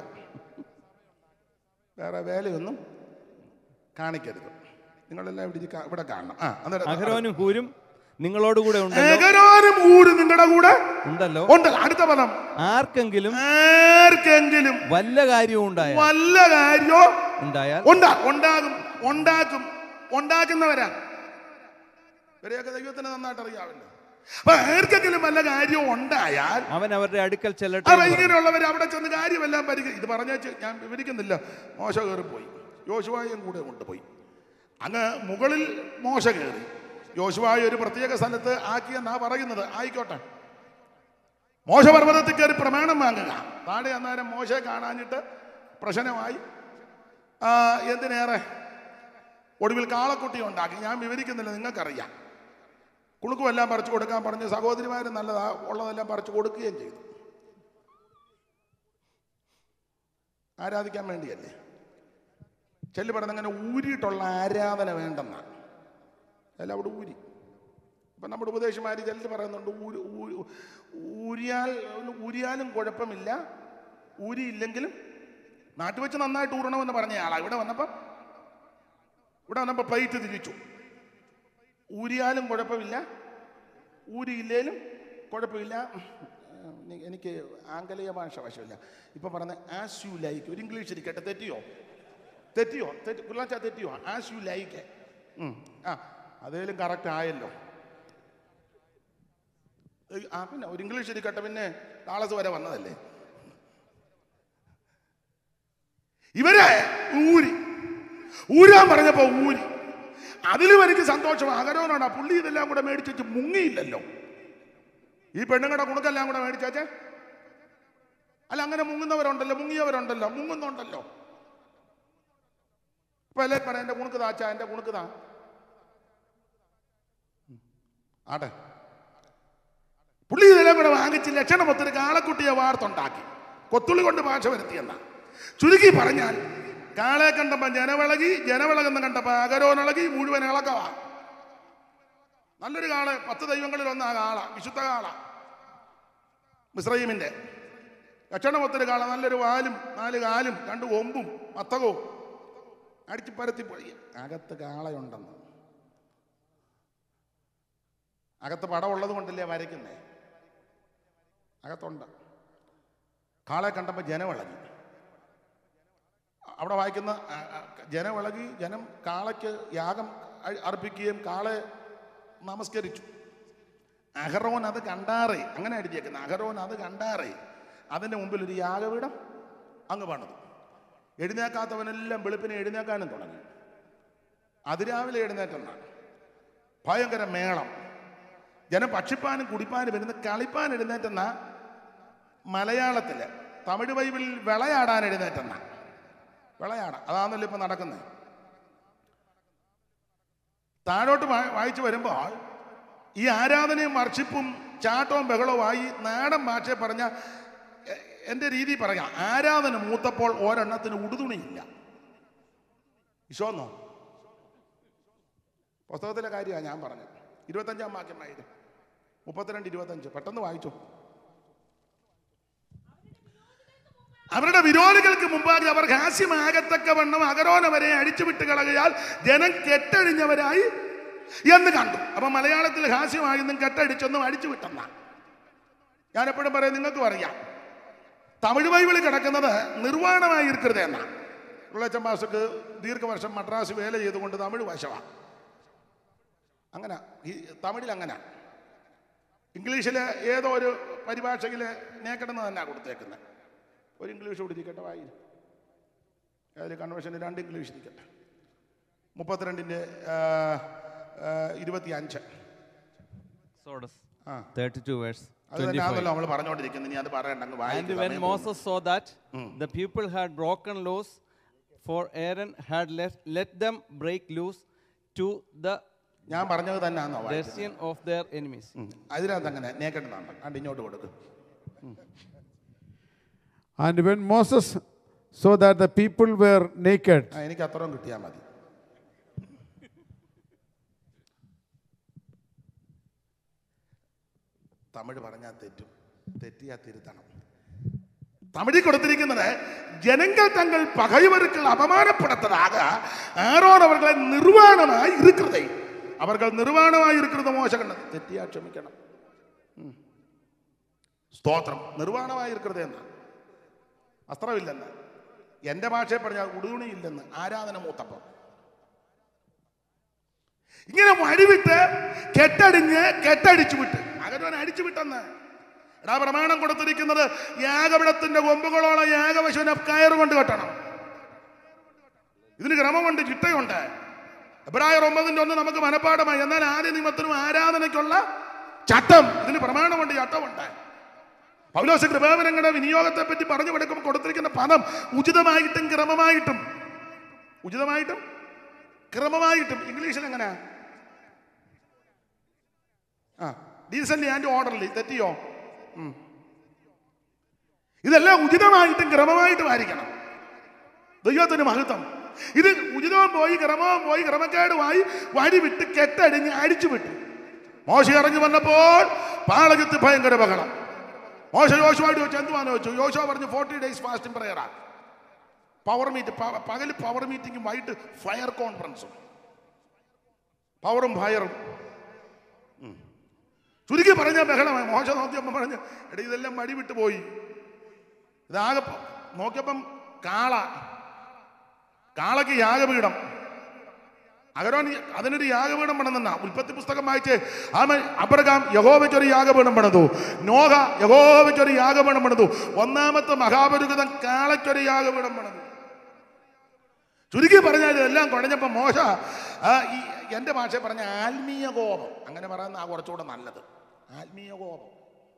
വേറെ വേലയൊന്നും കാണിക്കരുത് നിങ്ങളെല്ലാം ഇവിടെ ഇരിക്ക- ഇവിടെ കാണണം ആ അന്നേരം അഹരോനും ഹൂരും നിങ്ങളോടുകൂടെ ഉണ്ടല്ലോ ഏകരോനും ഊര് നിങ്ങളുടെ കൂടെ ഉണ്ടല്ലോ ഉണ്ട് അടുത്ത പദം ആർക്കെങ്കിലും ആർക്കെങ്കിലും വല്ല കാര്യവും ഉണ്ടായ വല്ല കാര്യോ ഉണ്ടായാൽ ഉണ്ടാ ഉണ്ടാകും ഉണ്ടാക്കും ഉണ്ടാക്കുന്നവരാ ഇവരെയൊക്കെ ദൈവത്തിന് നന്നായിട്ട് അറിയാമല്ലോ അപ്പൊ ആർക്കെങ്കിലും വല്ല കാര്യവും ഉണ്ടായാൽ അവൻ അവരുടെ അടുക്കൽ ചെല്ലട്ടെ അപ്പൊ എന്ന് പറഞ്ഞു. ഇങ്ങനെയുള്ളവർ അവിടെ ചെന്ന് കാര്യമെല്ലാം പരിഹരി ഇത് പറഞ്ഞ ഞാൻ വിവരിക്കുന്നില്ല മോശ കയറി പോയി യോശുവായും കൂടെ കൊണ്ടുപോയി അങ്ങ് മുകളിൽ മോശ കയറി യോശുവായ ഒരു പ്രത്യേക സ്ഥലത്ത് ആക്കിയെന്നാ പറയുന്നത് ആയിക്കോട്ടെ മോശ പർവ്വതത്തിൽ കയറി പ്രമാണം വാങ്ങുക താഴെ അന്നേരം മോശയെ കാണാഞ്ഞിട്ട് പ്രശ്നമായി ആ, എന്തിനേറെ ഒടുവിൽ കാളക്കുട്ടി ഉണ്ടാക്കി ഞാൻ വിവരിക്കുന്നില്ല നിങ്ങൾക്കറിയാം കുണുക്കുമെല്ലാം പറിച്ചു കൊടുക്കാൻ പറഞ്ഞ് സഹോദരിമാർ നല്ലതാ ഉള്ളതെല്ലാം പറിച്ചു കൊടുക്കുകയും ചെയ്തു ആരാധിക്കാൻ വേണ്ടിയല്ലേ ചെല്ലു പറഞ്ഞ അങ്ങനെ ഊരിയിട്ടുള്ള ആരാധന വേണ്ടെന്ന എല്ലാം അവിടെ ഊരി ഇപ്പം നമ്മുടെ ഉപദേശമാര് ചിലർ പറയുന്നുണ്ട് ഊരി ഊ- ഊരിയാൽ ഊരിയാലും കുഴപ്പമില്ല ഊരിയില്ലെങ്കിലും നാട്ടിൽ വെച്ച് നന്നായിട്ട് ഊറണമെന്ന് പറഞ്ഞ ആളാ ഇവിടെ വന്നപ്പം ഇവിടെ വന്നപ്പോൾ പ്ലേറ്റ് തിരിച്ചു ഊരിയാലും കുഴപ്പമില്ല ഊരിയില്ലേലും കുഴപ്പമില്ല ഉം, എനി- എനിക്ക് ആംഗലേയ ഭാഷ വശമില്ല ഇപ്പൊ പറഞ്ഞ ആസ് യു ലൈക്ക് ഒരു ഇംഗ്ലീഷ് ഇരിക്കട്ടെ തെറ്റിയോ തെറ്റിയോ തെറ്റി പിള്ളാച്ച തെറ്റിയോ ആസ് യു ലൈക്ക് ആ അതേലും കറക്റ്റ് ആയല്ലോ ഏയ്, ആ പിന്നെ ഒരു ഇംഗ്ലീഷ് ഇരിക്കട്ടെ പിന്നെ താളസ് വരെ വന്നതല്ലേ ഇവരെ ഊരി ഊരാൻ പറഞ്ഞപ്പോ ഊരി അതിലും എനിക്ക് സന്തോഷം അകരോനാണ് പുള്ളി ഇതെല്ലാം കൂടെ മേടിച്ചു മുങ്ങിയില്ലല്ലോ ഈ പെണ്ണുങ്ങളുടെ കുണുക്കെല്ലാം കൂടെ മേടിച്ചേ അല്ല അങ്ങനെ മുങ്ങുന്നവരുണ്ടല്ലോ മുങ്ങിയവരുണ്ടല്ലോ മുങ്ങുന്നുണ്ടല്ലോ ഇപ്പൊ അല്ലേ പറയാം എന്റെ കുണുക്ക് താച്ച എന്റെ കുണുക്ക് താ ഉം. ആട്ടെ പുള്ളി ഇതെല്ലാം കൂടെ വാങ്ങിച്ച് ലക്ഷണമൊത്തൊരു കാളക്കുട്ടിയെ വാർത്തുണ്ടാക്കി കൊത്തുള്ളി കൊണ്ട് ഭാഷ വരുത്തിയെന്ന ചുരുക്കി പറഞ്ഞാൽ കാളെ കണ്ടപ്പോ ജനവിളകി ജനവിളകെന്ന് കണ്ടപ്പോ അകരോനിളകി മുഴുവൻ ഇളക്കവാ നല്ലൊരു കാള് പത്ത് ദൈവങ്ങളിൽ ഒന്ന് ആ കാള വിശുദ്ധ കാള മിശ്രൈമിന്റെ ലക്ഷണമൊത്തൊരു കാള നല്ലൊരു വാലും നാല് കാലും രണ്ട് കൊമ്പും മത്തകവും അടിച്ച് പരത്തി പോയി അകത്ത് കാളയുണ്ടെന്ന് അകത്ത് പടം ഉള്ളത് കൊണ്ടല്ലേ വരയ്ക്കുന്നേ അകത്തുണ്ട് കാളെ കണ്ടപ്പോൾ ജനവിളകി അവിടെ വായിക്കുന്ന ആ, ആ, ജനവിളകി ജനം കാളയ്ക്ക് യാഗം അ- അർപ്പിക്കുകയും കാളെ നമസ്കരിച്ചു അഹറോൻ അത് കണ്ടാറേ അങ്ങനെ അടിച്ചേക്കുന്നത് അഹറോൻ അത് കണ്ടാറേ അതിൻ്റെ മുമ്പിൽ ഒരു യാഗപീഠം അങ്ങ് പണിതു എഴുന്നേക്കാത്തവനെല്ലാം വെളുപ്പിനെ എഴുന്നേക്കാനും തുടങ്ങി അതിരാവിലെ എഴുന്നേറ്റെന്നാണ് ഭയങ്കര മേളം ജനം ഭക്ഷിപ്പാനും കുടിപ്പാനും വരുന്ന കളിപ്പാൻ എഴുന്നേറ്റെന്ന മലയാളത്തില് തമിഴ് ബൈബിളിൽ വിളയാടാൻ എഴുന്നേറ്റെന്ന വിളയാട അതാണല്ലോ ഇപ്പൊ നടക്കുന്നത് താഴോട്ട് വാ- വായിച്ചു വരുമ്പോൾ ഈ ആരാധനയും വർഷിപ്പും ചാട്ടവും ബഹളവുമായി നാടൻ ഭാഷ പറഞ്ഞ എ- എൻ്റെ രീതി പറയാം ആരാധന മൂത്തപ്പോൾ ഒരെണ്ണത്തിന് ഉടുതുണിയില്ല വിശ്വന്നോ പുസ്തകത്തിലെ കാര്യമാണ് ഞാൻ പറഞ്ഞത് ഇരുപത്തഞ്ചാം വാക്യമായിരുന്നു മുപ്പത്തിരണ്ട് ഇരുപത്തഞ്ച് പെട്ടെന്ന് വായിച്ചു അവരുടെ വിരോധികൾക്ക് മുമ്പാകെ അവർ ഹാസ്യമാകത്തക്കവണ്ണം അകരോനവരെ അടിച്ചുവിട്ട് കളകയാൽ ജനം കെട്ടഴിഞ്ഞവരായി എന്ന് കണ്ടു അപ്പൊ മലയാളത്തിൽ ഹാസ്യമായെന്നും കെട്ടടിച്ചൊന്നും അടിച്ചു വിട്ടെന്ന ഞാൻ എപ്പോഴും പറയും നിങ്ങൾക്കും അറിയാം തമിഴ് ബൈബിളിൽ കിടക്കുന്നത് നിർവ്വാണമായി ഇരിക്കരുത് എന്നാ ഉള്ളച്ചൻ മാസക്ക് ദീർഘവർഷം മദ്രാസ് വേല ചെയ്തുകൊണ്ട് തമിഴ് വശമാണ് അങ്ങനെ ഈ തമിഴിൽ അങ്ങനെ ഇംഗ്ലീഷിലെ ഏതോ ഒരു പരിഭാഷയിൽ നേക്കടെന്ന് തന്നെ കൊടുത്തേക്കുന്നത് ഒരു ഇംഗ്ലീഷ് കൂടി ഇരിക്കട്ടെ വായി അതിൽ കൺവെൻഷന് രണ്ട് ഇംഗ്ലീഷ് ഇരിക്കട്ടെ മുപ്പത്തിരണ്ടിൻ്റെ ഇരുപത്തി അഞ്ച് Exodus ആ 32 verse അത് 25. തന്നെയാണല്ലോ നമ്മൾ പറഞ്ഞുകൊണ്ടിരിക്കുന്നത് ഇനി അത് പറയണ്ട അങ്ങ് And വായിക്ക്, when സമയം പോകും. Moses saw that the people had broken loose, for Aaron had let, let them break loose to the ഞാൻ പറഞ്ഞത് തന്നെയാണോ വായിക്കുന്നത്? destiny of their enemies. ഉം. അതിനകത്ത് അങ്ങനെ നേക്കെട്ടുന്നുണ്ട് കണ്ട് ഇങ്ങോട്ട് കൊടുക്കും And when Moses saw that the people were naked, ആ എനിക്ക് അത്രയും കിട്ടിയാൽ മതി തമിഴ് പറഞ്ഞാൽ തെറ്റും തെറ്റിയാ തിരുത്തണം തമിഴിൽ കൊടുത്തിരിക്കുന്നത് ജനങ്ങൾ തങ്ങൾ പകൈവരുക്കൾ അപമാനപ്പെടുത്തதாக ആരോൺ അവർകളെ നിർവാണമായി ഇരിക്കുന്നതേ അവർകൾ നിർവാണമായി ഇരിക്കുന്നത് മോശകണ്ണ് തെറ്റിയാ ക്ഷമിക്കണം ഉം. സ്തോത്രം നിർവാണമായി ഇരിക്കുന്നത് എന്നാ വസ്ത്രമില്ലെന്ന് എൻ്റെ ഭാഷയിൽ പറഞ്ഞാൽ ഉടുതുണിയില്ലെന്ന് ആരാധന മൂത്തപ്പം ഇങ്ങനെ വഴിവിട്ട് കെട്ടടിഞ്ഞ് കെട്ടടിച്ചു വിട്ട് അകരവൻ അടിച്ചു വിട്ടെന്ന് എടാ പ്രമാണം കൊടുത്തിരിക്കുന്നത് യാഗപിടത്തിന്റെ കൊമ്പുകളോളം യാഗപശുവിനെ കയറുകൊണ്ട് കെട്ടണം ഇതിന് ക്രമമുണ്ട് ചിട്ടയുണ്ട് എബ്രായർ ഒമ്പതിന്റെ ഒന്ന് നമുക്ക് മനപ്പാടമായി എന്നാൽ ആദ്യ നിയമത്തിനും ആരാധനയ്ക്കുള്ള ചട്ടം ഇതിന് പ്രമാണമുണ്ട് ചട്ടമുണ്ട് പൗലോസ് കൃപാവനങ്ങളുടെ വിനിയോഗത്തെ പറ്റി പറഞ്ഞു കൊടുക്കുമ്പോൾ കൊടുത്തിരിക്കുന്ന പദം ഉചിതമായിട്ടും ക്രമമായിട്ടും ഉചിതമായിട്ടും ക്രമമായിട്ടും ഇംഗ്ലീഷിൽ എങ്ങനെ ആ ഡീസന്റ് ആൻഡ് ഓർഡർലി തെറ്റിയോ ഉം. ഇതെല്ലാം ഉചിതമായിട്ടും ക്രമമായിട്ടും ആയിരിക്കണം ദൈവത്തിന് മഹത്വം ഇത് ഉചിതവും പോയി ക്രമവും പോയി ക്രമക്കേടുമായി വഴി വിട്ട് കെട്ടടിഞ്ഞ് അടിച്ചു വിട്ടു മോശ ഇറങ്ങി വന്നപ്പോൾ പാളകത്ത് ഭയങ്കര ബഹളം മോശ യോശുവായിട്ട് ചോദിച്ചു എന്തുവാന്ന് ചോദിച്ചു യോശുവ പറഞ്ഞു ഫോർട്ടി ഡേയ്സ് ഫാസ്റ്റിംഗ് പ്രയറാ പവർ മീറ്റ് പകൽ പവർ മീറ്റിംഗും വൈകിട്ട് ഫയർ കോൺഫറൻസും പവറും ഫയറും ഉം. ചുരുക്കി പറഞ്ഞ ബഹളമായി മോശ നോക്കിയപ്പോൾ പറഞ്ഞു എടാ ഇതെല്ലാം മടി വിട്ടു പോയി ഇതാകെ പ- നോക്കിയപ്പം കാള കാളയ്ക്ക് യാഗപീഠം അഗരോൻ അതിനൊരു യാഗപീഠം പണിതെന്ന ഉൽപ്പത്തി പുസ്തകം വായിച്ച് ആമ അബ്രഹാം യഹോവയ്ക്കൊരു യാഗപീഠം പണിതു നോഹ യഹോവയ്ക്കൊരു യാഗപീഠം പണിതു ഒന്നാമത്തെ മഹാപുരുഗതൻ കാളയ്ക്കൊരു യാഗപീഠം പണിതു ചുരുക്കി പറഞ്ഞാൽ ഇതെല്ലാം കുഴഞ്ഞപ്പോൾ മോശ ആ, ഈ എൻ്റെ ഭാഷ പറഞ്ഞ ആത്മീയ കോപം അങ്ങനെ പറയുന്ന ആ കുറച്ചുകൂടെ നല്ലത് ആത്മീയ കോപം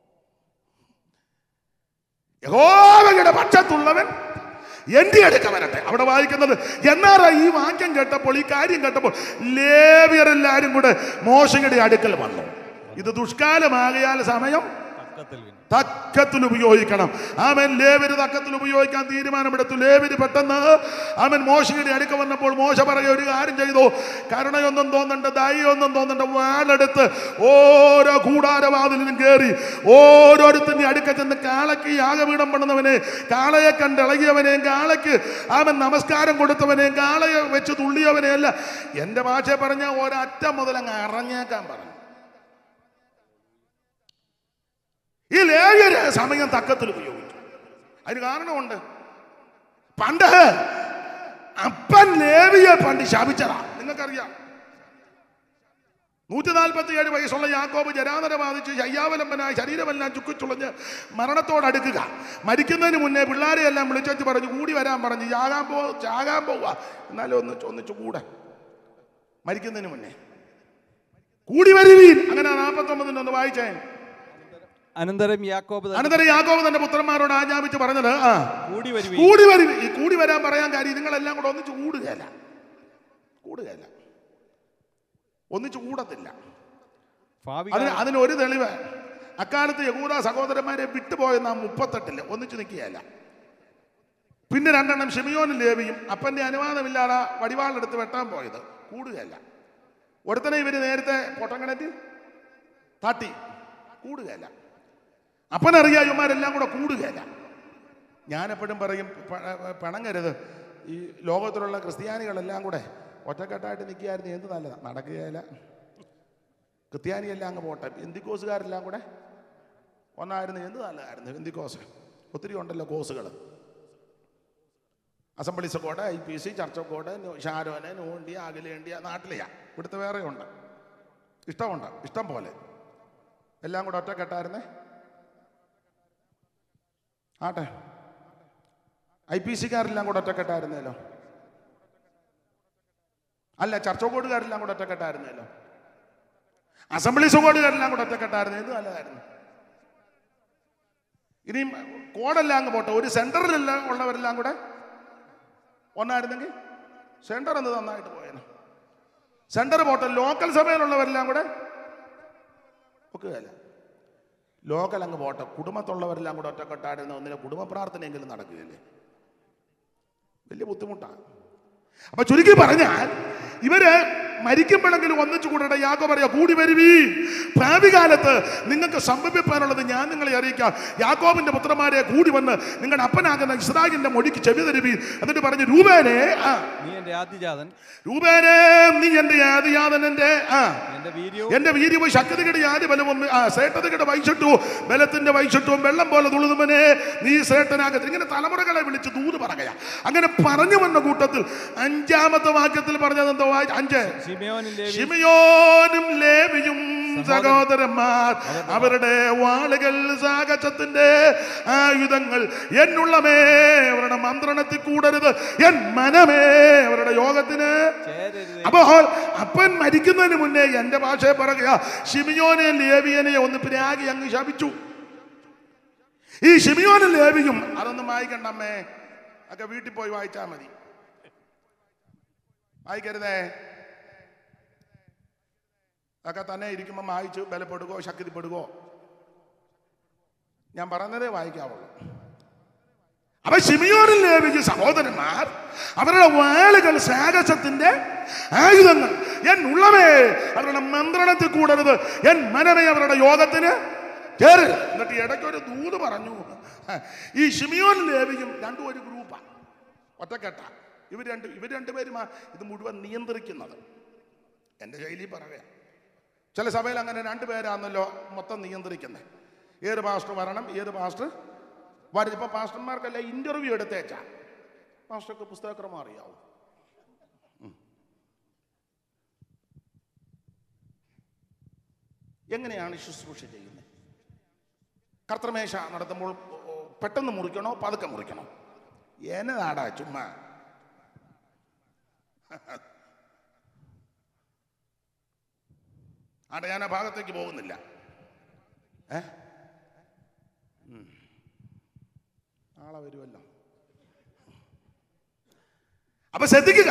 യഹോവയുടെ പക്ഷത്തുള്ളവൻ എന്റെ അടുക്ക വരട്ടെ അവിടെ വായിക്കുന്നത് എന്നാറാ ഈ വാക്യം കേട്ടപ്പോൾ ഈ കാര്യം കേട്ടപ്പോൾ ലേവിയരെല്ലാരും കൂടെ മോശയുടെ അടുക്കൽ വന്നു ഇത് ദുഷ്കാലമാകയാൽ സമയം തക്കത്തിൽ വിൻ. തക്കത്തിൽ ഉപയോഗിക്കണം അവൻ ലേവര് തക്കത്തിൽ ഉപയോഗിക്കാൻ തീരുമാനമെടുത്തു ലേവര് പെട്ടെന്ന് അവൻ മോശയുടെ അടുക്ക വന്നപ്പോൾ മോശ പറയുക ഒരു കാര്യം ചെയ്തു കരുണയൊന്നും തോന്നണ്ട ദയൊന്നും തോന്നണ്ട വാളെടുത്ത് ഓരോ കൂടാരവാതിലിനും കയറി ഓരോരുത്തരുടെ അടുക്ക ചെന്ന് കാളയ്ക്ക് യാഗപീഠം പണിതവനെ കാളയെ കണ്ട് ഇളകിയവനെയും കാളയ്ക്ക് അവൻ നമസ്കാരം കൊടുത്തവനെയും കാളയെ വെച്ച് തുള്ളിയവനെയല്ല എൻ്റെ ഭാഷ പറഞ്ഞ ഒരറ്റം മുതൽ അങ്ങ് അറിഞ്ഞേക്കാൻ പറഞ്ഞു ഈ ലേവ്യര് സമയം തക്കത്തിൽ ഉപയോഗിച്ചു അതിന് കാരണമുണ്ട് പണ്ട് അപ്പൻ ലേവിയെ പണ്ട് ശാപിച്ചതാ നിങ്ങൾക്കറിയാം നൂറ്റി നാൽപ്പത്തി ഏഴ് വയസ്സുള്ള യാക്കോബ് ജരാതര ബാധിച്ച് ശയ്യാവലംബനായ ശരീരമെല്ലാം ചുക്കിച്ചുളഞ്ഞ് മരണത്തോടടുക്കുക മരിക്കുന്നതിന് മുന്നേ പിള്ളേരെ എല്ലാം വിളിച്ചു പറഞ്ഞു കൂടി വരാൻ പറഞ്ഞു ചാകാൻ പോ ചാകാൻ പോവുക എന്നാലും ഒന്ന് ഒന്നിച്ചു കൂടെ മരിക്കുന്നതിന് മുന്നേ കൂടി വരുവീൻ അങ്ങനെ നാൽപ്പത്തൊമ്പതിന് ഒന്ന് വായിച്ചേ അനന്തരം യാക്കോബ് തന്റെ അനന്തരം യാക്കോബ് തന്റെ പുത്രന്മാരോട് ആജ്ഞാപിച്ച് പറഞ്ഞത് ആ കൂടി വരുവീൻ കൂടി വരും ഈ കൂടി വരാൻ പറയാൻ കാര്യം നിങ്ങളെല്ലാം കൂടെ ഒന്നിച്ച് കൂടുകയല്ല കൂടുകയല്ല ഒന്നിച്ച് കൂടത്തില്ല ഭാവി അതിന് കാലം- അതിന് ഒരു തെളിവ് അക്കാലത്ത് യഹൂദ സഹോദരന്മാരെ വിട്ടുപോയെന്ന മുപ്പത്തെട്ടില് ഒന്നിച്ച് നിൽക്കുകയല്ല പിന്നെ രണ്ടെണ്ണം ഷിമിയോനും ലേവിയും അപ്പന്റെ അനുവാദമില്ലാതെ വടിവാളെടുത്ത് വെട്ടാൻ പോയത് കൂടുകയല്ല ഒരുത്തനെ ഇവര് നേരത്തെ പൊട്ടങ്കണറ്റിൽ തട്ടി കൂടുകയല്ല അപ്പനറിയാം ഇവന്മാരെല്ലാം കൂടെ കൂടുകയല്ല ഞാനെപ്പോഴും പറയും പ- പിണങ്ങരുത് ഈ ലോകത്തിലുള്ള ക്രിസ്ത്യാനികളെല്ലാം കൂടെ ഒറ്റക്കെട്ടായിട്ട് നിൽക്കുകയായിരുന്നു എന്ത് നല്ലതാണ് നടക്കുകയില്ല ക്രിസ്ത്യാനിയെല്ലാം അങ്ങ് പോട്ടെ എന്തിക്കോസുകാരെല്ലാം കൂടെ ഒന്നായിരുന്നു എന്ത് നല്ലതായിരുന്നു എന്തിക്കോസ് ഒത്തിരി ഉണ്ടല്ലോ കോസുകൾ assemblies God I P C church God ഷാരോന് നൂണ്ടിയ അഖിലേന്ത്യ നാട്ടിലെയാ ഇവിടുത്തെ വേറെ ഉണ്ട് ഇഷ്ടമുണ്ട് ഇഷ്ടം പോലെ എല്ലാം കൂടെ ഒറ്റക്കെട്ടായിരുന്നേ ആട്ടെ ഐ പി സിക്കാരെല്ലാം കൂടെ ഒറ്റക്കെട്ടായിരുന്നല്ലോ അല്ല ചർച്ചോക്കോടുകാരെല്ലാം കൂടെ ഒറ്റക്കെട്ടായിരുന്നല്ലോ അസംബ്ലി സുകോടുകാരെല്ലാം കൂടെ ഒറ്റക്കെട്ടായിരുന്നു ഇത് നല്ലതായിരുന്നു ഇനിയും കോഡെല്ലാം അങ്ങ് പോട്ടെ ഒരു സെന്ററിലെല്ലാം ഉള്ളവരെല്ലാം കൂടെ ഒന്നായിരുന്നെങ്കിൽ സെന്റർ എന്ന് നന്നായിട്ട് പോയേനെ സെന്റർ പോട്ടെ ലോക്കൽ സഭയിലുള്ളവരെല്ലാം കൂടെ ഒക്കുകയല്ല ലോക്കൽ അങ്ങ് പോട്ടെ കുടുംബത്തുള്ളവരെല്ലാം കൂടെ ഒറ്റക്കെട്ടായിരുന്ന ഒന്നിനെ കുടുംബ പ്രാർത്ഥനയെങ്കിലും നടക്കുകയല്ലേ വലിയ ബുദ്ധിമുട്ടാണ് അപ്പൊ ചുരുക്കി പറഞ്ഞാൽ ഇവര് മരിക്കുമ്പോഴെങ്കിലും ഒന്നിച്ചു കൂടെ യാക്കോ പറയാ കൂടി വരുവീ ഭാവി കാലത്ത് നിങ്ങൾക്ക് സംഭവിപ്പാനുള്ളത് ഞാൻ നിങ്ങളെ അറിയിക്കാം യാക്കോബിന്റെ പുത്രന്മാരെ കൂടി വന്ന് നിങ്ങളുടെ അപ്പനാകുന്ന ഇസ്രായേലിന്റെ മൊഴിക്ക് ചെവി തരുവീ എന്നിട്ട് പറഞ്ഞു രൂപേനെ ആ നീ എന്റെ ആദ്യജാതൻ രൂപേനെ നീ എന്റെ ആദിയാതനന്റെ ആ എന്റെ വീര്യവും എന്റെ വീര്യവും ശക്തിയുടെ ആദ്യ ബലവും ആ ശ്രേഷ്ഠതയുടെ വൈശിട്ടുവും ബലത്തിന്റെ വൈശിട്ടുവും വെള്ളം പോലെ തുളുതുമനെ നീ ശ്രേഷ്ഠനാകത്ത് ഇങ്ങനെ തലമുറകളെ വിളിച്ച് ദൂത് പറയുക അങ്ങനെ പറഞ്ഞു വന്ന കൂട്ടത്തിൽ അഞ്ചാമത്തെ വാക്യത്തിൽ പറഞ്ഞത് എന്തോ വായി- അഞ്ച് ശിമയോനും ലേവി ഷിമിയോനും ലേവിയും സഹോദരന്മാർ അവരുടെ വാളുകൾ സാഹചത്തിന്റെ ആയുധങ്ങൾ എന്നുള്ളമേ അവരുടെ മന്ത്രണത്തിൽ കൂടരുത് എൻ മനമേ അവരുടെ യോഗത്തിന് ചേരരുത് അപ്പോൾ അപ്പൻ മരിക്കുന്നതിന് മുന്നേ എന്റെ ഭാഷയെ പറയുക ഷിമിയോനെ ലേവിയനെ ഒന്ന് പിരാഗി അങ്ങ് ശപിച്ചു ഈ ഷിമിയോനും ലേവിയും അതൊന്നും വായിക്കണ്ട അമ്മേ ഒക്കെ വീട്ടിൽ പോയി വായിച്ചാ മതി വായിക്കരുതേ ഒക്കെ തന്നെ ഇരിക്കുമ്പോൾ വായിച്ച് ബലപ്പെടുകയോ ശക്തിപ്പെടുകയോ ഞാൻ പറഞ്ഞതേ വായിക്കാവുള്ളൂ അപ്പൊ ഷിമിയോനിൽ ലേവിക്ക് സഹോദരന്മാർ അവരുടെ വാളുകൾ സാഹസത്തിന്റെ ആയുധങ്ങൾ എൻ ഉള്ളവേ അവരുടെ മന്ത്രണത്തിൽ കൂടരുത് എൻ മനമേ അവരുടെ യോഗത്തിന് ചേരരുത് എന്നിട്ട് ഇടയ്ക്കൊരു ദൂത് പറഞ്ഞു ഈ ഷിമിയോൻ ലേവിയും രണ്ടും ഒരു ഗ്രൂപ്പാണ് ഒറ്റക്കെട്ട ഇവർ രണ്ട് ഇവർ രണ്ടുപേരുമാ ഇത് മുഴുവൻ നിയന്ത്രിക്കുന്നത് എൻ്റെ ശൈലി പറയുക ചില സഭയിൽ അങ്ങനെ രണ്ടുപേരാണല്ലോ മൊത്തം നിയന്ത്രിക്കുന്നത് ഏത് പാസ്റ്റർ വരണം ഏത് പാസ്റ്റർ വരും ഇപ്പം പാസ്റ്റർമാർക്കല്ല ഇന്റർവ്യൂ എടുത്തേച്ചാ പാസ്റ്റർക്ക് പുസ്തകക്രമം അറിയാവൂ ഉം. എങ്ങനെയാണ് ശുശ്രൂഷ ചെയ്യുന്നത് കർത്തമേശ നടത്തുമ്പോൾ ഓ, പെട്ടെന്ന് മുറിക്കണോ പതുക്കെ മുറിക്കണോ എന്നതാടാ ചുമ്മാ ആടെ ഞാൻ ആ ഭാഗത്തേക്ക് പോകുന്നില്ല ഏ ഉം. നാളെ വരുമല്ലോ അപ്പൊ ശ്രദ്ധിക്കുക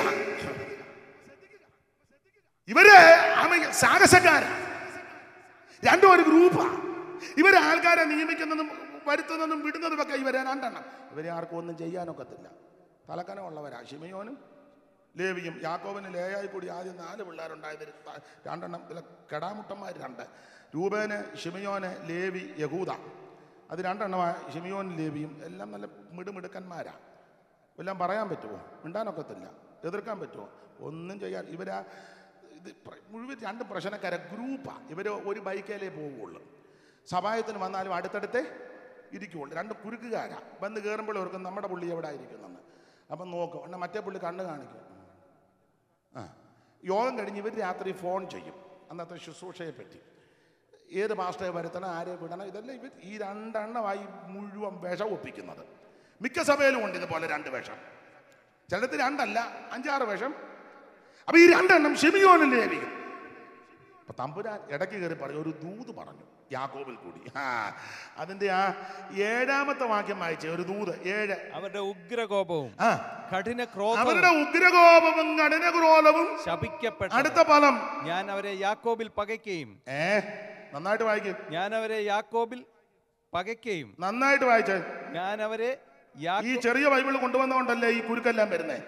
ഇവര് ആമ സാഹസക്കാരാ രണ്ടും ഒരു ഗ്രൂപ്പാ ഇവരെ ആൾക്കാരെ നിയമിക്കുന്നതും വരുത്തുന്നതും വിടുന്നതും ഒക്കെ ഇവരെ രണ്ടെണ്ണം ഇവരെ ആർക്കും ഒന്നും ചെയ്യാനൊക്കത്തില്ല തലക്കനമുള്ളവരാ ഷിമയോനും ലേവിയും യാക്കോബിന് ലേയായി കൂടി ആദ്യം നാല് പിള്ളേരുണ്ടായത് ത- രണ്ടെണ്ണം ഇതിലെ കെടാമുട്ടന്മാർ രണ്ട് രൂപേന് ഷിമയോന് ലേവി യഹൂദ അത് രണ്ടെണ്ണമായ ഷിമയോനും ലേവിയും എല്ലാം നല്ല മിടുമിടുക്കന്മാരാ എല്ലാം പറയാൻ പറ്റുമോ മിണ്ടാനൊക്കത്തില്ല എതിർക്കാൻ പറ്റുമോ ഒന്നും ചെയ്യാൻ ഇവരാ ഇത് പ്ര- മുഴുവൻ രണ്ട് പ്രശ്നക്കാരെ ഗ്രൂപ്പാണ് ഇവർ ഒരു ബൈക്കേലേ പോവുള്ളൂ സഭായത്തിന് വന്നാലും അടുത്തടുത്തേ ഇരിക്കുള്ളൂ രണ്ട് കുരുക്കുകാരാ വന്ന് കയറുമ്പോൾ ഓർക്കും നമ്മുടെ പുള്ളി എവിടെ ആയിരിക്കുന്നെന്ന് അപ്പം നോക്കും എന്നാൽ മറ്റേ പുള്ളി കണ്ണ് കാണിക്കും ആ യോഗം കഴിഞ്ഞ് ഇവർ രാത്രി ഫോൺ ചെയ്യും അന്നത്തെ ശുശ്രൂഷയെ പറ്റി ഏത് മാസ്റ്ററെ വരുത്തണം ആരെ വിടണം ഇതെല്ലാം ഇവർ ഈ രണ്ടെണ്ണമായി മുഴുവൻ വിഷം ഒപ്പിക്കുന്നത് മിക്ക സഭയിലും ഉണ്ട് ഇതുപോലെ രണ്ട് വിഷം ചിലത് രണ്ടല്ല അഞ്ചാറ് വിഷം അപ്പൊ ഈ രണ്ടെണ്ണം ഷിമിയോനും ലേവിയും അപ്പൊ തമ്പുരാൻ ഇടയ്ക്ക് കയറി പറഞ്ഞു ഒരു ദൂത് പറഞ്ഞു യാക്കോബിൽ കൂടി ആ അതിന്റെ ആ ഏഴാമത്തെ വാക്യം വായിച്ചേ ഒരു ദൂത് ഏഴ് അവരുടെ ഉഗ്രകോപവും ആ കഠിന ക്രോധവും അവരുടെ ഉഗ്രകോപവും കഠിനക്രോധവും ശപിക്കപ്പെട്ട അടുത്ത ഫലം ഞാൻ അവരെ യാക്കോബിൽ പകയ്ക്കുകയും ഏ നന്നായിട്ട് വായിക്കും ഞാൻ അവരെ യാക്കോബിൽ പകയ്ക്കുകയും നന്നായിട്ട് വായിച്ചേ ഞാൻ അവരെ ഈ യാക്കോ ചെറിയ ബൈബിൾ കൊണ്ടുവന്നുകൊണ്ടല്ലേ ഈ കുരുക്കെല്ലാം വരുന്നേ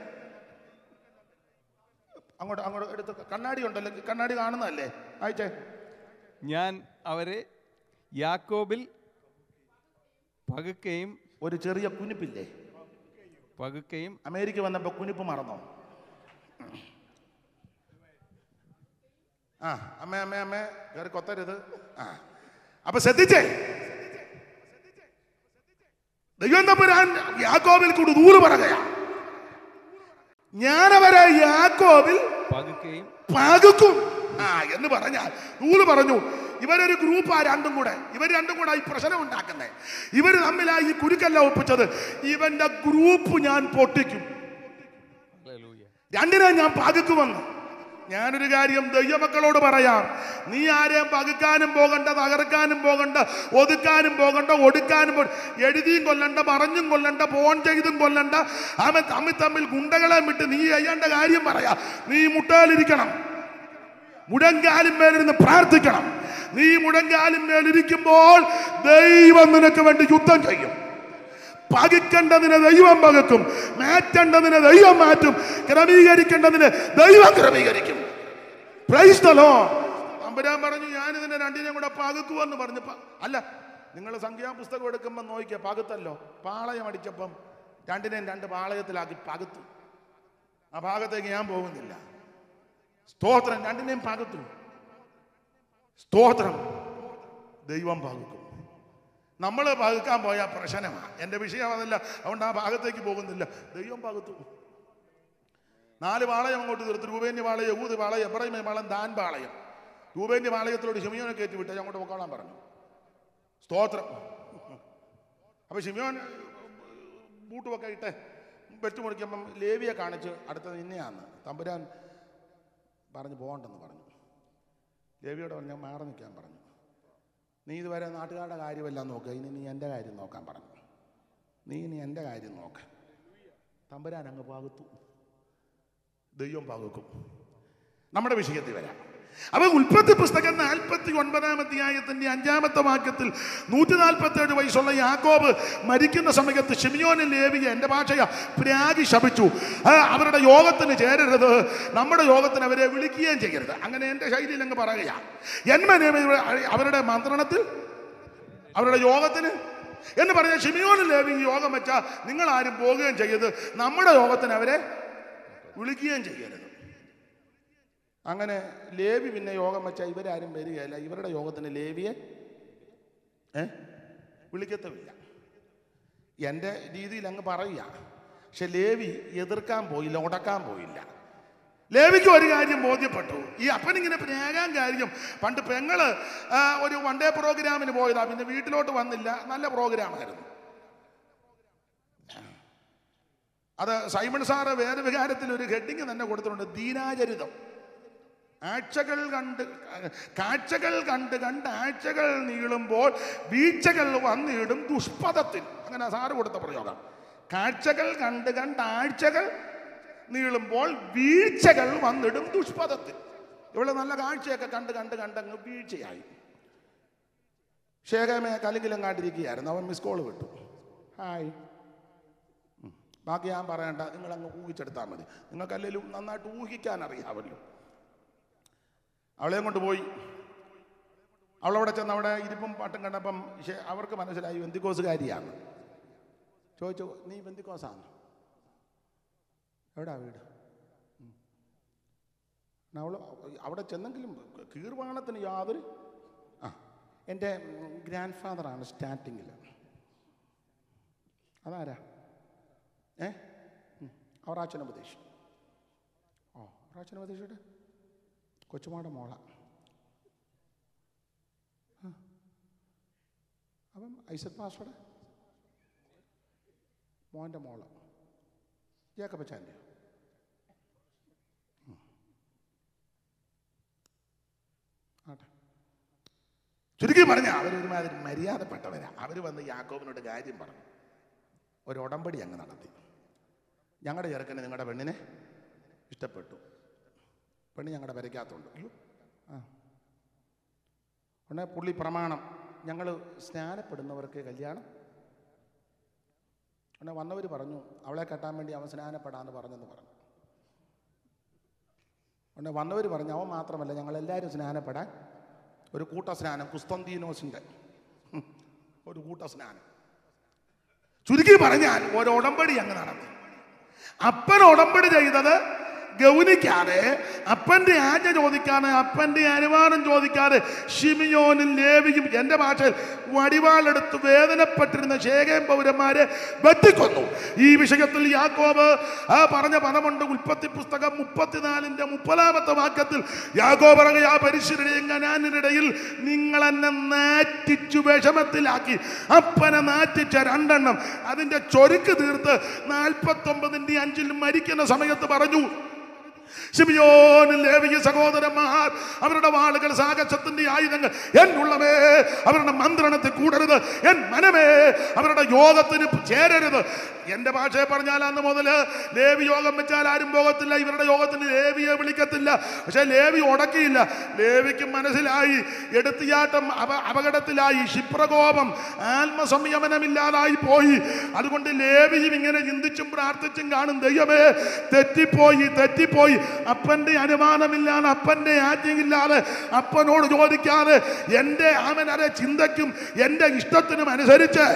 അങ്ങോട്ട് അങ്ങോട്ട് എടുത്ത് കണ്ണാടി ഉണ്ടല്ലോ കണ്ണാടി കാണുന്നതല്ലേ വായിച്ചേ ഞാൻ അവരെ യാക്കോബിൽ പകുക്കുകയും ഒരു ചെറിയ കുനിപ്പില്ലേ പകുക്കുകയും അമേരിക്ക വന്നപ്പോ കുനിപ്പ് മറന്നോ ആ അമ്മേ അമ്മേ അമ്മേ കയറി കൊത്തരുത് ആ അപ്പൊ ശ്രദ്ധിച്ചേ ദൈവം തമ്പുരാൻ യാക്കോബിൽ കൂടി ദൂര് പറയുകയാ ഞാനവരെ യാക്കോബിൽ പകുക്കുകയും പകുക്കും ആ എന്ന് പറഞ്ഞാൽ നൂല് പറഞ്ഞു ഇവരൊരു ഗ്രൂപ്പാ രണ്ടും കൂടെ ഇവർ രണ്ടും കൂടെ ഈ പ്രശ്നം ഉണ്ടാക്കുന്നേ ഇവർ തമ്മിലാ ഈ കുരുക്കല്ല ഒപ്പിച്ചത് ഇവന്റെ ഗ്രൂപ്പ് ഞാൻ പൊട്ടിക്കും ഹല്ലേലൂയ. രണ്ടിനെ ഞാൻ പകുക്കുമെന്ന് ഞാനൊരു കാര്യം ദൈവമക്കളോട് പറയാം നീ ആരെയും പകുക്കാനും പോകണ്ട തകർക്കാനും പോകണ്ട ഒതുക്കാനും പോകണ്ട ഒടുക്കാനും പോ എഴുതിയും കൊല്ലണ്ട പറഞ്ഞും കൊല്ലണ്ട ഫോൺ ചെയ്തും കൊല്ലണ്ട അവൻ തമ്മിൽ തമ്മിൽ ഗുണ്ടകളെ വിട്ട് നീ ചെയ്യേണ്ട കാര്യം പറയാ നീ മുട്ടാലിരിക്കണം മുഴങ്കാലും മേലിരുന്ന് പ്രാർത്ഥിക്കണം നീ മുഴങ്കാലും മേലിരിക്കുമ്പോൾ ദൈവം നിനക്ക് വേണ്ടി യുദ്ധം ചെയ്യും പകിക്കേണ്ടതിന് ദൈവം പകക്കും മാറ്റേണ്ടതിന് ദൈവം മാറ്റും ക്രമീകരിക്കേണ്ടതിന് ദൈവം ക്രമീകരിക്കും Praise the Lord. തമ്പുരാൻ പറഞ്ഞു ഞാൻ ഇതിനെ രണ്ടിനെയും കൂടെ പകുക്കുമെന്ന് പറഞ്ഞപ്പോ അല്ല നിങ്ങൾ സംഖ്യാപുസ്തകം എടുക്കുമ്പോൾ നോക്കിയ പകുത്തല്ലോ പാളയം അടിച്ചപ്പം രണ്ടിനെയും രണ്ട് പാളയത്തിലാക്കി പകുത്തു ആ ഭാഗത്തേക്ക് ഞാൻ പോകുന്നില്ല സ്തോത്രം രണ്ടിനെയും പകുത്തു സ്തോത്രം ദൈവം പകുക്കും നമ്മൾ പകുക്കാൻ പോയ പ്രശ്നമാണ് എൻ്റെ വിഷയം അതല്ല അതുകൊണ്ട് ആ ഭാഗത്തേക്ക് പോകുന്നില്ല ദൈവം പകുത്തു നാല് പാളയം അങ്ങോട്ട് തീർത്തു രൂപേന്യ പാളയം യഹൂദ് പാളയം എബ്രഹിമ പാളയം ദാൻ പാളയം രൂപേന്യ പാളയത്തിലോട് ഷിമിയോനെ കയറ്റി വിട്ട് അങ്ങോട്ട് പൊക്കോളാൻ പറഞ്ഞു സ്തോത്രം അപ്പൊ ഷിമിയോൻ ബൂട്ടുമൊക്കെ ഇട്ട് വെട്ടുമുറിക്കുമ്പം ലേവിയെ കാണിച്ച് അടുത്തത് നിന്നെയാന്ന് തമ്പുരാൻ പറഞ്ഞു പോകണ്ടെന്ന് പറഞ്ഞു ലേവിയോട് പറഞ്ഞു ഞാൻ മാറി നിൽക്കാൻ പറഞ്ഞു നീ ഇതുവരെ നാട്ടുകാരുടെ കാര്യമെല്ലാം നോക്കുക ഇനി നീ എൻ്റെ കാര്യം നോക്കാൻ പറഞ്ഞു നീ ഇനി എൻ്റെ കാര്യം നോക്ക തമ്പുരാൻ അങ്ങ് പകുത്തു ദൈവം പകുക്കും നമ്മുടെ വിഷയത്തിൽ വരാം അപ്പൊ ഉൽപ്പത്തി പുസ്തകം നാൽപ്പത്തി ഒൻപതാം അധ്യായത്തിന്റെ അഞ്ചാമത്തെ വാക്യത്തിൽ നൂറ്റി നാൽപ്പത്തി ഏഴ് വയസ്സുള്ള യാക്കോബ് മരിക്കുന്ന സമയത്ത് ഷിമിയോനിൽ ലേവിയ എൻ്റെ ഭാഷയ പ്രാഗി ശപിച്ചു ആ, അവരുടെ യോഗത്തിന് ചേരരുത് നമ്മുടെ യോഗത്തിന് അവരെ വിളിക്കുകയും ചെയ്യരുത് അങ്ങനെ എൻ്റെ ശൈലിയിൽ അങ്ങ് പറയുക എന്മനെ അവരുടെ മന്ത്രണത്തിൽ അവരുടെ യോഗത്തിന് എന്ന് പറഞ്ഞ ഷിമിയോനിൽ ലേവി യോഗം വെച്ചാൽ നിങ്ങൾ ആരും പോവുകയും ചെയ്യരുത് നമ്മുടെ യോഗത്തിന് അവരെ വിളിക്കുകയും ചെയ്യരുത് അങ്ങനെ ലേവി പിന്നെ യോഗം വെച്ചാൽ ഇവരാരും വരികയില്ല ഇവരുടെ യോഗത്തിന് ലേവിയെ ഏ വിളിക്കത്തുമില്ല എൻ്റെ രീതിയിൽ അങ്ങ് പറയുക പക്ഷെ ലേവി എതിർക്കാൻ പോയില്ല ഉടക്കാൻ പോയില്ല ലേവിക്ക് ഒരു കാര്യം ബോധ്യപ്പെട്ടു ഈ അപ്പനിങ്ങനെ പ്രേകാൻ കാര്യം പണ്ട് പെങ്ങള് ആ, ഒരു വൺ ഡേ പ്രോഗ്രാമിന് പോയതാ പിന്നെ വീട്ടിലോട്ട് വന്നില്ല നല്ല പ്രോഗ്രാമായിരുന്നു അത് സൈമൺ സാറ് വേറെ വികാരത്തിൽ ഒരു ഹെഡിങ് തന്നെ കൊടുത്തിട്ടുണ്ട് ദീനാചരിതം ആഴ്ചകൾ കണ്ട് കാഴ്ചകൾ കണ്ട് കണ്ട് ആഴ്ചകൾ നീളുമ്പോൾ വീഴ്ചകൾ വന്നിടും ദുഷ്പഥത്തിൽ അങ്ങനെ സാറ് കൊടുത്ത പ്രയോഗം കാഴ്ചകൾ കണ്ട് കണ്ട് ആഴ്ചകൾ നീളുമ്പോൾ വീഴ്ചകൾ വന്നിടും ദുഷ്പഥത്തിൽ ഇവിടെ നല്ല കാഴ്ചയൊക്കെ കണ്ട് കണ്ട് കണ്ട് അങ്ങ് വീഴ്ചയായി ഷേഖമേ കലിങ്കിലും കാണ്ടിരിക്കുകയായിരുന്നു അവൻ മിസ് കോൾ വിട്ടു ഹായ് ഉം. ബാക്കി ഞാൻ പറയണ്ട നിങ്ങൾ അങ്ങ് ഊഹിച്ചെടുത്താൽ മതി നിങ്ങൾക്കല്ലെങ്കിലും നന്നായിട്ട് ഊഹിക്കാൻ അറിയാമല്ലോ അവളെയും കൊണ്ട് പോയി അവളവിടെ ചെന്ന് അവിടെ ഇരിപ്പും പാട്ടും കണ്ടപ്പം ശേ- അവർക്ക് മനസ്സിലായി ബന്ധിക്കോസുകാരിയാണ് ചോദിച്ചു നീ ബന്ധിക്കോസാണ് എവിടാ വീട് ഉം. അവൾ അവിടെ ചെന്നെങ്കിലും കീർവാണത്തിന് യാതൊരു ആ എൻ്റെ ഗ്രാൻഡ് ഫാദറാണ് സ്റ്റാർട്ടിങ്ങിൽ അതാരാ ഏ ഉം. അവറാച്ചൻ ഉപദേശി ഓ അവറാച്ചൻ ഉപദേശിയുടെ കൊച്ചുമാടെ മോള ആ. അപ്പം ഐസക് മാസ്റ്ററുടെ മോൻ്റെ മോള് ജേക്കപ്പച്ചാൻ്റെ ആട്ടെ ചുരുക്കി പറഞ്ഞ അവരൊരുമാതിരി മര്യാദപ്പെട്ടവരാ അവർ വന്ന് യാക്കോബിനോട് കാര്യം പറഞ്ഞു ഒരു ഉടമ്പടി അങ്ങ് നടത്തി ഞങ്ങളുടെ ചെറുക്കന് നിങ്ങളുടെ പെണ്ണിനെ ഇഷ്ടപ്പെട്ടു പെണ്ണ് ഞങ്ങളുടെ വരയ്ക്കാത്തുണ്ട് അയ്യോ ആ ഉടനെ പുള്ളി പ്രമാണം ഞങ്ങൾ സ്നാനപ്പെടുന്നവർക്ക് കല്യാണം ഉടനെ വന്നവർ പറഞ്ഞു അവളെ കെട്ടാൻ വേണ്ടി അവൻ സ്നാനപ്പെടാന്ന് പറഞ്ഞെന്ന് പറഞ്ഞു ഉടനെ വന്നവർ പറഞ്ഞു അവൻ മാത്രമല്ല ഞങ്ങളെല്ലാവരും സ്നാനപ്പെടാൻ ഒരു കൂട്ട സ്നാനം കുസ്തന്തീനോസിൻ്റെ ഹും, ഒരു കൂട്ട സ്നാനം ചുരുക്കി പറഞ്ഞാൽ ഒരു ഉടമ്പടി അങ്ങ് നടത്തി അപ്പൻ ഉടമ്പടി ചെയ്തത് ഗൗനിക്കാതെ അപ്പന്റെ ആജ്ഞ ചോദിക്കാതെ അപ്പന്റെ അനുമാനം ചോദിക്കാതെ ഷിമിയോനും ലേവിയും എൻ്റെ ഭാഷയിൽ വടിവാളെടുത്ത് വേദനപ്പെട്ടിരുന്ന ശേഖരം പൗരന്മാരെ വെട്ടിക്കൊന്നു ഈ വിഷയത്തിൽ യാക്കോബ് ആ പറഞ്ഞ പദമുണ്ട് ഉൽപ്പത്തി പുസ്തകം മുപ്പത്തിനാലിന്റെ മുപ്പതാമത്തെ വാക്യത്തിൽ യാക്കോ പറഞ്ഞ ആ പരിശുദ്ധരുടെയും കനാനിനിടയിൽ നിങ്ങൾ എന്നെ നാറ്റിച്ചു വിഷമത്തിലാക്കി അപ്പനെ നാറ്റിച്ച രണ്ടെണ്ണം അതിന്റെ ചൊരുക്ക് തീർത്ത് നാൽപ്പത്തൊമ്പതിന്റെ അഞ്ചിൽ മരിക്കുന്ന സമയത്ത് പറഞ്ഞു ശിമിയോനിൽ ലേവിയ സഹോദരന്മാർ അവരുടെ വാളുകൾ സാഹസത്തിന്റെ ആയുധങ്ങൾ എന്നുള്ളവേ അവരുടെ മന്ത്രണത്തിൽ കൂടരുത് എൻ മനമേ അവരുടെ യോഗത്തിന് ചേരരുത് എന്റെ ഭാഷയെ പറഞ്ഞാൽ അന്ന് മുതൽ ലേവി യോഗം വെച്ചാൽ ആരും പോകത്തില്ല ഇവരുടെ യോഗത്തിന് ലേവിയെ വിളിക്കത്തില്ല പക്ഷെ ലേവി ഉടക്കിയില്ല ലേവിക്ക് മനസ്സിലായി എടുത്തിയാട്ടം അപ അപകടത്തിലായി ക്ഷിപ്രകോപം ആത്മസംയമനമില്ലാതായി പോയി അതുകൊണ്ട് ലേവിയും ഇങ്ങനെ ചിന്തിച്ചും പ്രാർത്ഥിച്ചും കാണും ദൈവമേ തെറ്റിപ്പോയി തെറ്റിപ്പോയി അപ്പന്റെ അനുമാനമില്ലാതെ അപ്പന്റെ ആജ്ഞയില്ലാതെ അപ്പനോട് ചോദിക്കാതെ എൻ്റെ ആമനരെ ചിന്തയ്ക്കും എൻ്റെ ഇഷ്ടത്തിനും അനുസരിച്ച്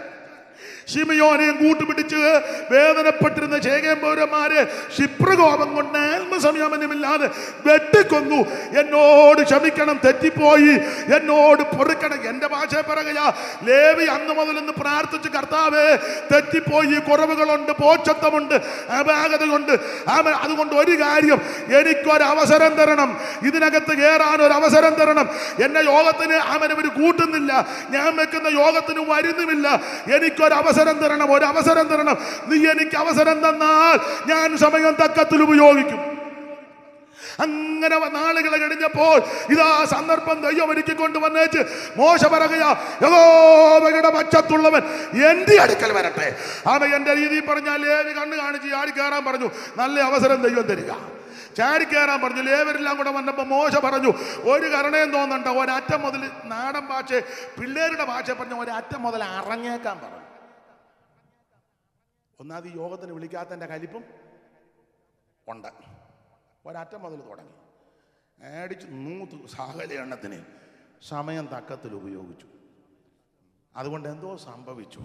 ശിമയോനെയും കൂട്ടുപിടിച്ച് വേദനപ്പെട്ടിരുന്ന ചേകേം പൗരന്മാര് ക്ഷിപ്രകോപം കൊണ്ട് ആത്മസംയമനമില്ലാതെ വെട്ടിക്കൊന്നു എന്നോട് ക്ഷമിക്കണം തെറ്റിപ്പോയി എന്നോട് പൊറുക്കണം എൻ്റെ ഭാഷ പറയുക ലേവി അന്ന് മുതൽ ഇന്ന് പ്രാർത്ഥിച്ച് കർത്താവേ തെറ്റിപ്പോയി കുറവുകളുണ്ട് പോച്ചത്വമുണ്ട് അപാകതയുണ്ട് ആമ- അതുകൊണ്ട് ഒരു കാര്യം എനിക്കൊരു അവസരം തരണം ഇതിനകത്ത് കയറാൻ ഒരു അവസരം തരണം എന്നെ യോഗത്തിന് അവനവർ കൂട്ടുന്നില്ല ഞാൻ വെക്കുന്ന യോഗത്തിന് വരുന്നുമില്ല എനിക്കൊരു അവസരം തരണം ഒരു അവസരം തരണം നീ എനിക്ക് അവസരം തന്നാൽ ഞാൻ സമയം തക്കത്തിൽ ഉപയോഗിക്കും അങ്ങനെ വ- നാളുകൾ കഴിഞ്ഞപ്പോൾ ഇതാ സന്ദർഭം ദൈവം ഒരുക്കിക്കൊണ്ട് വന്നേച്ച് മോശ പറയുക യഹോവയുടെ പക്ഷത്തുള്ളവൻ എൻ്റെ അടുക്കൽ വരട്ടെ അവൻ എൻ്റെ രീതിയിൽ പറഞ്ഞാൽ ലേവി കണ്ണ് കാണിച്ച് ചാടി കയറാൻ പറഞ്ഞു നല്ല അവസരം ദൈവം തരിക ചാടി കയറാൻ പറഞ്ഞു ലേവരെല്ലാം കൂടെ വന്നപ്പോൾ മോശ പറഞ്ഞു ഒരു കരുണയും തോന്നണ്ട ഒരറ്റം മുതൽ നാടൻ ഭാഷ പിള്ളേരുടെ ഭാഷ പറഞ്ഞ ഒരറ്റം മുതൽ അറങ്ങേക്കാൻ പറഞ്ഞു ഒന്നാമത് ഈ യോഗത്തിന് വിളിക്കാത്തതിൻ്റെ കലിപ്പും ഉണ്ട് ഒരറ്റം മുതൽ തുടങ്ങി അടിച്ച് നൂത്ത് സകല എണ്ണത്തിന് സമയം തക്കത്തിൽ ഉപയോഗിച്ചു അതുകൊണ്ട് എന്തോ സംഭവിച്ചു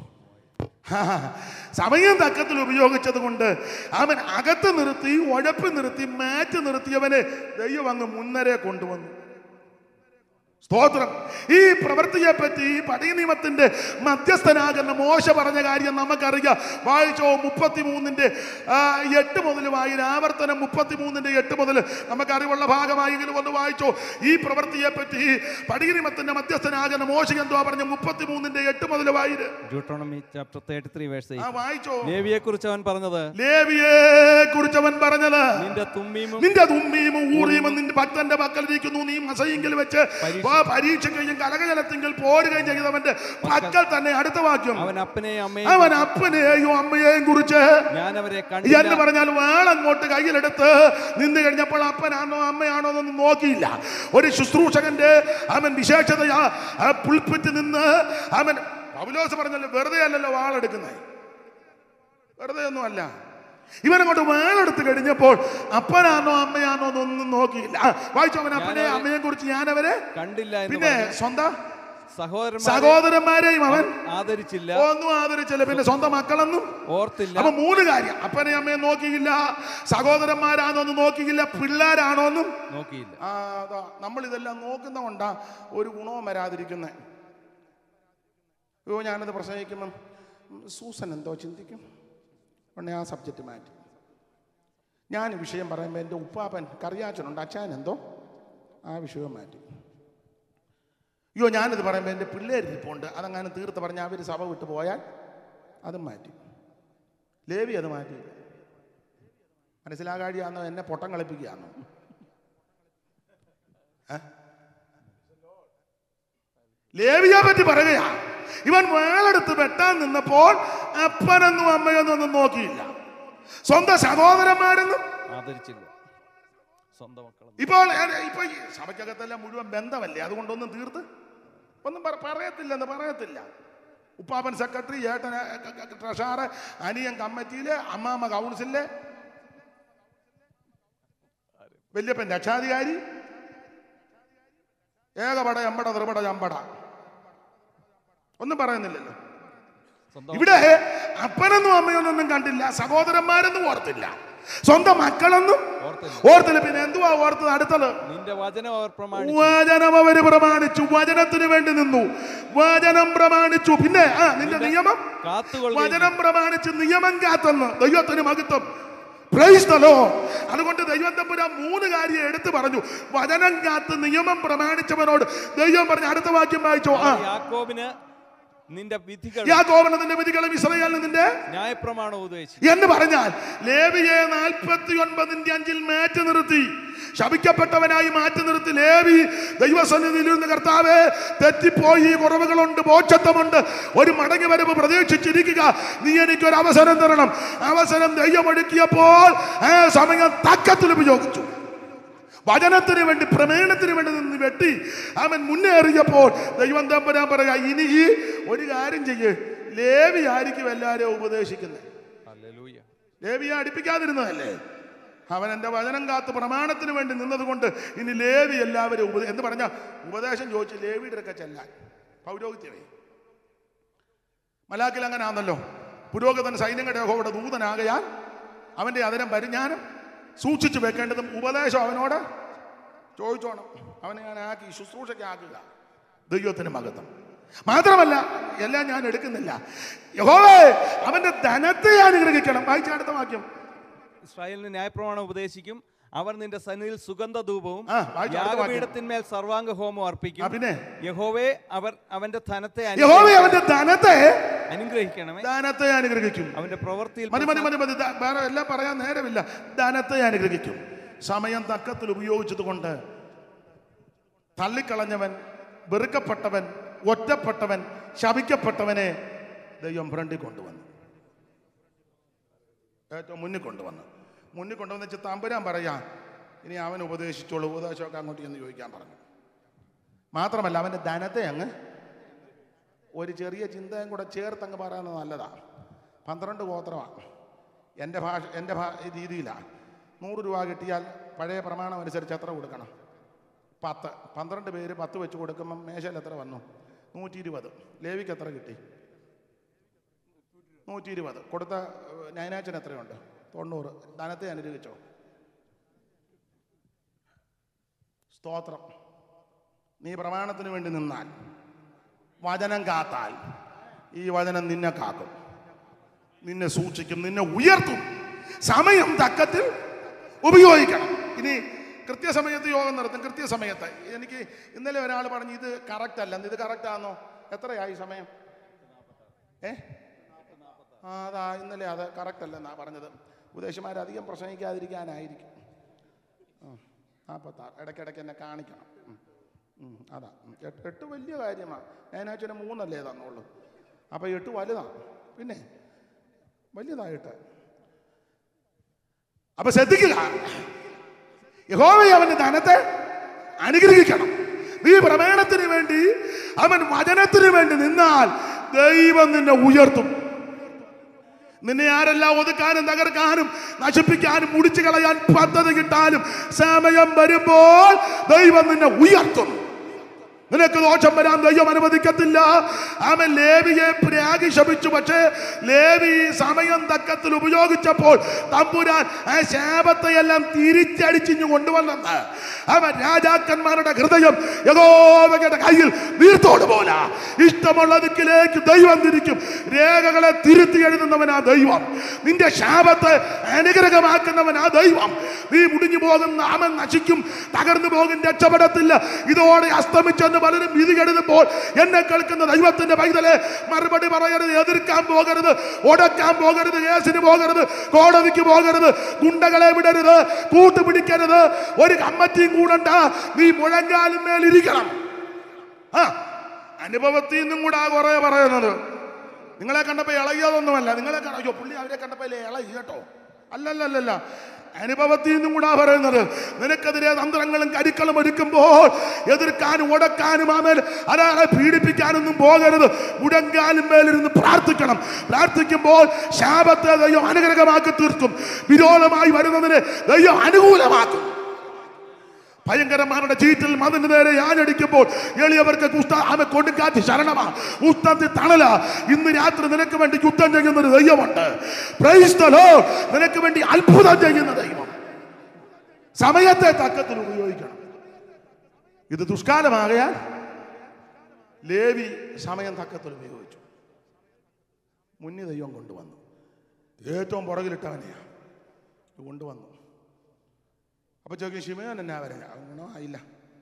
സമയം തക്കത്തിൽ ഉപയോഗിച്ചത് കൊണ്ട് അവൻ അകത്ത് നിർത്തി ഉഴപ്പ് നിർത്തി മാറ്റി നിർത്തിയവനെ ദൈവം അങ്ങ് മുന്നരെ കൊണ്ടുവന്നു സ്തോത്രം ഈ പ്രവൃത്തിയെ പറ്റി ഈ പടയ നിയമത്തിന്റെ മധ്യസ്ഥനാകുന്ന മോശ പറഞ്ഞ കാര്യം നമുക്കറിയാം വായിച്ചോ മുപ്പത്തിമൂന്നിന്റെ ആ, എട്ട് മുതൽ വായി ആവർത്തനം മുപ്പത്തിമൂന്നിന്റെ എട്ട് മുതൽ നമുക്കറിവുള്ള ഭാഗമായെങ്കിലും ഒന്ന് വായിച്ചോ ഈ പ്രവൃത്തിയെ പറ്റി പടയ നിയമത്തിന്റെ മധ്യസ്ഥനാകുന്ന മോശ എന്തുവാ പറഞ്ഞ മുപ്പത്തിമൂന്നിന്റെ എട്ട് മുതൽ വായിര് Deuteronomy chapter 33 verse ആ 8. വായിച്ചോ ലേവിയെ കുറിച്ച് അവൻ പറഞ്ഞത് ലേവിയെ കുറിച്ചവൻ പറഞ്ഞത് നിന്റെ തുമ്മീമും നിന്റെ തുമ്മിയും ഊറിയും നിന്റെ ഭക്തന്റെ പക്കലിരിക്കുന്നു നീ മസയെങ്കിൽ വെച്ച് വാ പരീക്ഷയ്ക്കും കലകജലത്തിങ്കിൽ പോരുകയും ചെയ്തവന്റെ പക്കൽ തന്നെ അടുത്ത വാക്യം അവൻ അപ്പനെയും അമ്മയെയും അവൻ അപ്പനെയും അമ്മയെയും കുറിച്ച് ഞാൻ അവരെ എന്ന് കണ്ടില്ല പറഞ്ഞാൽ വേളങ്ങോട്ട് കയ്യിലെടുത്ത് നിന്ന് കഴിഞ്ഞപ്പോൾ അപ്പനാണോ അമ്മയാണോ എന്നൊന്നും നോക്കിയില്ല ഒരു ശുശ്രൂഷകന്റെ അവൻ വിശേഷതയാ ആ പുൽപ്പിറ്റ് നിന്ന് അവൻ പൗലോസ് പറഞ്ഞല്ലോ വെറുതെ അല്ലല്ലോ വാളെടുക്കുന്നത് വെറുതെ ഒന്നും അല്ല ഇവനങ്ങോട്ട് വേളെടുത്ത് കഴിഞ്ഞപ്പോൾ അപ്പനാണോ അമ്മയാണോ എന്നൊന്നും നോക്കിയില്ല ആ, വായിച്ചോ അവൻ അപ്പനെ അമ്മയെ കുറിച്ച് ഞാൻ അവരെ കണ്ടില്ല എന്ന് പിന്നെ പറഞ്ഞ് സ്വന്തം സഹോദരന്മാരെ സഹോദരന്മാരെയും അവൻ ആദരിച്ചില്ല ഒന്നും ആദരിച്ചില്ല പിന്നെ സ്വന്തം മക്കളെന്നും ഓർത്തില്ല അപ്പൊ മൂന്ന് കാര്യം അപ്പനെ അമ്മയെ നോക്കിയില്ല സഹോദരന്മാരാണോന്നും നോക്കിയില്ല പിള്ളേരാണോന്നും നോക്കിയില്ല ആ അതാ നമ്മൾ ഇതെല്ലാം നോക്കുന്നതുകൊണ്ടാ ഒരു ഗുണവും വരാതിരിക്കുന്നത് അയ്യോ ഞാനത് പ്രസംഗിക്കുമ്പം ഉം, സൂസൻ എന്തോ ചിന്തിക്കും ഉടനെ ആ സബ്ജക്റ്റ് മാറ്റി ഞാൻ വിഷയം പറയുമ്പോൾ എൻ്റെ ഉപ്പാപ്പൻ കറിയാച്ചനുണ്ട് അച്ഛൻ എന്തോ ആ വിഷയം മാറ്റി അയ്യോ ഞാനിത് പറയുമ്പോൾ എൻ്റെ പിള്ളേരിപ്പുണ്ട് അതങ്ങനെ തീർത്ത് പറഞ്ഞാൽ അവർ സഭ വിട്ട് പോയാൽ അതും മാറ്റി ലേവി അത് മാറ്റി മനസ്സിലാകാഴിയാന്നോ എന്നെ പൊട്ടം കളിപ്പിക്കുകയാന്നോ ലേവിയെ പറ്റി പറയുകയാ ഇവൻ വേളെടുത്ത് വെട്ടാൻ നിന്നപ്പോൾ അപ്പനെന്നും അമ്മയൊന്നും ഒന്നും നോക്കിയില്ല സ്വന്തം സഹോദരന്മാരെന്നും ആദരിച്ചില്ല സ്വന്തം മക്കളെ ഇപ്പോൾ ഏ- ഇപ്പൊ ഈ സഭയ്ക്കകത്തെല്ലാം മുഴുവൻ ബന്ധമല്ലേ അതുകൊണ്ടൊന്നും തീർത്ത് ഒന്നും പറ- പറയത്തില്ലെന്ന് പറയത്തില്ല ഉപ്പാപ്പൻ സെക്രട്ടറി ഏട്ടൻ ട്രഷാറ് അനിയൻ കമ്മിറ്റിയില് അമ്മാമ്മ കൗൺസിലില് വല്യപ്പൻ രക്ഷാധികാരി ഏകപട എമ്പട ത്രിപട ചമ്പട ഒന്നും പറയുന്നില്ലല്ലോ സ്വന്തം ഇവിടെ അപ്പനെന്നും അമ്മയൊന്നും കണ്ടില്ല സഹോദരന്മാരെന്നും ഓർത്തില്ല സ്വന്തം മക്കളെന്നും ഓർത്തില്ല ഓർത്തില്ല പിന്നെ എന്തുവാ ഓർത്തത് അടുത്തത് നിന്റെ വചനം അവർ പ്രമാണിച്ചു വചനം അവര് പ്രമാണിച്ചു വചനത്തിന് വേണ്ടി നിന്നു വചനം പ്രമാണിച്ചു പിന്നെ ആ നിന്റെ നിയമം കാത്തുകൊള്ളുകയും വചനം പ്രമാണിച്ച് നിയമം കാത്തെന്ന് ദൈവത്തിന് മഹത്വം Praise the Lord. അതുകൊണ്ട് ദൈവം തമ്പുരാൻ മൂന്ന് കാര്യം എടുത്തു പറഞ്ഞു വചനം കാത്ത് നിയമം പ്രമാണിച്ചവനോട് ദൈവം പറഞ്ഞ അടുത്ത വാക്യം വായിച്ചോ ആ യാക്കോബിന് നിന്റെ വിധികൾ യാക്കോബനത്തിന്റെ വിധികളും ഇസ്രയേലിന് നിന്റെ ന്യായപ്രമാണം ഉപദേശിച്ചു എന്ന് പറഞ്ഞാൽ ലേവിയെ നാൽപ്പത്തി ഒൻപതിന്റെ അഞ്ചിൽ മാറ്റി നിർത്തി ശപിക്കപ്പെട്ടവനായി മാറ്റി നിർത്തി ലേവി ദൈവസന്നിധിയിൽ ഇരുന്ന് കർത്താവെ തെറ്റിപ്പോയി കുറവുകളുണ്ട് ബോച്ചത്വമുണ്ട് ഒരു മടങ്ങി വരവ് പ്രതീക്ഷിച്ചിരിക്കുക നീ എനിക്ക് ഒരു അവസരം തരണം അവസരം ദൈവം ഒഴുക്കിയപ്പോൾ ആ സമയം തക്കത്തിൽ ഉപയോഗിച്ചു വചനത്തിന് വേണ്ടി പ്രമേണത്തിന് വേണ്ടി നിന്ന് വെട്ടി അവൻ മുന്നേറിയപ്പോൾ ദൈവം തമ്പരാൻ പറയാ ഇനി ഈ ഒരു കാര്യം ചെയ്യ് ലേവി ആയിരിക്കും എല്ലാവരെയും ഉപദേശിക്കുന്നത് ഹല്ലേലൂയ ലേവിയെ അടുപ്പിക്കാതിരുന്നതല്ലേ അവൻ എൻ്റെ വചനം കാത്ത് പ്രമാണത്തിന് വേണ്ടി നിന്നതുകൊണ്ട് ഇനി ലേവി എല്ലാവരും ഉപദേ എന്ന് പറഞ്ഞ ഉപദേശം ചോദിച്ച് ലേവിയുടെ ഒക്കെ ചെല്ലാൻ പൗരോഹിത്യമേ മലാക്കിൽ അങ്ങനെ ആണല്ലോ പുരോഗതൻ സൈന്യങ്ങളുടെ യഹോവയുടെ ദൂതനാകയാൽ അവൻ്റെ അതിരം പരിജ്ഞാനം സൂക്ഷിച്ചു വെക്കേണ്ടതും ഉപദേശം അവനോട് ചോദിച്ചോണം അവനെ ഞാൻ ആക്കി ശുശ്രൂഷയ്ക്ക് ആക്കുക ദൈവത്തിന് മഹത്വം മാത്രമല്ല എല്ലാം ഞാൻ എടുക്കുന്നില്ല യഹോവേ അവന്റെ ധനത്തെ അനുഗ്രഹിക്കണം വായിച്ച അടുത്ത വാക്യം ഇസ്രായേലിന് ന്യായപ്രമാണം ഉപദേശിക്കും അവർ നിന്റെ സന്നിധിയിൽ സുഗന്ധധൂപവും ആ, വായിച്ചോ, അടുത്ത വാക്യം. യാഗപീഠത്തിന്മേൽ സർവാംഗ ഹോമം ആ, അർപ്പിക്കും പിന്നെ യഹോവേ അവർ അവന്റെ ധനത്തെ യഹോവേ അവന്റെ ധനത്തെ അനുഗ്രഹിക്കണമേ ധനത്തെ അനുഗ്രഹിക്കും അവന്റെ പ്രവൃത്തിയിൽ മതി മതി മതി മതി ദ- വേറെ എല്ലാം പറയാൻ നേരമില്ല ധനത്തെ അനുഗ്രഹിക്കും സമയം തക്കത്തിൽ ഉപയോഗിച്ചത് കൊണ്ട് തള്ളിക്കളഞ്ഞവൻ വെറുക്കപ്പെട്ടവൻ ഒറ്റപ്പെട്ടവൻ ശപിക്കപ്പെട്ടവനെ ദൈവം ഫ്രണ്ടിൽ കൊണ്ടുവന്നു ഏറ്റവും മുന്നിൽ കൊണ്ടുവന്നു മുന്നിൽ കൊണ്ടുവന്ന് വെച്ച് തമ്പുരാൻ പറയാ ഇനി അവൻ ഉപദേശിച്ചോളൂ ഉപദേശമൊക്കെ അങ്ങോട്ട് എന്ന് ചോദിക്കാൻ പറഞ്ഞു മാത്രമല്ല അവൻ്റെ ധനത്തെ അങ്ങ് ഒരു ചെറിയ ചിന്തയും കൂടെ ചേർത്ത് അങ്ങ് പറയുന്നത് നല്ലതാണ് പന്ത്രണ്ട് ഗോത്രമാണ് എൻ്റെ ഭാഷ എൻ്റെ ഭാ രീതിയിലാണ് നൂറ് രൂപ കിട്ടിയാൽ പഴയ പ്രമാണം അനുസരിച്ച് എത്ര കൊടുക്കണം പത്ത് പന്ത്രണ്ട് പേര് പത്ത് വെച്ച് കൊടുക്കുമ്പം മേശയിൽ എത്ര വന്നു നൂറ്റി ഇരുപത് ലേവിക്ക് എത്ര കിട്ടി നൂറ്റി ഇരുപത് കൊടുത്ത ഏഹ്, നയനാച്ചൻ എത്രയുണ്ട് തൊണ്ണൂറ് ധനത്തെ അനുഗ്രഹിച്ചോ സ്തോത്രം നീ പ്രമാണത്തിന് വേണ്ടി നിന്നാൽ വചനം കാത്താൽ ഈ വചനം നിന്നെ കാക്കും നിന്നെ സൂക്ഷിക്കും നിന്നെ ഉയർത്തും സമയം തക്കത്തിൽ ഉപയോഗിക്കണം ഇനി കൃത്യസമയത്ത് യോഗം നടത്തും കൃത്യസമയത്ത് എനിക്ക് ഇന്നലെ ഒരാൾ പറഞ്ഞു ഇത് കറക്റ്റ് അല്ല ഇത് കറക്റ്റ് ആണോ എത്രയായി സമയം ഏ ആ അതാ ഇന്നലെ അത് കറക്റ്റ് അല്ലെന്നാ പറഞ്ഞത് ഉപദേശമാർ അധികം പ്രസംഗിക്കാതിരിക്കാനായിരിക്കും നാൽപ്പത്താറ് ഇടയ്ക്കിടയ്ക്ക് എന്നെ കാണിക്കണം ഉം. ഉം, അതാ ഉം. എട്ട് എട്ട് വലിയ കാര്യമാണ് ഞാനാച്ചനെ മൂന്നല്ലേ തന്നുള്ളൂ അപ്പോൾ എട്ട് വലുതാണ് പിന്നെ വലിയതാ എട്ട് അപ്പൊ ശ്രദ്ധിക്കുക യഹോവ അവന്റെ ധനത്തെ അനുഗ്രഹിക്കണം നീ പ്രമേണത്തിന് വേണ്ടി അവൻ വചനത്തിന് വേണ്ടി നിന്നാൽ ദൈവം നിന്നെ ഉയർത്തും നിന്നെ ആരെല്ലാം ഒതുക്കാനും തകർക്കാനും നശിപ്പിക്കാനും മുടിച്ചു കളയാൻ പദ്ധതി കിട്ടാനും സമയം വരുമ്പോൾ ദൈവം നിന്നെ ഉയർത്തും നിനക്ക് ദോഷം വരാൻ ദൈവം അനുവദിക്കത്തില്ല അവൻ ലേവിയെ പ്രാഗി ശപിച്ചു പക്ഷേ ലേവി ഈ സമയം തക്കത്തിൽ ഉപയോഗിച്ചപ്പോൾ തമ്പുരാൻ ആ ശാപത്തെയെല്ലാം തിരിച്ചടിച്ചിഞ്ഞു കൊണ്ടുവന്നെന്ന് അവൻ രാജാക്കന്മാരുടെ ഹൃദയം യഹോവയുടെ കയ്യിൽ നീർത്തോട് പോല ഇഷ്ടമുള്ള ദിക്കിലേക്ക് ദൈവം തിരിക്കും രേഖകളെ തിരുത്തി എഴുതുന്നവനാ ദൈവം നിന്റെ ശാപത്തെ അനുഗ്രഹമാക്കുന്നവനാ ദൈവം നീ മുടിഞ്ഞു പോകും നാമൻ നശിക്കും തകർന്നു പോകും രക്ഷപ്പെടത്തില്ല ഇതോടെ അസ്തമിച്ചെന്ന് പലരും വിധി കെടുതുമ്പോൾ എന്നെ കേൾക്കുന്ന ദൈവത്തിന്റെ പൈതലെ മറുപടി പറയരുത് എതിർക്കാൻ പോകരുത് ഒടക്കാൻ പോകരുത് കേസിന് പോകരുത് കോടതിക്ക് പോകരുത് ഗുണ്ടകളെ വിടരുത് കൂട്ടുപിടിക്കരുത് ഒരു കമ്മറ്റിയും കൂടണ്ട നീ മുഴങ്കാലും മേലിരിക്കണം ആ അനുഭവത്തിൽ നിന്നും കൂടെ കുറെ പറയുന്നത് നിങ്ങളെ കണ്ടപ്പോൾ ഇളകിയതൊന്നുമല്ല നിങ്ങളെ കണ്ട അയ്യോ പുള്ളി അവരെ കണ്ടപ്പോൾ ഇളകി കേട്ടോ അല്ലല്ലല്ല അനുഭവത്തിൽ നിന്നും കൂടാ പറയുന്നത് നിനക്കെതിരെ തന്ത്രങ്ങളും കരുക്കളും ഒരുക്കുമ്പോൾ എതിർക്കാനും ഉടക്കാനും ആമേൽ അയാളെ പീഡിപ്പിക്കാനൊന്നും പോകരുത് മുടങ്കാലും മേലിരുന്ന് പ്രാർത്ഥിക്കണം പ്രാർത്ഥിക്കുമ്പോൾ ശാപത്തെ ദൈവം അനുഗ്രഹമാക്കി തീർക്കും വിരോധമായി വരുന്നതിനെ ദൈവം അനുകൂലമാക്കും ഭയങ്കരന്മാരുടെ ചീറ്റിൽ മതിന് നേരെ ഞാനടിക്കുമ്പോൾ എളിയവർക്ക് കുസ്ത ആമ കൊടുക്കാറ്റ് ശരണമാ ഉസ്തത്തിൽ തണല ഇന്ന് രാത്രി നിനക്ക് വേണ്ടി യുദ്ധം ചെയ്യുന്ന ഒരു ദൈവമുണ്ട് Praise the Lord. നിനക്ക് വേണ്ടി അത്ഭുതം ചെയ്യുന്ന ദൈവം സമയത്തെ തക്കത്തിൽ ഉപയോഗിക്കണം ഇത് ദുഷ്കാലമാകയാൽ ലേവി സമയം തക്കത്തിൽ ഉപയോഗിച്ചു മുന്നിൽ ദൈവം കൊണ്ടുവന്നു ഏറ്റവും പുറകിലിട്ടവനെയാ ഇത് കൊണ്ടുവന്നു അപ്പൊ ചോദിക്കും ഷിമയോൻ എന്നാ വരാൻ അവനോ ആയില്ല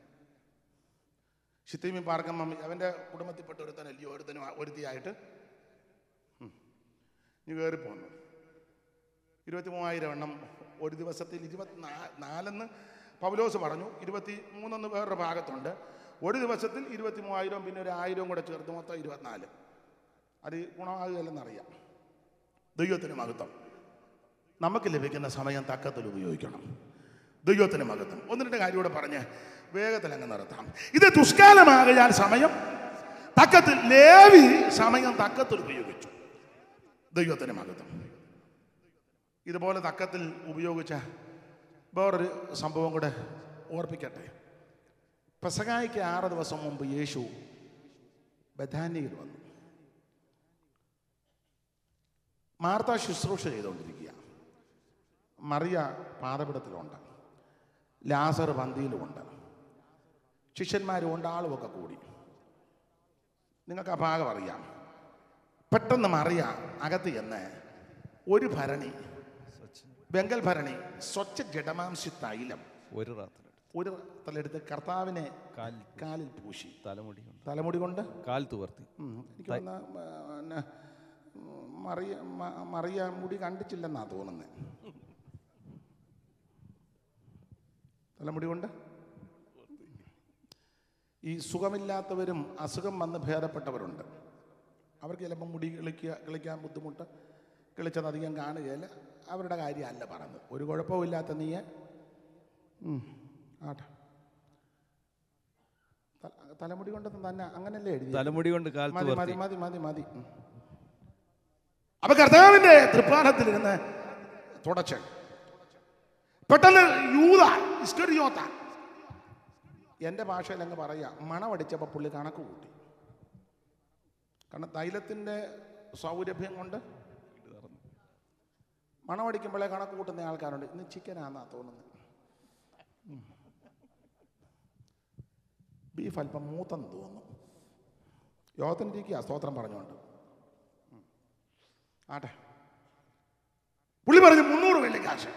ഷിത്തീമി പാർക്കമ്മ അവൻ്റെ കുടുംബത്തിൽപ്പെട്ട ഒരുത്തനല്ലയോ ഒരുത്തനും ആ- ഒരുത്തിയായിട്ട് ഉം. നീ കയറി പോന്നു ഇരുപത്തി മൂവായിരം എണ്ണം ഒരു ദിവസത്തിൽ ഇരുപത്തി നാലെന്ന് പൗലോസ് പറഞ്ഞു ഇരുപത്തി മൂന്നെന്ന് വേറൊരു ഭാഗത്തുണ്ട് ഒരു ദിവസത്തിൽ ഇരുപത്തി മൂവായിരം പിന്നെ ഒരു ആയിരവും കൂടെ ചേർത്ത് മൊത്തം ഇരുപത്തിനാല് അത് ഗുണമാകുകയല്ലെന്നറിയാം ദൈവത്തിന് മഹത്വം നമുക്ക് ലഭിക്കുന്ന സമയം തക്കത്തിൽ ഉപയോഗിക്കണം ദൈവത്തിന് മഹത്വം ഒന്ന് രണ്ട് കാര്യം കൂടെ പറഞ്ഞ് വേഗത്തിൽ അങ്ങ് നിർത്താം ഇത് ദുഷ്കാലമാകയാൽ സമയം തക്കത്തിൽ ലേവി സമയം തക്കത്തിൽ ഉപയോഗിച്ചു ദൈവത്തിന് മഹത്വം ഇതുപോലെ തക്കത്തിൽ ഉപയോഗിച്ച വേറൊരു സംഭവം കൂടെ ഓർപ്പിക്കട്ടെ പെസകായ്ക്ക് ആറ് ദിവസം മുമ്പ് യേശു ബഥാനിയിൽ വന്നു മാർത്ത ശുശ്രൂഷ ചെയ്തുകൊണ്ടിരിക്കുക മറിയ പാതപിടത്തിലുണ്ട് ലാസർ പന്തിയിലുമുണ്ട് ശിഷ്യന്മാരും ഉണ്ട് ആളുമൊക്കെ കൂടി നിങ്ങൾക്ക് ആ ഭാഗം അറിയാം പെട്ടെന്ന് മറിയ അകത്ത് ചെന്ന് ഒരു ഭരണി ബംഗൽ ഭരണി സ്വച്ഛ ജഡമാംസി തൈലം ഒരു റാത്രി ഒരു തലെടുത്ത് കർത്താവിനെ കാലിൽ കാലിൽ പൂശി തലമുടി കൊണ്ട് തലമുടി കൊണ്ട് കാൽ തുവർത്തി ഉം, എനിക്ക് തോന്നുന്ന പിന്നെ മറിയ മ- മറിയ മുടി കണ്ടിട്ടില്ലെന്നാ തോന്നുന്നത് തലമുടി കൊണ്ട് ഈ സുഖമില്ലാത്തവരും അസുഖം വന്ന് ഭേദപ്പെട്ടവരുണ്ട് അവർക്ക് ചിലപ്പോൾ മുടി കിളിക്കുക കിളിക്കാൻ ബുദ്ധിമുട്ട് കിളിച്ചത് അധികം കാണുകയില്ല അവരുടെ കാര്യമല്ല പറഞ്ഞത് ഒരു കുഴപ്പമില്ലാത്ത നീ ഉം, ആട്ടെ ത- തലമുടി കൊണ്ട് തന്നെ അങ്ങനല്ലേ എഴുതി തലമുടി കൊണ്ട് കാൽ മതി മതി തുവർത്തി മതി മതി മതി ഉം. അപ്പൊ കർത്താവിന്റെ തൃപ്പാനത്തിൽ ഇരുന്ന് തുടച്ച് പെട്ടെന്ന് യൂത ഇസ്കരിയോത്ത എൻ്റെ ഭാഷയിൽ അങ്ങ് പറയാ മണമടിച്ചപ്പോൾ പുള്ളി കണക്ക് കൂട്ടി കാരണം തൈലത്തിൻ്റെ സൗരഭ്യം കൊണ്ട് മണമടിക്കുമ്പോഴേ കണക്ക് കൂട്ടുന്ന ആൾക്കാരുണ്ട് ഇന്ന് ചിക്കനാന്നാ തോന്നുന്നത് ഉം. ബീഫ് അല്പം മൂത്തെന്ന് തോന്നുന്നു യോഗത്തിനിരിക്കുക സ്തോത്രം പറഞ്ഞുകൊണ്ട് ഉം. ആട്ടെ പുള്ളി പറഞ്ഞു മുന്നൂറ് വെള്ളി കാശ്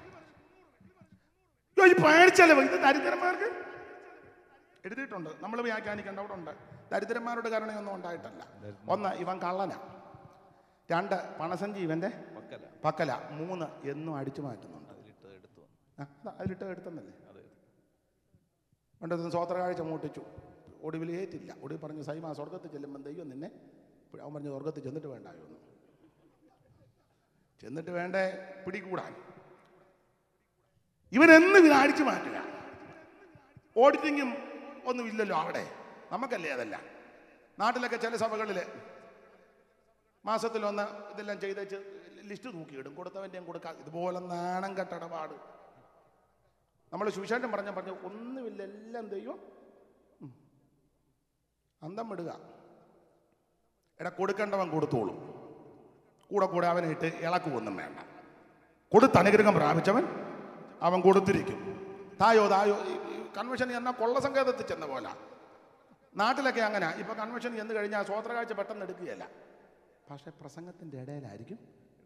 അയ്യോ, ഈ പേടിച്ചല്ലേ ഇത് ദരിദ്രന്മാർക്ക് എഴുതിയിട്ടുണ്ട് നമ്മൾ വ്യാഖ്യാനിക്കേണ്ട അവിടെ ഉണ്ട് ദരിദ്രന്മാരുടെ കരുണയൊന്നും ഉണ്ടായിട്ടല്ല ഒന്ന് ഇവൻ കള്ളന രണ്ട് പണസഞ്ചി ഇവന്റെ പക്കല പക്കല മൂന്ന് എന്നും അടിച്ചു മാറ്റുന്നുണ്ട് അതിലിട്ട് എടുത്തു വന്നു ആ, ദാ അതിലിട്ട് എടുത്തെന്നല്ലേ പണ്ടത്തെ സ്വോത്ര കാഴ്ച മൂട്ടിച്ചു ഒടുവിൽ ഏറ്റില്ല ഒടുവിൽ പറഞ്ഞു സൈമ സ്വർഗത്തിൽ ചെല്ലുമ്പോൾ ദൈവം നിന്നെ അവൻ പറഞ്ഞു സ്വർഗത്തിൽ ചെന്നിട്ട് വേണ്ടായോ എന്ന് ചെന്നിട്ട് വേണ്ടേ പിടികൂടാൻ ഇവനെന്ന് ഇവൻ അടിച്ചു മാറ്റുക ഓഡിറ്റിങ്ങും ഒന്നും ഇല്ലല്ലോ അവിടെ നമുക്കല്ലേ അതല്ല നാട്ടിലൊക്കെ ചില സഭകളിൽ മാസത്തിലൊന്ന് ഇതെല്ലാം ചെയ്തേച്ച് ലിസ്റ്റ് തൂക്കിയിടും കൊടുത്തവൻ്റെയും കൊടുക്കാം ഇതുപോലെ നാണം കെട്ടടപാട് നമ്മൾ സുവിശേഷം പറഞ്ഞ പറഞ്ഞു ഒന്നുമില്ല എല്ലാം ദൈവം ഉം. അന്തം വിടുക എടാ കൊടുക്കേണ്ടവൻ കൊടുത്തോളും കൂടെ കൂടെ അവനെ ഇട്ട് ഇളക്കുമൊന്നും വേണ്ട കൊടുത്ത് അനുഗ്രഹം പ്രാപിച്ചവൻ അവൻ കൊടുത്തിരിക്കും തായോ തായോ കൺവെൻഷൻ എന്നാൽ കൊള്ള സങ്കേതത്തിൽ ചെന്ന പോലെ നാട്ടിലൊക്കെ അങ്ങനെ ഇപ്പൊ കൺവെൻഷൻ ചെന്ന് കഴിഞ്ഞാൽ സ്വോത്രകാഴ്ച പെട്ടെന്ന് എടുക്കുകയല്ല പക്ഷെ പ്രസംഗത്തിന്റെ ഇടയിലായിരിക്കും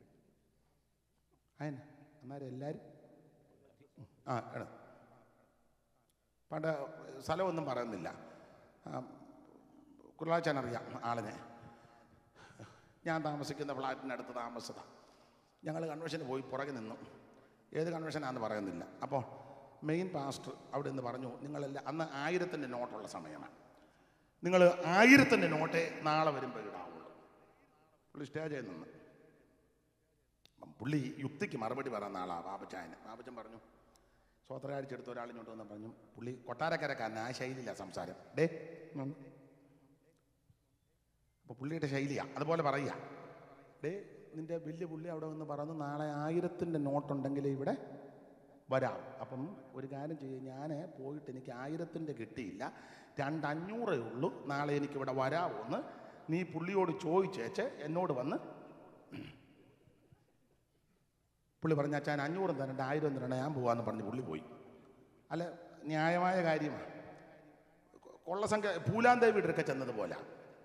അതിന് അന്നേരം എല്ലാവരും ആ എടാ പണ്ട് സ്ഥലമൊന്നും പറയുന്നില്ല കുരുളാച്ചാൻ അറിയാം ആളിനെ ഞാൻ താമസിക്കുന്ന ഫ്ലാറ്റിനടുത്ത് താമസത ഞങ്ങൾ കൺവെൻഷന് പോയി പുറകെ നിന്നു ഏത് കൺവെൻഷനാണെന്ന് പറയുന്നില്ല അപ്പോൾ മെയിൻ പാസ്റ്റർ അവിടെ നിന്ന് പറഞ്ഞു നിങ്ങളെല്ലാം അന്ന് ആയിരത്തിൻ്റെ നോട്ടുള്ള സമയമാണ് നിങ്ങൾ ആയിരത്തിൻ്റെ നോട്ടേ നാളെ വരുമ്പോൾ ഇടാവുള്ളൂ പുള്ളി സ്റ്റേജിൽ നിന്ന് അപ്പം പുള്ളി യുക്തിക്ക് മറുപടി പറയുന്ന ആളാണ് ബാബച്ചായന് ബാബച്ചൻ പറഞ്ഞു സ്വോത്രകാഴ്ച എടുത്ത ഒരാളിങ്ങോട്ട് വന്ന് പറഞ്ഞു പുള്ളി കൊട്ടാരക്കരക്കാരൻ ആ ശൈലിയിലാണ് സംസാരം ഡേ അപ്പോൾ പുള്ളിയുടെ ശൈലിയാണ് അതുപോലെ പറയുക ഡേ നിന്റെ വലിയ പുള്ളി അവിടെ വന്ന് പറഞ്ഞു നാളെ ആയിരത്തിൻ്റെ നോട്ടുണ്ടെങ്കിൽ ഇവിടെ വരാം അപ്പം ഒരു കാര്യം ചെയ്യും ഞാൻ പോയിട്ട് എനിക്ക് ആയിരത്തിൻ്റെ കിട്ടിയില്ല രണ്ടഞ്ഞൂറേ ഉള്ളൂ നാളെ എനിക്കിവിടെ വരാമോന്ന് നീ പുള്ളിയോട് ചോദിച്ചേച്ച് എന്നോട് വന്ന് പുള്ളി പറഞ്ഞ അച്ഛൻ അഞ്ഞൂറ് തരണ്ട ആയിരം തരണ്ട ഞാൻ പോവാന്ന് പറഞ്ഞ് പുള്ളി പോയി അല്ല ന്യായമായ കാര്യമാണ് കൊള്ളസംഖ്യ പൂലാന്തേവി വീടൊക്കെ ചെന്നതുപോലെ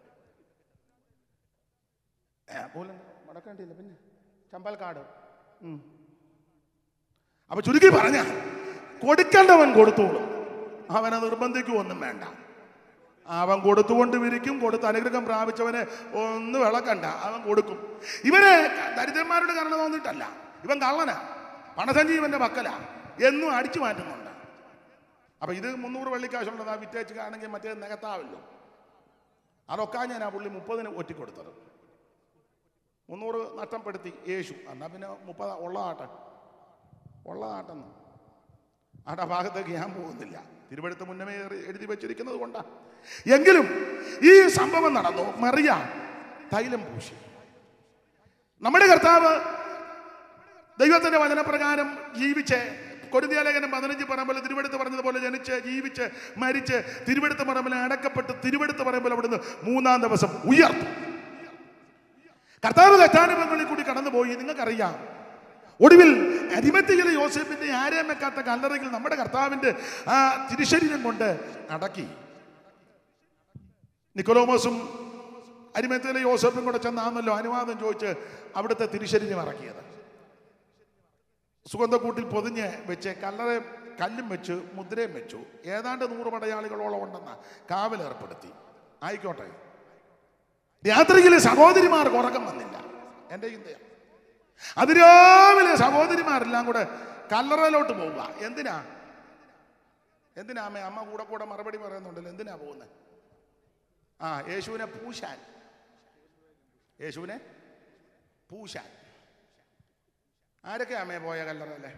പൂലം വടക്കേണ്ടിയില്ല പിന്നെ ചമ്പൽക്കാട് ഉം. അപ്പൊ ചുരുക്കി പറഞ്ഞ കൊടുക്കേണ്ടവൻ കൊടുത്തോളും അവനെ നിർബന്ധിക്കുമൊന്നും വേണ്ട അവൻ കൊടുത്തുകൊണ്ട് വിരിക്കും കൊടുത്ത് അനുഗ്രഹം പ്രാപിച്ചവനെ ഒന്ന് വിളക്കണ്ട അവൻ കൊടുക്കും ഇവന് ദരിദ്രന്മാരുടെ കാരണം തോന്നിയിട്ടല്ല ഇവൻ കള്ളനാ പണസഞ്ചി ഇവന്റെ മക്കളാ എന്നും അടിച്ചു മാറ്റുന്നുണ്ട് അപ്പൊ ഇത് മുന്നൂറ് വെള്ളിക്കാശുള്ളതാ വിറ്റേച്ച് ആണെങ്കിൽ മറ്റേ നികത്താവല്ലോ അതൊക്കെ ഞാൻ ആ പുള്ളി മുപ്പതിന് ഒറ്റിക്കൊടുത്തത് മുന്നൂറ് നഷ്ടപ്പെടുത്തി യേശു എന്നാൽ പിന്നെ മുപ്പത് ഉള്ളതാട്ടെ ഉള്ളതാട്ടെന്ന് ആടെ ഭാഗത്തേക്ക് ഞാൻ പോകുന്നില്ല തിരുവഴുത്ത് മുന്നമേ എറി- എഴുതി വെച്ചിരിക്കുന്നത് കൊണ്ടാ എങ്കിലും ഈ സംഭവം നടന്നു മറിയ തൈലം പൂശി നമ്മുടെ കർത്താവ് ദൈവത്തിന്റെ വചനപ്രകാരം ജീവിച്ച് കൊരുന്തിയാലേഖനം പതിനഞ്ച് പറമ്പിൽ തിരുവെടുത്ത് പറഞ്ഞതുപോലെ ജനിച്ച് ജീവിച്ച് മരിച്ച് തിരുവെടുത്ത് പറമ്പിൽ അടക്കപ്പെട്ട് തിരുവെടുത്ത് പറമ്പിൽ അവിടുന്ന് മൂന്നാം ദിവസം ഉയർത്തു കർത്താവ് കഷ്ടാനുഭവങ്ങളിൽ കൂടി കടന്നുപോയി നിങ്ങൾക്കറിയാം ഒടുവിൽ അരിമത്തിയിലെ യോസേഫിന്റെ ആരെയും വെക്കാത്ത കല്ലറയിൽ നമ്മുടെ കർത്താവിന്റെ ആ തിരുശരീരം കൊണ്ട് അടക്കി നിക്കോലോമോസും അരിമത്തിയിലെ യോസേഫും കൂടെ ചെന്നാന്നല്ലോ അനുവാദം ചോദിച്ച് അവിടുത്തെ തിരുശരീരം ഇറക്കിയത് സുഗന്ധക്കൂട്ടിൽ പൊതിഞ്ഞ് വെച്ച് കല്ലറ കല്ലും വെച്ച് മുദ്രയും വെച്ചു ഏതാണ്ട് നൂറ് പടയാളികളോളം ഉണ്ടെന്ന കാവലേർപ്പെടുത്തി ആയിക്കോട്ടെ രാത്രിയിലെ സഹോദരിമാർക്ക് ഉറക്കം വന്നില്ല എൻ്റെ ചിന്തയാണ് അതിരാവിലെ സഹോദരിമാരെല്ലാം കൂടെ കല്ലറയിലോട്ട് പോവുക എന്തിനാ എന്തിനാ അമ്മ അമ്മ കൂടെ കൂടെ മറുപടി പറയുന്നുണ്ടല്ലോ എന്തിനാ പോകുന്നത് ആ യേശുവിനെ പൂശാൻ യേശുവിനെ പൂശാൻ ആരൊക്കെ അമ്മയെ പോയ കല്ലറല്ലേ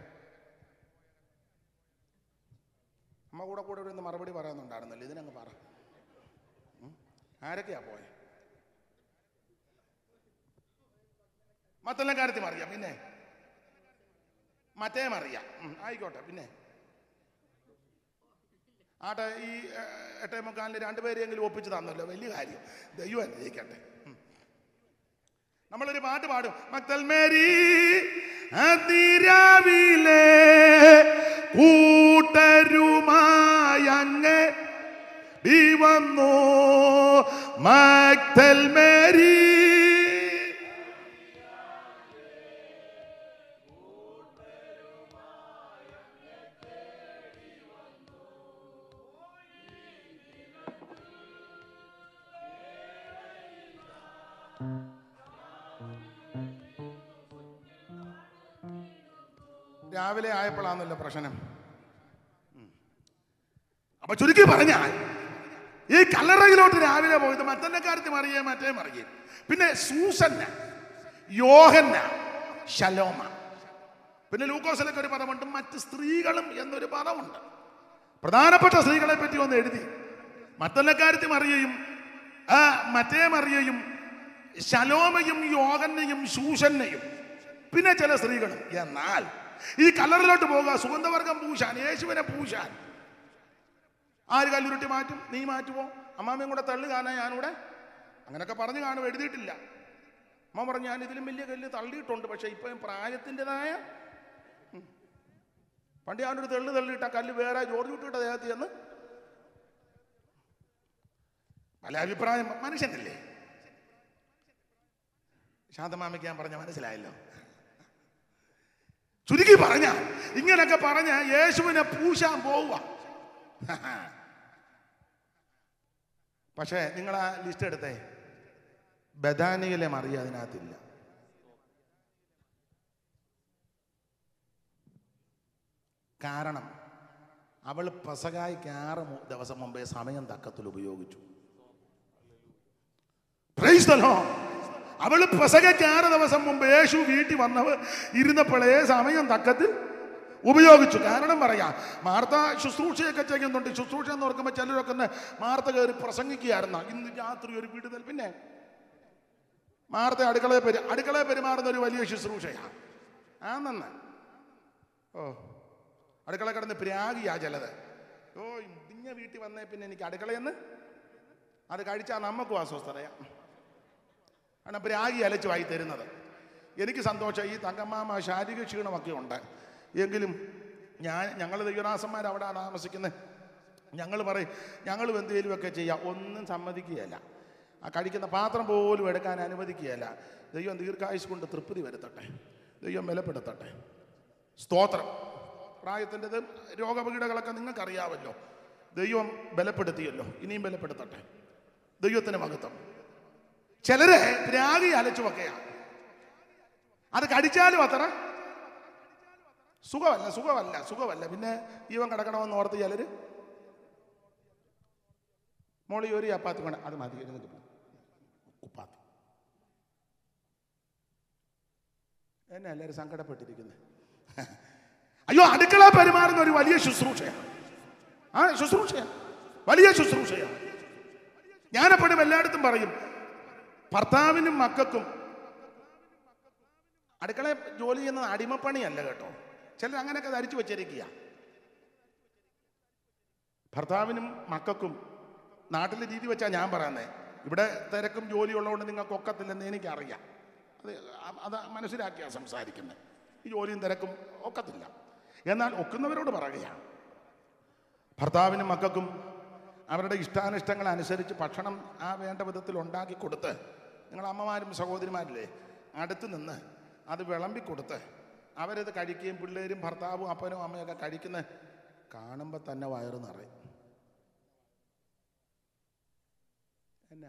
അമ്മ കൂടെ കൂടെ ഇവിടെ നിന്ന് മറുപടി പറയുന്നുണ്ടായിരുന്നല്ലോ ഇതിനങ്ങ് പറ ഉം? ആരൊക്കെയാ പോയെ മറ്റെല്ലാം കാര്യത്തിൽ അറിയാം പിന്നെ മറ്റേ അറിയാം ഉം, ആയിക്കോട്ടെ പിന്നെ ആട്ടെ ഈ ഏ, എട്ടേ മുക്കാലിന് രണ്ടുപേരെങ്കിലും ഒപ്പിച്ച് തന്നല്ലോ വലിയ കാര്യം ദൈവം അനുഗ്രഹിക്കട്ടെ ഉം. നമ്മളൊരു പാട്ട് പാടും മക്തൽ മേരി അതിരാവിലെ കൂട്ടരുമായി അങ്ങ് ഈ വന്നു മക്തൽ മേരി രാവിലെ ആയപ്പോഴാണല്ലോ പ്രശ്നം ഉം. അപ്പൊ ചുരുക്കി പറഞ്ഞാൽ ഈ കല്ലറയിലോട്ട് രാവിലെ പോയത് മത്തന്നക്കാരത്തി മറിയേ മറ്റേ മറിയേ പിന്നെ സൂസന്ന യോഹന്ന ശലോമ പിന്നെ ലൂക്കോസിലൊക്കെ ഒരു പദമുണ്ട് മറ്റ് സ്ത്രീകളും എന്നൊരു പദമുണ്ട് പ്രധാനപ്പെട്ട സ്ത്രീകളെ പറ്റി ഒന്ന് എഴുതി മത്തല്ലക്കാരത്തി മറിയയും ആ മറ്റേ മറിയയും ശലോമയും യോഗന്നയും ശൂഷന്നയും പിന്നെ ചില സ്ത്രീകളും എന്നാൽ ഈ കല്ലറിലോട്ട് പോകുക സുഗന്ധവർഗം പൂശാൻ യേശുവിനെ പൂശാൻ ആര് കല്ലുരുട്ടി മാറ്റും നീ മാറ്റുമോ അമ്മാമ്മയും കൂടെ തള്ളു കാണാൻ ഞാനിവിടെ അങ്ങനൊക്കെ പറഞ്ഞു കാണും എഴുതിയിട്ടില്ല അമ്മ പറഞ്ഞു ഞാൻ ഇതിലും വലിയ കല്ല് തള്ളിയിട്ടുണ്ട് പക്ഷെ ഇപ്പം പ്രായത്തിൻ്റെതായ പണ്ട് ഞാനൊരു തെള്ളു തള്ളിയിട്ട കല്ല് വേറെ ജോർജ് വിട്ടിട്ട് ദേഹത്ത് ചെന്ന് പല അഭിപ്രായം മനുഷ്യനല്ലേ ശാന്തമാമയ്ക്ക് ഞാൻ പറഞ്ഞ മനസ്സിലായല്ലോ ചുരുക്കി പറഞ്ഞ ഇങ്ങനൊക്കെ പറഞ്ഞ യേശുവിനെ പൂശാൻ പോവുക പക്ഷേ നിങ്ങൾ ആ ലിസ്റ്റ് എടുത്തേ ബദാനിയിലെ മറിയ അതിനകത്തില്ല കാരണം അവൾ പെസകായ്ക്ക് ആറ് മു- ദിവസം മുമ്പേ സമയം തക്കത്തിൽ ഉപയോഗിച്ചു Praise the Lord. അവള് പെസകയ്ക്ക് ആറ് ദിവസം മുമ്പ് യേശു വീട്ടിൽ വന്നവർ ഇരുന്നപ്പോഴേ സമയം തക്കത്തിൽ ഉപയോഗിച്ചു കാരണം പറയാം മാർത്ത ശുശ്രൂഷയൊക്കെ ചെയ്യുന്നുണ്ട് ശുശ്രൂഷ എന്ന് ഓർക്കുമ്പോൾ ചിലരൊക്കെ ഒന്ന് മാർത്ത കയറി പ്രസംഗിക്കുകയായിരുന്ന ഇന്ന് രാത്രി ഒരു വിടുതൽ പിന്നെ മാർത്ത അടുക്കളയെ പെരു അടുക്കളയെ പെരുമാറുന്ന ഒരു വലിയ ശുശ്രൂഷയാണ് ആ നന്ന ഓ അടുക്കള കിടന്ന് പ്രാഗിയാ ചിലത് ഓ ഇടിഞ്ഞ വീട്ടിൽ വന്നേ പിന്നെ എനിക്ക് അടുക്കളയെന്ന് അത് കഴിച്ചാൽ നമുക്കും അസ്വസ്ഥതയാ ആണ് പ്രാഗി അലച്ചു വായി തരുന്നത് എനിക്ക് സന്തോഷം ഈ തങ്കമ്മാമ ശാരീരിക ക്ഷീണമൊക്കെ ഉണ്ട് എങ്കിലും ഞാൻ ഞങ്ങൾ ദൈവദാസന്മാർ അവിടെ താമസിക്കുന്നത് ഞങ്ങൾ പറയും ഞങ്ങൾ എന്തെങ്കിലുമൊക്കെ ചെയ്യാം ഒന്നും സമ്മതിക്കുകയല്ല ആ കഴിക്കുന്ന പാത്രം പോലും എടുക്കാൻ അനുവദിക്കുകയല്ല ദൈവം ദീർഘായുസ് കൊണ്ട് തൃപ്തി വരുത്തട്ടെ ദൈവം ബലപ്പെടുത്തട്ടെ സ്തോത്രം പ്രായത്തിൻ്റെത് രോഗപീഠകളൊക്കെ നിങ്ങൾക്കറിയാമല്ലോ ദൈവം ബലപ്പെടുത്തിയല്ലോ ഇനിയും ബലപ്പെടുത്തട്ടെ ദൈവത്തിന് മഹത്വം ചിലര് രാഗി അലച്ചുമൊക്കെയാണ് അത് കടിച്ചാലും അത്ര സുഖമല്ല സുഖമല്ല സുഖമല്ല പിന്നെ ജീവൻ കിടക്കണമെന്ന് ഓർത്ത് ചിലര് മോളി ഒരു ചപ്പാത്തി വേണം അത് മതി ഇരുന്നിട്ട് പോ. ഉപ്പാത്തി എന്നെ എല്ലാവരും സങ്കടപ്പെട്ടിരിക്കുന്നത് അയ്യോ അടുക്കള പെരുമാറുന്ന ഒരു വലിയ ശുശ്രൂഷയാണ് ആ ശുശ്രൂഷയാണ് വലിയ ശുശ്രൂഷയാണ് ഞാനെപ്പോഴും എല്ലായിടത്തും പറയും ഭർത്താവിനും മക്കൾക്കും അടുക്കള ജോലി ചെയ്യുന്നത് അടിമപ്പണിയല്ല കേട്ടോ ചിലർ അങ്ങനെയൊക്കെ ധരിച്ചു വെച്ചിരിക്കുക ഭർത്താവിനും മക്കൾക്കും നാട്ടിലെ രീതി വെച്ചാൽ ഞാൻ പറയുന്നത് ഇവിടെ തിരക്കും ജോലിയുള്ളതുകൊണ്ട് നിങ്ങൾക്ക് ഒക്കത്തില്ലെന്ന് എനിക്കറിയാം അത് അ- അത് മനസ്സിലാക്കിയാ സംസാരിക്കുന്നത് ഈ ജോലിയും തിരക്കും ഒക്കത്തില്ല എന്നാൽ ഒക്കുന്നവരോട് പറയുകയാണ് ഭർത്താവിനും മക്കൾക്കും അവരുടെ ഇഷ്ടാനിഷ്ടങ്ങൾ അനുസരിച്ച് ഭക്ഷണം ആ വേണ്ട വിധത്തിൽ ഉണ്ടാക്കി കൊടുത്ത് നിങ്ങൾ അമ്മമാരും സഹോദരിമാരില്ലേ അടുത്ത് നിന്ന് അത് വിളമ്പി കൊടുത്ത് അവരത് കഴിക്കുകയും പിള്ളേരും ഭർത്താവും അപ്പനും അമ്മയൊക്കെ കഴിക്കുന്ന കാണുമ്പോൾ തന്നെ വയറ് നിറയും എന്നാ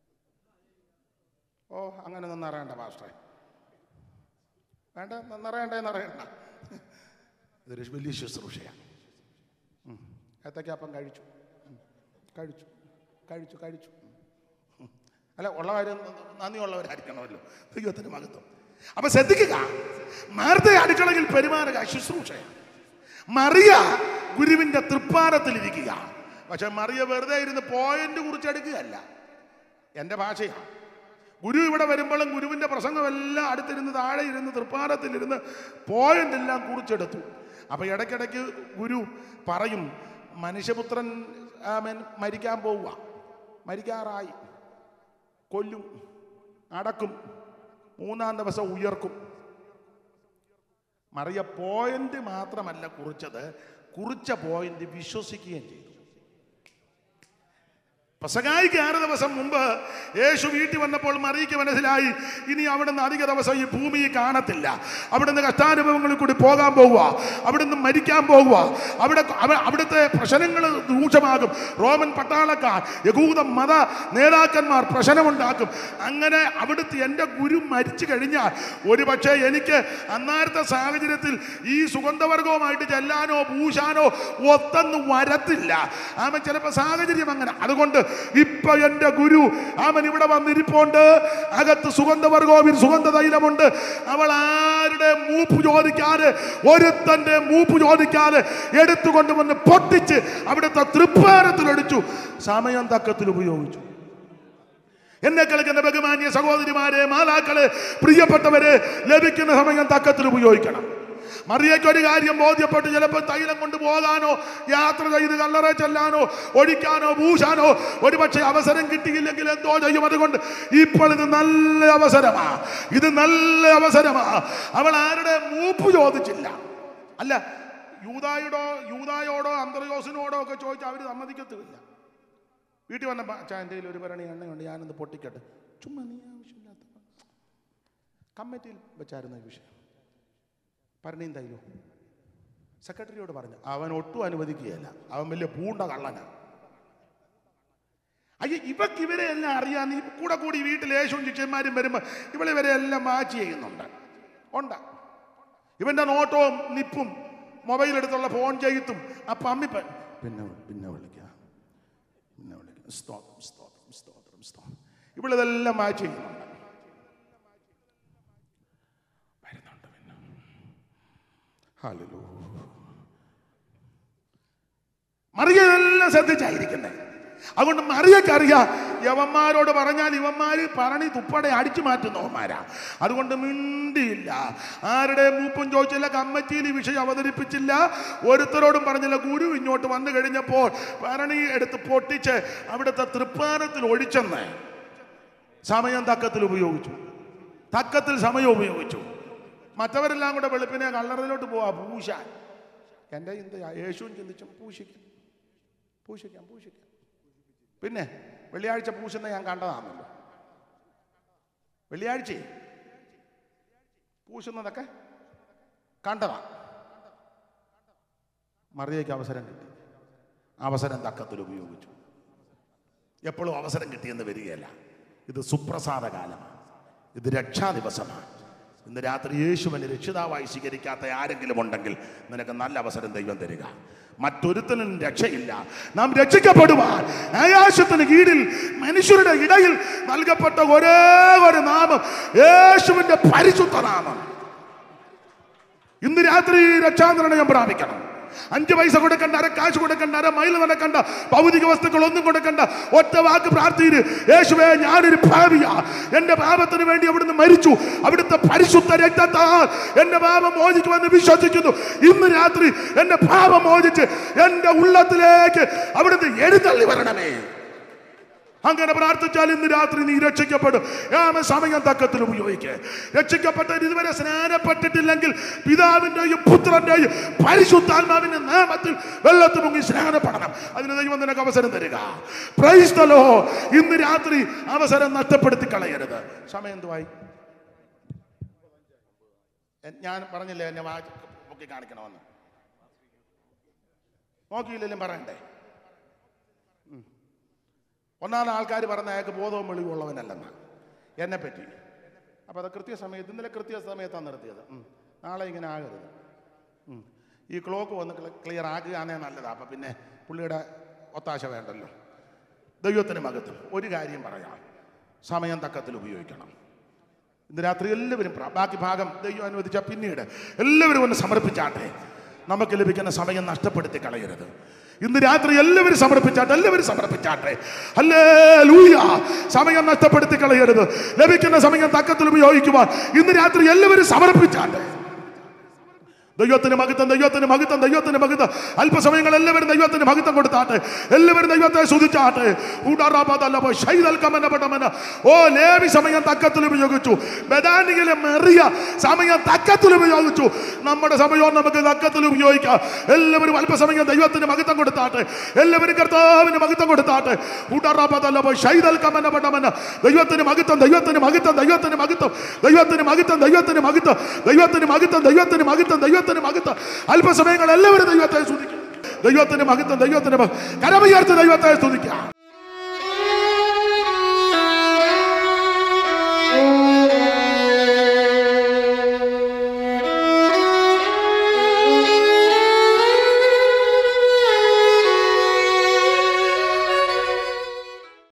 ഓ അങ്ങനെ ഒന്നും നിറയണ്ട പാസ്റ്ററെ വേണ്ട ന- നിറയണ്ടേ നിറയണ്ട ഇതൊരു വലിയ ശുശ്രൂഷയാണ് ഉം. ഏത്തയ്ക്കാപ്പം കഴിച്ചു ഉം. കഴിച്ചു കഴിച്ചു കഴിച്ചു ഉം. അല്ല ഉള്ള കാര്യം ന- നന്ദിയുള്ളവരായിരിക്കണമല്ലോ ദൈവത്തിന് മഹത്വം അപ്പൊ ശ്രദ്ധിക്കുക മാർത്ത അടുക്കളയിൽ പെരുമാറുക ശുശ്രൂഷയാണ് മറിയ ഗുരുവിന്റെ തൃപ്പാരത്തിലിരിക്കുക പക്ഷെ മറിയ വെറുതെ ഇരുന്ന് പോയിന്റ് കുറിച്ചെടുക്കുകയല്ല എൻ്റെ ഭാഷയാണ് ഗുരു ഇവിടെ വരുമ്പോഴും ഗുരുവിൻ്റെ പ്രസംഗമെല്ലാം അടുത്തിരുന്ന് താഴെ ഇരുന്ന് തൃപ്പാരത്തിലിരുന്ന് പോയിന്റ് എല്ലാം കുറിച്ചെടുത്തു അപ്പൊ ഇടയ്ക്കിടയ്ക്ക് ഗുരു പറയും മനുഷ്യപുത്രൻ ആമേൻ മരിക്കാൻ പോവുക മരിക്കാറായി കൊല്ലും അടക്കും മൂന്നാം ദിവസം ഉയർക്കും മറിയ പോയിന്റ് മാത്രമല്ല കുറിച്ചത് കുറിച്ച പോയിന്റ് വിശ്വസിക്കുകയും ചെയ്തു പെസകായിക്ക് ആറ് ദിവസം മുമ്പ് യേശു വീട്ടിൽ വന്നപ്പോൾ മറിയ്ക്ക് മനസ്സിലായി ഇനി അവിടുന്ന് അധിക ദിവസം ഈ ഭൂമി കാണത്തില്ല അവിടുന്ന് കഷ്ടാനുഭവങ്ങളിൽ കൂടി പോകാൻ പോകുക അവിടുന്ന് മരിക്കാൻ പോകുക അവിടെ അവ- അവിടുത്തെ പ്രശ്നങ്ങൾ രൂക്ഷമാകും റോമൻ പട്ടാളക്കാർ യഹൂദ മത നേതാക്കന്മാർ പ്രശ്നമുണ്ടാക്കും അങ്ങനെ അവിടുത്തെ എൻ്റെ ഗുരു മരിച്ചു കഴിഞ്ഞാൽ ഒരു പക്ഷേ എനിക്ക് അന്നേരത്തെ സാഹചര്യത്തിൽ ഈ സുഗന്ധവർഗവുമായിട്ട് ചെല്ലാനോ പൂശാനോ ഒത്തൊന്നും വരത്തില്ല ആമൻ ചിലപ്പോൾ സാഹചര്യം അങ്ങനെ അതുകൊണ്ട് ഇപ്പൊ എൻ്റെ ഗുരു അവൻ ഇവിടെ വന്നിരിപ്പുണ്ട് അകത്ത് സുഗന്ധവർഗോവിൽ സുഗന്ധ തൈലമുണ്ട് അവൾ ആരുടെ മൂപ്പ് ചോദിക്കാതെ ഒരുത്തന്റെ മൂപ്പ് ചോദിക്കാതെ എടുത്തുകൊണ്ട് വന്ന് പൊട്ടിച്ച് അവിടുത്തെ തൃപ്പാരത്തിലൊടിച്ചു സമയം തക്കത്തിൽ ഉപയോഗിച്ചു എന്നെ കളിക്കുന്ന ബഹുമാന്യ സഹോദരിമാരെ മാതാക്കള് പ്രിയപ്പെട്ടവര് ലഭിക്കുന്ന സമയം തക്കത്തിൽ ഉപയോഗിക്കണം മറിയയ്ക്ക് ഒരു കാര്യം ബോധ്യപ്പെട്ട് ചിലപ്പോൾ തൈലം കൊണ്ട് പോകാനോ യാത്ര ചെയ്ത് കല്ലറ ചെല്ലാനോ ഒഴിക്കാനോ പൂശാനോ ഒരുപക്ഷെ അവസരം കിട്ടിയില്ലെങ്കിൽ എന്തോ ചെയ്യും അതുകൊണ്ട് ഇപ്പോൾ ഇത് നല്ല അവസരമാ ഇത് നല്ല അവസരമാ അവൾ ആരുടെ മൂപ്പ് ചോദിച്ചില്ല അല്ല യൂതായോടോ യൂതായോടോ അന്തർയോസിനോടോ ഒക്കെ ചോദിച്ചാൽ അവർ സമ്മതിക്കത്തുമില്ല വീട്ടിൽ വന്നപ്പോൾ അച്ഛാ എൻ്റെ കയ്യിൽ ഒരു ഭരണി എണ്ണയുണ്ട് ഞാനൊന്ന് പൊട്ടിക്കട്ടെ ചുമ്മാ നീ ആവശ്യമില്ലാത്ത കമ്മിറ്റിയിൽ വെച്ചായിരുന്നു ഈ വിഷയം ഭരണിയും തൈലോ സെക്രട്ടറിയോട് പറഞ്ഞു അവൻ ഒട്ടും അനുവദിക്കുകയല്ല അവൻ വലിയ പൂണ്ട കള്ളനാ അയ്യ ഇവക്ക് ഇവരെ എല്ലാം അറിയാൻ നീ കൂടെ കൂടി വീട്ടിൽ യേശുവും ശിഷ്യന്മാരും വരുമ്പോൾ ഇവളെ ഇവരെ എല്ലാം മാച്ച് ചെയ്യുന്നുണ്ട് ഉണ്ട് ഇവന്റെ നോട്ടവും നിപ്പും മൊബൈൽ എടുത്തുള്ള ഫോൺ ചെയ്യത്തും ആ പമ്മിപ്പ പിന്നെ പിന്നെ വിളിക്കാം പിന്നെ വിളിക്കാം സ്തോത്രം സ്തോത്രം സ്തോത്രം സ്തോത്രം ഇവളിതെല്ലാം മാച്ച് ചെയ്യുന്നുണ്ട് വരുന്നുണ്ട് പിന്നെ ഹല്ലേലൂയ. മറിയ ഇതെല്ലാം ശ്രദ്ധിച്ചായിരിക്കുന്നേ അതുകൊണ്ട് മറിയക്ക് അറിയാം യവന്മാരോട് പറഞ്ഞാൽ ഇവന്മാര് പറഞ്ഞി തുപ്പടെ അടിച്ചു മാറ്റുന്നവന്മാരാ അതുകൊണ്ട് മിണ്ടിയില്ല ആരുടെ മൂപ്പും ചോദിച്ചില്ല കമ്മിറ്റിയിൽ ഈ വിഷയം അവതരിപ്പിച്ചില്ല ഒരുത്തരോടും പറഞ്ഞില്ല ഗുരു ഇങ്ങോട്ട് വന്നു കഴിഞ്ഞപ്പോൾ ഭരണി എടുത്ത് പൊട്ടിച്ച് അവിടുത്തെ തൃപ്പാനത്തിൽ ഒഴിച്ചെന്ന് സമയം തക്കത്തിൽ ഉപയോഗിച്ചു തക്കത്തിൽ സമയം ഉപയോഗിച്ചു മറ്റവരെല്ലാം കൂടെ വെളുപ്പിനെ കല്ലറയിലോട്ട് പോവാ പൂശാൻ എൻ്റെ ചിന്തയാ യേശുവും ചിന്തിച്ചു പൂശിക്കാം പൂശിക്കാം പൂശിക്കാം പിന്നെ വെള്ളിയാഴ്ച പൂശുന്ന ഞാൻ കണ്ടതാണല്ലോ വെള്ളിയാഴ്ച പൂശുന്നതൊക്കെ കണ്ടതാ മറിയയ്ക്ക് അവസരം കിട്ടി അവസരം തക്കത്തിൽ ഉപയോഗിച്ചു എപ്പോഴും അവസരം കിട്ടിയെന്ന് വരികയല്ല ഇത് സുപ്രസാദ കാലമാണ് ഇത് രക്ഷാ ദിവസമാണ് ഇന്ന് രാത്രി യേശുവിനെ രക്ഷിതാവായി സ്വീകരിക്കാത്ത ആരെങ്കിലും ഉണ്ടെങ്കിൽ നിനക്ക് നല്ല അവസരം ദൈവം തരിക മറ്റൊരുത്തനും രക്ഷയില്ല നാം രക്ഷിക്കപ്പെടുവാൻ ആയാശത്തിന് കീഴിൽ മനുഷ്യരുടെ ഇടയിൽ നൽകപ്പെട്ട ഒരേ ഒരു നാമം യേശുവിന്റെ പരിശുദ്ധ നാമം ഇന്ന് രാത്രി രക്ഷാനിർണയം പ്രാപിക്കണം അഞ്ച് പൈസ കൊടുക്കണ്ട അര കാശ് കൊടുക്കണ്ട അര മൈൽ നടക്കണ്ട ഭൗതിക വസ്തുക്കൾ ഒന്നും കൊടുക്കണ്ട ഒറ്റ വാക്ക് പ്രാർത്ഥിര് യേശുവേ ഞാനൊരു ഭാവിയാ എന്റെ പാപത്തിന് വേണ്ടി അവിടുന്ന് മരിച്ചു അവിടുത്തെ പരിശുദ്ധ രക്തത്താൽ എന്റെ പാപം മോചിക്കുമെന്ന് വിശ്വസിക്കുന്നു ഇന്ന് രാത്രി എന്റെ പാപം മോചിച്ച് എന്റെ ഉള്ളത്തിലേക്ക് അവിടുന്ന് എഴുന്നള്ളി വരണമേ അങ്ങനെ പ്രാർത്ഥിച്ചാൽ ഇന്ന് രാത്രി നീ രക്ഷിക്കപ്പെടും ആമ സമയം തക്കത്തിൽ ഉപയോഗിക്കുക രക്ഷിക്കപ്പെട്ടവർ ഇതുവരെ സ്നാനപ്പെട്ടിട്ടില്ലെങ്കിൽ പിതാവിന്റെയും പുത്രന്റെയും പരിശുദ്ധാത്മാവിന്റെ നാമത്തിൽ വെള്ളത്തിൽ മുങ്ങി സ്നാനപ്പെടണം അതിന് ദൈവം നിനക്ക് അവസരം തരിക പ്രൈസ്തലോ ഇന്ന് രാത്രി അവസരം നഷ്ടപ്പെടുത്തി കളയരുത് സമയം എന്തുവായി എ- ഞാൻ പറഞ്ഞില്ലേ എന്നെ വാ നോക്കി കാണിക്കണമെന്ന് നോക്കിയില്ലെങ്കിലും പറയണ്ടേ ഒന്നാമത് ആൾക്കാർ പറഞ്ഞ അയാൾക്ക് ബോധവും വെളിവുള്ളവനല്ലെന്ന് എന്നെ പറ്റി അപ്പോൾ അത് കൃത്യസമയത്ത് ഇന്നലെ കൃത്യസമയത്താണ് നിർത്തിയത് ഉം. നാളെ ഇങ്ങനെ ആകരുത് ഉം. ഈ ക്ലോക്ക് വന്ന് ക്ലിയർ ആക്കുകയാണേ നല്ലതാണ് അപ്പം പിന്നെ പുള്ളിയുടെ ഒത്താശ വേണ്ടല്ലോ ദൈവത്തിന് മകത്തും ഒരു കാര്യം പറയാം സമയം തക്കത്തിൽ ഉപയോഗിക്കണം ഇന്ന് രാത്രി എല്ലാവരും പ്ര- ബാക്കി ഭാഗം ദൈവം അനുവദിച്ച പിന്നീട് എല്ലാവരും ഒന്ന് സമർപ്പിച്ചാട്ടെ നമുക്ക് ലഭിക്കുന്ന സമയം നഷ്ടപ്പെടുത്തി കളയരുത് ഇന്ന് രാത്രി എല്ലാവരും സമർപ്പിച്ചാട്ടെ എല്ലാവരും സമർപ്പിച്ചാട്ടെ അല്ലേ ലൂയ സമയം നഷ്ടപ്പെടുത്തി കളയരുത് ലഭിക്കുന്ന സമയം തക്കത്തിൽ ഉപയോഗിക്കുവാൻ ഇന്ന് രാത്രി എല്ലാവരും സമർപ്പിച്ചാട്ടെ ദൈവത്തിന് മഹത്വം ദൈവത്തിന് മഹത്വം ദൈവത്തിന് മഹത്വം അല്പസമയങ്ങൾ എല്ലാവരും ദൈവത്തിന് മഹത്വം കൊടുത്താട്ടെ എല്ലാവരും ദൈവത്തെ സ്തുതിച്ചാട്ടെ ഊടാറാപാതല്ല ശൈതൽക്കമനപടമന ഓ ലേവി സമയം തക്കത്തിൽ ഉപയോഗിച്ചു ബദാനിയിലെ മെറിയ സമയം തക്കത്തിൽ ഉപയോഗിച്ചു നമ്മുടെ സമയവും നമുക്ക് തക്കത്തിൽ ഉപയോഗിക്കാം എല്ലാവരും അല്പസമയം ദൈവത്തിന് മഹത്വം കൊടുത്താട്ടെ എല്ലാവരും കർത്താവിന് മഹത്വം കൊടുത്താട്ടെ ഊടാറാപാതല്ല ശൈതൽക്കമനപടമന ദൈവത്തിന് മഹത്വം ദൈവത്തിന് മഹത്വം ദൈവത്തിന് മഹത്വം ദൈവത്തിന് മഹത്വം ദൈവത്തിന് മഹത്വം ദൈവത്തിന് മഹത്വം ദൈവത്തിന് മഹത്വം ദൈവത്തിന് മഹത്വം അല്പസമയങ്ങൾ എല്ലാവരും ദൈവത്തെ സ്തുതിക്കും ദൈവത്തിന് മഹത്വം ദൈവത്തിന് മഹ- കരമുയർത്തി ദൈവത്തെ സ്തുതിക്കാം